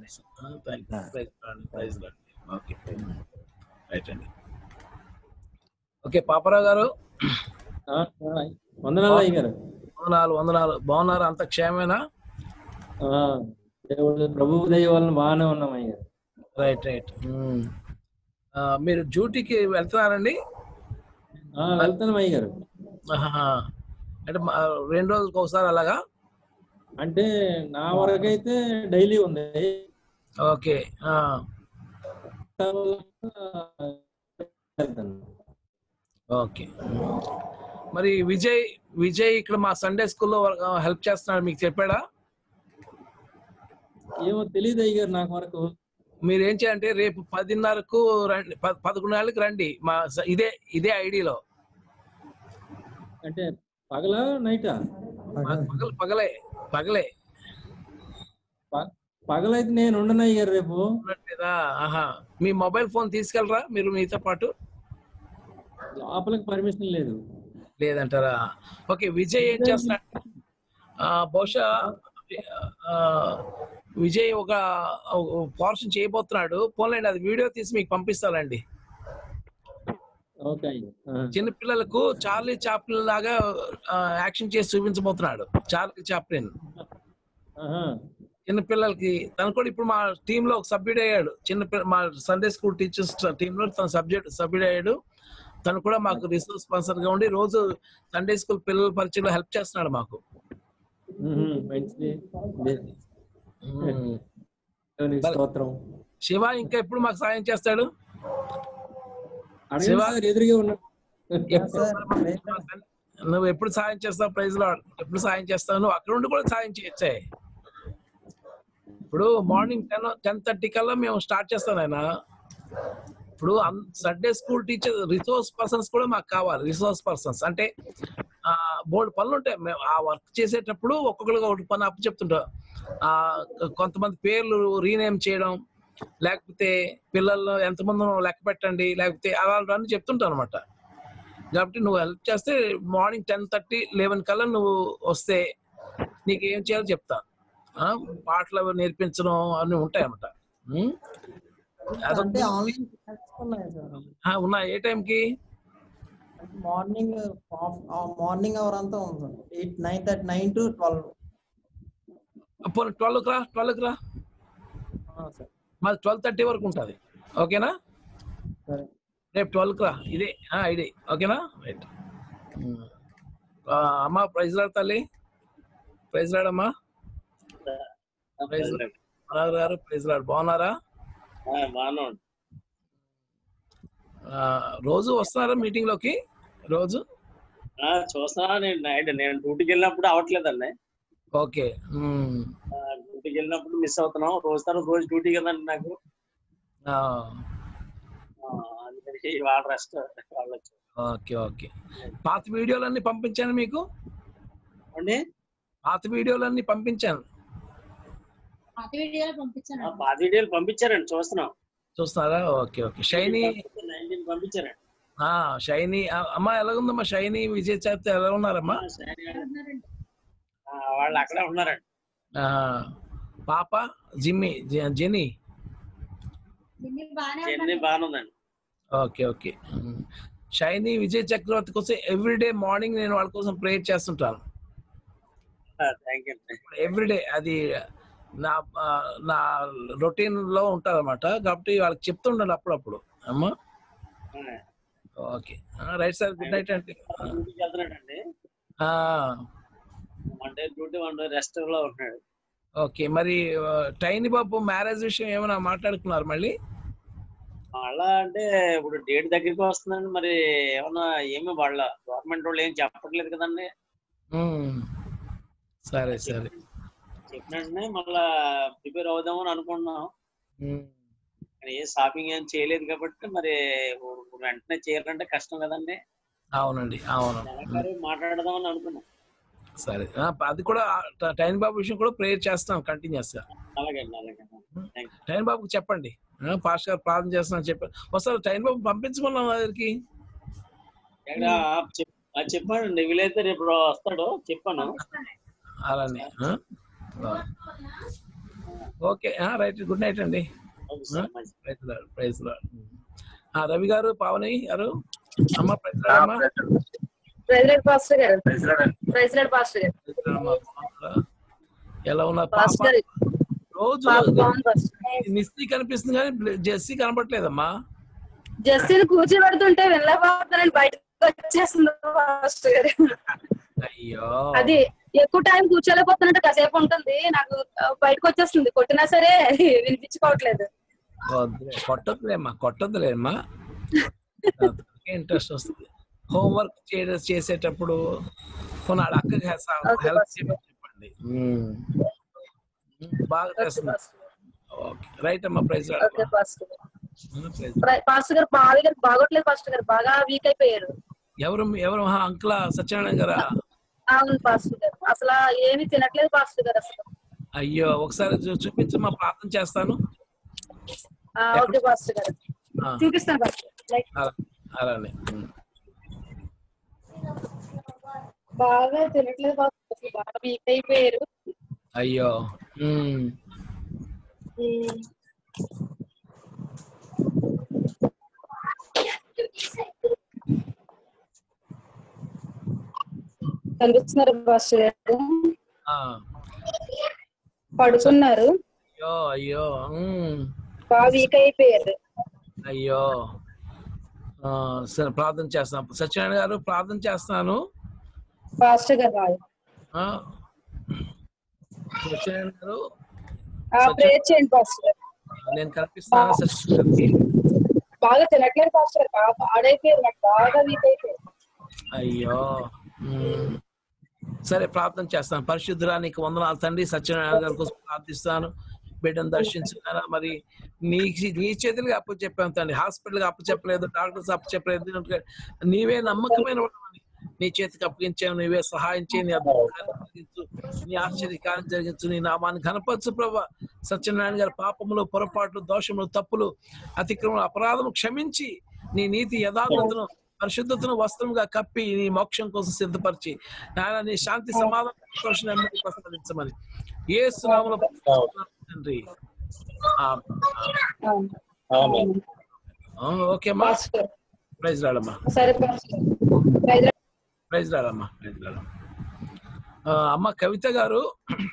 S1: ఓకే రైట్ అండి ఓకే పాపరావు గారు
S10: వందనాలు అయ్య గారు
S1: వందనాలు వందనాలు బాగున్నారు అంత క్షేమేనా
S10: ఆ, దేవుడు ప్రభు దయ వలన బాగానే ఉన్నాం అయ్య గారు
S1: రైట్ రైట్ మీరు డ్యూటీకి వెళ్తున్నారండి
S10: ఆ, వెళ్తాను అయ్య గారు
S1: ఆహా. అంటే మా- రెండు రోజులకు ఒకసారి అలాగా
S10: అంటే నా వరకైతే డైలీ ఉంది
S1: ఓకే ఆ.
S10: వెళ్తాను
S1: ఓకే మరి విజయ్ విజయ్ ఇక్కడ మా సండే స్కూల్లో హెల్ప్ చేస్తున్నాడు మీకు చెప్పాడా
S10: ఏమో తెలియదు అయ్య గారు నాకు వరకు
S1: మీరు ఏం చేయాలంటే రేపు పదిన్నరకు రండి ప- పదకొండున్నరకి రండి మా స- ఇదే ఇదే ఐడిలో
S10: అంటే పగలా నైటా
S1: పగల పగలే పగలే
S10: పగలైతే నేను ఉండను అయ్య గారు రేపు
S1: లేదా ఆహా మీ మొబైల్ ఫోన్ తీసుకెళ్ళరా మీరు మీతో పాటు
S10: లోపలికి పర్మిషన్ లేదు
S1: లేదంటారా ఓకే విజయ్ ఏం చేస్తున్నాడు ఆ, బహుశా ఆ, విజయ్ ఒక పోర్షన్ చేయబోతున్నాడు పోన్లేండి అది వీడియో తీసి మీకు పంపిస్తానండి
S10: ఓకే అయ్య ఆ.
S1: చిన్న పిల్లలకు చార్లీ చాప్లిన్ లాగా ఆ, యాక్షన్ చేసి చూపించబోతున్నాడు చార్లీ చాప్లిన్
S10: ఆహా.
S1: చిన్న పిల్లలకి తను కూడా ఇప్పుడు మా టీమ్ లో ఒక సభ్యుడు అయ్యాడు చిన్న పిల్ల- మా సండే స్కూల్ టీచర్స్ టీమ్ లో తన సబ్జెక్ట్ సభ్యుడు అయ్యాడు తను కూడా మాకు రిసోర్స్ స్పాన్సర్ గా ఉండి రోజు సండే స్కూల్ పిల్లల పరిచయంలో హెల్ప్ చేస్తున్నాడు మాకు
S10: మ్మ్. మంచిది ఇదే.
S1: ఉమ్.
S10: దేవునికి స్తోత్రం
S1: శివ ఇంకా ఎప్పుడు మాకు సాయం చేస్తాడు
S10: అడగండి
S1: శివ
S10: సార్ ఎదురుగా ఉన్నాడు
S1: ఎప్పుడు నువ్వు ఎప్పుడు సాయం చేస్తావు ప్రైజ్ లో ఎప్పుడు సాయం చేస్తావు నువ్వు అక్కడ ఉండి కూడా సాయం చేయొచ్చే ఇప్పుడు మార్నింగ్ టెన్ టెన్ థర్టీ కల్లా మేము స్టార్ట్ చేస్తాం ఆయన ఇప్పుడు Sunday school teacher resource persons కూడా మాకు కావాలి రిసోర్స్ పర్సన్స్ అంటే ఆ బోర్డు పనులు ఉంటాయి మేము ఆ వర్క్ చేసేటప్పుడు ఒక్కొక్కరికి ఒకటి పని అప్పు చెప్తుంటాం ఆ కొంతమంది పేర్లు రీనేమ్ చేయడం లేకపోతే పిల్లలు ఎంతమంది లెక్క పెట్టండి లేకపోతే అలాంటివన్నీ చెప్తుంటాం అనమాట కాబట్టి నువ్వు హెల్ప్ చేస్తే మార్నింగ్ టెన్ థర్టీ లెవెన్ కల్లా నువ్వు వస్తే నీకు ఏం చేయాలో చెప్తా ఆ, పాటలు అవి నేర్పించడం అన్ని ఉంటాయి అన్నమాట ఉం? అదొక-
S11: అంటే ఆన్లైన్ క్లాసెస్ ఉన్నాయి సార్
S1: ఆ, ఉన్నాయి ఏ టైంకి
S11: మార్నింగ్ మార్నింగ్ అవర్ అంతా ఉంది sir eight nine thirty nine to twelve
S1: పోనీ ట్వెల్వ్కి రా ట్వెల్వ్కి రా
S11: సార్
S1: మాది ట్వెల్వ్ థర్టీ వరకు ఉంటుంది ఓకేనా
S11: సరే
S1: రేపు ట్వెల్వ్కి రా ఇదే ఆ, ఇదే ఓకేనా రైట్ అమ్మా ప్రైజ్ రాడు తల్లి ప్రైజ్ రాడమ్మా ప్రైజ్ రాడు గారు ప్రైజ్ రాడు బాగున్నారా
S12: బాగానే
S1: ఆ, రోజు వస్తున్నారా మీటింగ్ లోకి రోజు
S12: చూస్తున్నా నేను నైట్ నేను డ్యూటీకి వెళ్ళినప్పుడు అవ్వట్లేదండి
S1: ఓకే ఉమ్.
S12: ఆ, డ్యూటీకి వెళ్ళినప్పుడు మిస్ అవుతున్నాం రోజు తర్వాత రోజు డ్యూటీ కదండి నాకు
S1: ఆ,
S12: ఆ, అందుకని వాళ్ళ రెస్ట్ వాళ్ళొచ్చు
S1: ఓకే ఓకే పాత వీడియోలన్నీ పంపించాను మీకు
S12: అండి
S1: పాత వీడియోలన్నీ పంపించాను
S13: పాత వీడియోలో పంపించాను
S12: ఆ, పాత వీడియోలు పంపించారండి చూస్తున్నాం
S1: చూస్తున్నారా ఓకే ఓకే షైనీ
S12: నైన్టీన్ పంపించారండి
S1: ఆ షైనీ ఆ, అమ్మా ఎలాగుందమ్మా షైనీ విజయ్ చేత ఎలా ఉన్నారమ్మా
S12: ఆ, వాళ్ళు అక్కడే ఉన్నారండి
S1: ఆ, పాప జిమ్మి జె- జెనీ
S13: దీన్ని బాగానే
S12: జర్నీ
S13: ఉన్నాను.
S12: బాగానే ఉందండి
S1: okay okay um. Shiny Vijay Chakravarthi కోసం ఎవ్రీడే మార్నింగ్ నేను వాళ్ళ కోసం ప్రేయర్ చేస్తుంటాను
S12: థ్యాంక్ యూ అండి
S1: ఎవ్రీడే అది నా ఆ, నా రొటీన్ లో ఉంటారన్నమాట కాబట్టి వాళ్ళకి చెప్తుండాలి అప్పుడప్పుడు అమ్మా okay right sir good night అండి
S12: డ్యూటీకి వెళ్తున్నాడండి
S1: ఆ,
S12: one day duty one day rest లో ఉంటున్నాడు
S1: ఓకే మరి ఆ, టైనీ బాబు మ్యారేజ్ విషయం ఏమైనా మాట్లాడుకున్నారు మళ్ళీ
S12: అలా అంటే ఇప్పుడు డేట్ దగ్గరికి వస్తుందండి మరి ఏమన్నా ఏమి వాళ్ళ గవర్నమెంట్ వాళ్ళు ఏం చెప్పట్లేదు కదండి
S1: ఉమ్. సరే సరే
S12: చెప్పినట్టునే మళ్ళా ప్రిపేర్ అవుదామని అనుకుంటున్నాం
S1: ఉమ్.
S12: కానీ ఏ షాపింగ్ ఏం చేయలేదు కాబట్టి మరి ఇప్పుడు వెంటనే చేయాలంటే కష్టం కదండి
S1: అవునండి అవును
S12: నెలకారు మాట్లాడదామని అనుకున్నాం
S1: సరే ఆ, అది కూడా ఆ, టైనీ బాబు విషయం కూడా ప్రేయర్ చేస్తాం కంటిన్యూస్ గా
S12: అలాగే అలాగే థ్యాంక్
S1: టైన్ బాబుకి చెప్పండి ఆ, పాస్టర్ గారు ప్రార్థన చేస్తున్నా చెప్పండి వస్తారు టైన్ బాబు పంపించమన్నాం నా దగ్గరికి
S12: యూ చెప్పానండి వీలైతే రేపు వస్తాడు చెప్పాను
S1: అలానే ఆ? ఓకే రైట్ గుడ్ నైట్ అండి ప్రైజ్ లార్డ్, ప్రైజ్ లార్డ్. ఆ, రవి గారు పావని గారు అమ్మ ప్రైజ్ లార్డ్ అమ్మా.
S14: ప్రెసిడెంట్ పాస్టర్ గారు ప్రెసిడెంట్ పాస్టర్ గారు
S1: ప్రైజ్ లార్డ్ అమ్మా. బాగున్నారా? ఎలా ఉన్నారు
S14: పాస్టర్
S1: పాప
S14: గారు
S1: రోజు
S14: పాప బాగుంది పాస్టర్
S1: నిస్తి కనిపిస్తుంది కానీ జెస్సీ కనపట్లేదమ్మా
S14: జస్టిన్ కూర్చోబెడుతుంటే వెళ్ళకపోతున్నాను బయటకు వచ్చేస్తుంది పాస్టర్ గారు
S1: అయ్యో
S14: అది ఎక్కువ టైం కూర్చోలేకపోతున్నట్టు కాసేపు ఉంటుంది నాకు ఆ, బయటకు వచ్చేస్తుంది కొట్టినా సరే వినిపించుకోవట్లేదు
S1: వద్దులే కొట్టొద్దులేమ్మా కొట్టొద్దులేమ్మా ఇంట్రెస్ట్ వస్తుంది హోంవర్క్ చేసేటప్పుడు కొన్ని ఆడ అక్కకి
S14: Okay,
S1: హెల్ప్
S14: boss.
S1: చేయమని చెప్పండి ఉమ్. బాగా చేస్తుంది ఓకే రైట్ అమ్మా ప్రైజ్
S14: ఓకే పాస్టర్ ప్ర- పాస్టర్ గారు మావి గారు బాగోట్లేదు పాస్టర్ గారు బాగా వీక్ అయిపోయారు
S1: ఎవరు ఎవరు అంకుల సత్యనారాయణ గారా
S14: అవును పాస్టర్ గారు అసలు ఏమీ తినట్లేదు పాస్టర్ గారు అసలు
S1: అయ్యో ఒకసారి చూ- చూపించమ్మా ప్రార్థన చేస్తాను
S14: ఆ, ఓకే పాస్టర్ గారు
S1: ఆ,
S14: చూపిస్తాను పాస్టర్ లైక్
S1: అలా- అలానే ఉమ్.
S14: బాగా తినట్లేదు పాస్టర్ అసలు బాగా వీక్ అయిపోయారు
S1: అయ్యో ఉమ్.
S14: ఉమ్. కనిపిస్తున్నారు పాస్టర్ గారు
S1: ఆ,
S14: పడుకున్నారు
S1: అయ్యో అయ్యో ఉమ్.
S14: బాగా వీక్ అయిపోయారు
S1: అయ్యో ఆ, సరే ప్రార్థన చేస్తాను సత్యనారాయణ గారు ప్రార్థన చేస్తున్నాను
S14: పాస్టర్ గారు బాగా
S1: ఆ, సత్యనారాయణ గారు
S14: ఆ ప్రేయర్ చేయండి పాస్టర్ గారు
S1: నేను కనిపిస్తాను సత్యనారాయణ గారికి.
S14: బాగా తినట్లేదు పాస్టర్ గారు బాగా పాడైపోయారు నాకు బాగా వీక్ అయిపోయారు
S1: అయ్యో ఉమ్. సరే ప్రార్థన చేస్తాను పరిశుద్ధురా నీకు వందనాలు తండ్రి సత్యనారాయణ గారి కోసం ప్రార్థిస్తాను బిడ్డను దర్శించున్నారా మరి నీ నీ చేతులుగా అప్పు చెప్పాను తండ్రి హాస్పిటల్కి అప్పు చెప్పలేదు డాక్టర్స్ అప్పు చెప్పలేదు నీవే నమ్మకమైన వాడివి. నీ చేతికి అప్పగించావు నీవే సహాయం చేయి నీ అద్భుత కార్యం జరిగించు నీ ఆశ్చర్య కార్యం జరిగించు నీ నామాన్ని కనపరచు ప్రభా సత్యనారాయణ గారి పాపములు పొరపాట్లు దోషములు తప్పులు అతిక్రమలు అపరాధము క్షమించి నీ నీతి యథార్థతను పరిశుద్ధతను వస్త్రముగా కప్పి నీ మోక్షం కోసం సిద్ధపరిచి నాయన నీ శాంతి సమాధానం సంతోషం నెమ్మది ప్రసాదించమని ఏ సునామలో తండ్రి ఆ- ఆ, ఓకే అమ్మా ప్రైజ్ రాడమ్మా
S14: సరే పాస్టర్ ప్రైజ్
S1: ప్రైజ్ రాడమ్మా ప్రైజ్ రాడమ్మా ఆ, అమ్మ కవిత గారు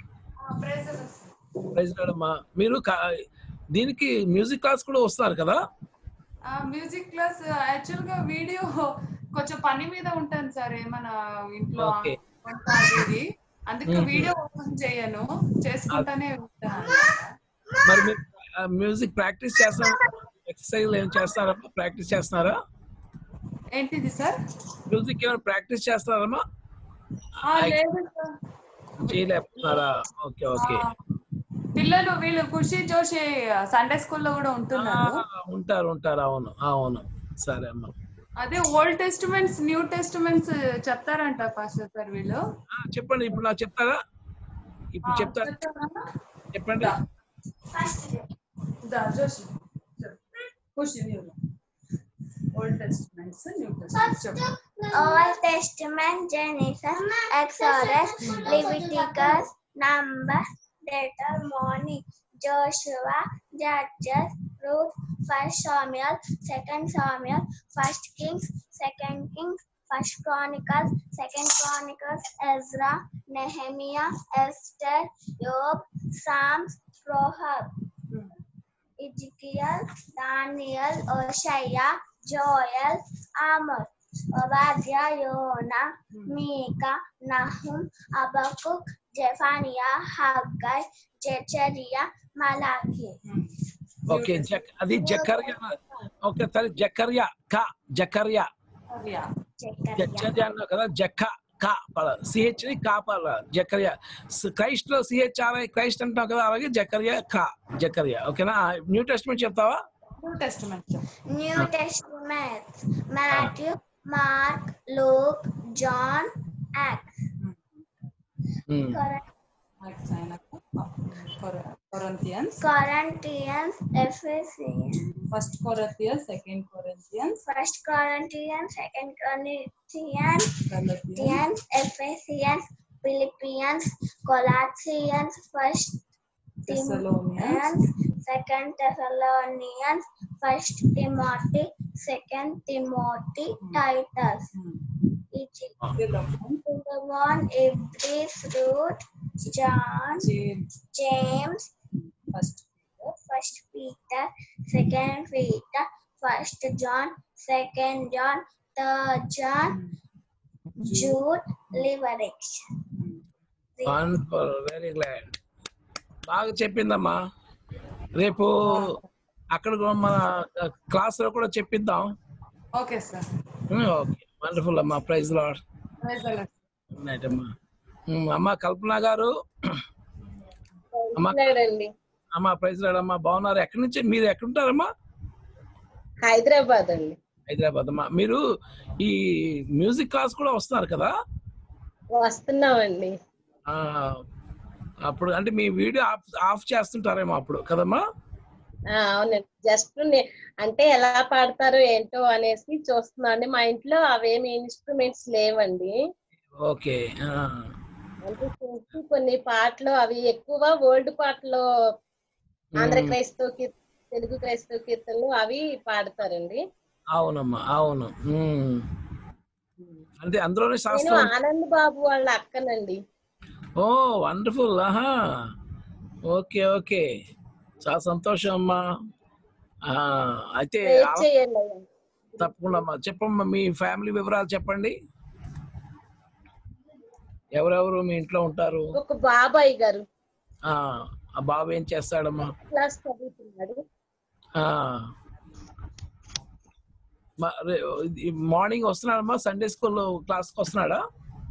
S1: ప్రైజ్ రాడమ్మా మీరు క- దీనికి మ్యూజిక్ క్లాస్ కూడా వస్తున్నారు కదా
S15: ఆ మ్యూజిక్ క్లాస్ యాక్చువల్ గా వీడియో కొంచెం పని మీద ఉంటాను సార్ ఏమన్నా ఇంట్లో
S1: ఓకే.
S15: వంట అది ఇది అందుకే
S1: మ్మ్.
S15: వీడియో ఓపెన్ చేయను చేసుకుంటానే ఉంటాను
S1: మరి మీరు ఆ, మ్యూజిక్ ప్రాక్టీస్ చేస్తున్నారు ఎక్సర్సైజ్ ఏం చేస్తున్నారమ్మా ప్రాక్టీస్ చేస్తున్నారా
S15: ఏంటిది సార్
S1: మ్యూజిక్ ఏమైనా ప్రాక్టీస్ చేస్తున్నారమ్మా
S15: ఆ, లేదు సార్
S1: చేయలేకపోతున్నారా ఓకే ఓకే
S15: పిల్లలు వీళ్ళు ఖుషి జోషి సండే స్కూల్లో కూడా ఉంటున్నారు
S1: ఆ, ఉంటారు ఉంటారు అవును అవును సరే అమ్మా
S15: అదే ఓల్డ్ టెస్టిమెంట్స్ న్యూ టెస్టిమెంట్స్ చెప్తారంట పాస్టర్ సార్ వీళ్ళు
S1: ఆ, చెప్పండి ఇప్పుడు నాకు చెప్తారా ఇప్పుడు చెప్తారా చెప్పండి
S15: దా జోషి చెప్పు. Khushi new old testaments new testaments చెప్పు
S16: Old Testament, Genesis, Exodus, Leviticus, Numbers, Deuteronomy, Joshua, Judges, Ruth, First Samuel, Second Samuel, First Kings, Second Kings, First Chronicles, Second Chronicles, Ezra, Nehemiah, Esther, Job, Psalms, Proverbs. Ezekiel, Daniel, Oshaya, Joel, Amos, Obadiah, Jonah, Micah, Nahum, Habakkuk, Zephaniah, Haggai, Zechariah, Malachi.
S1: Okay జక్ అది జకర్యా okay సరే జకర్యా కా జకర్యా జకర్యా అన్నావు కదా జక్క కా పద సిహెచ్ ని కా పద జకర్యా స్- క్రైస్ట్ లో సిహెచ్ ఆర్ క్రైస్ట్ అంటున్నావు కదా అలాగే జకర్యా కా జకర్యా ఓకేనా న్యూ టెస్ట్మెంట్ చెప్తావా
S15: new testament
S16: New Testament, Matthew, Mark, Luke, John, Acts.
S1: Um.
S16: Cor-
S15: Corinthians
S16: Corinthians, Ephesians,
S15: first Corinthians second Corinthians
S16: First Corinthians, Second Corinthians, Corinthians, Ephesians, Philippians, Colossians, First
S15: Thessalonians.
S16: Thessalonians, Second Thessalonians, First Timothy, Second Timothy, Titus. Philemon, Hebrews, Ruth, John, James,
S15: First
S16: First Peter, Second Peter, First John, Second John, third John, Jude, Limericks.
S1: Wonderful very glad బాగా చెప్పిందమ్మా రేపు అక్కడ కూడా మన class లో కూడా చెప్పిద్దాం
S15: okay sir
S1: okay wonderful అమ్మా ప్రైజ్ లాడ్ నైట్ అమ్మా ఉమ్, అమ్మా కల్పన గారు అమ్మా
S17: అండి
S1: అమ్మా ప్రైజ్ లాడ్ అమ్మా బాగున్నారు ఎక్కడి నుంచి మీరు ఎక్కడుంటారమ్మా
S17: హైదరాబాద్ అండి
S1: హైదరాబాద్ అమ్మా మీరు ఈ మ్యూజిక్ క్లాస్ కూడా వస్తున్నారు కదా
S17: వస్తున్నామండి
S1: ఆ, అప్పుడు అంటే మీ వీడియో ఆఫ్ ఆఫ్ చేస్తుంటారేమో అప్పుడు కదమ్మా
S17: ఆ, అవునండి జస్ట్ అంటే ఎలా పాడతారో ఏంటో అనేసి చూస్తున్నాం అండి మా ఇంట్లో అవేమి ఇన్స్ట్రుమెంట్స్ లేవండి
S1: ఓకే ఆ,
S17: అంటే చూసి కొన్ని పాటలు అవి ఎక్కువ ఓల్డ్ పాటలు ఆంధ్ర
S1: మ్మ్.
S17: క్రైస్తవ కీర్తన తెలుగు క్రైస్తవ కీర్తనలు అవి పాడతారండి
S1: అవునమ్మా అవును ఉమ్. అంటే అందులోనే
S17: నేను
S1: శాస్త్రం
S17: ఆనంద్ బాబు వాళ్ళ అక్కనండి
S1: ఓ వండర్ఫుల్ ఆహా ఓకే ఓకే చాలా సంతోషం అమ్మా ఆ, అయితే
S17: ప్రేర్
S1: ఆ-
S17: చేయండి అయ్యా.
S1: తప్పకుండా అమ్మా చెప్పమ్మా మీ ఫ్యామిలీ వివరాలు చెప్పండి ఎవరెవరు మీ ఇంట్లో ఉంటారు
S17: ఒక బాబాయ్ గారు
S1: ఆ ఆ బాబు ఏం చేస్తాడమ్మా
S17: క్లాస్ చదువుతున్నాడు
S1: ఆ మ- రే- ఇది మార్నింగ్ వస్తున్నాడమ్మా సండే స్కూల్ క్లాస్కి వస్తున్నాడా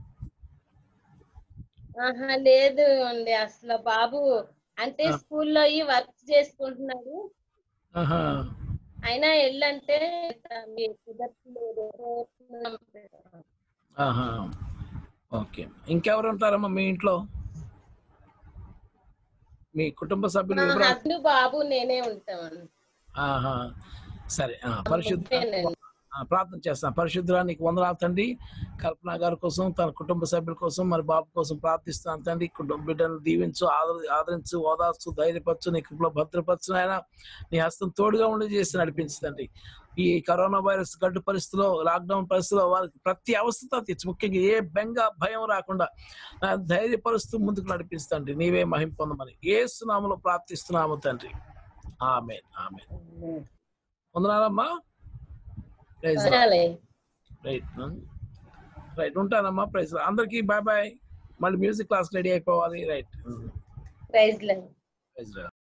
S17: ఆహా లేదు అండి అసలు బాబు అంటే
S1: ఆ.
S17: స్కూల్లో ఈ వర్క్ చేసుకుంటున్నాడు
S1: ఆహా
S17: అయినా వెళ్ళంటే మీ కుదరట్లేదు
S1: ఆహా ఓకే ఇంకెవరు ఉంటారమ్మా మీ ఇంట్లో మీ కుటుంబ సభ్యులు
S17: మా
S1: వివరాలు
S17: హస్బెండ్ బాబు నేనే ఉంటామండి
S1: ఆహా సరే ఆ, పరిశుద్ధ
S17: అంతేనండి.
S1: ఆ, ప్రార్థన చేస్తాను పరిశుద్ధ నీకు వందనాలు తండ్రి కల్పన గారి కోసం తన కుటుంబ సభ్యుల కోసం మరి బాబు కోసం ప్రార్థిస్తాను తండ్రి కుటుంబ బిడ్డను దీవించు ఆదరి ఆదరించు ఓదార్చు ధైర్యపరచు నీ కృపలో భద్రపరచు ఆయన నీ హస్తం తోడుగా ఉండి చేసి నడిపించు తండ్రి ఈ కరోనా వైరస్ గడ్డు పరిస్థితిలో లాక్డౌన్ పరిస్థితిలో వారికి ప్రతి అవస్థ తెచ్చు ముఖ్యంగా ఏ బెంగ భయం రాకుండా ఆ, ధైర్యపరుస్తూ ముందుకు నడిపిస్తండి నీవే మహిం పొందమని ఏ సునామలో ప్రార్థిస్తున్నాము తండ్రి ఆమె ఆమె వందనాలమ్మా ప్రైజ్ లార్డ్.
S17: వందనాలే.
S1: రైట్ రైట్ ఉంటానమ్మా ప్రైజ్ లార్డ్. అందరికీ బాయ్ బాయ్ మళ్ళీ మ్యూజిక్ క్లాస్ రెడీ అయిపోవాలి రైట్
S17: ప్రైజ్ లేదు
S1: ప్రైజ్ లార్డ్.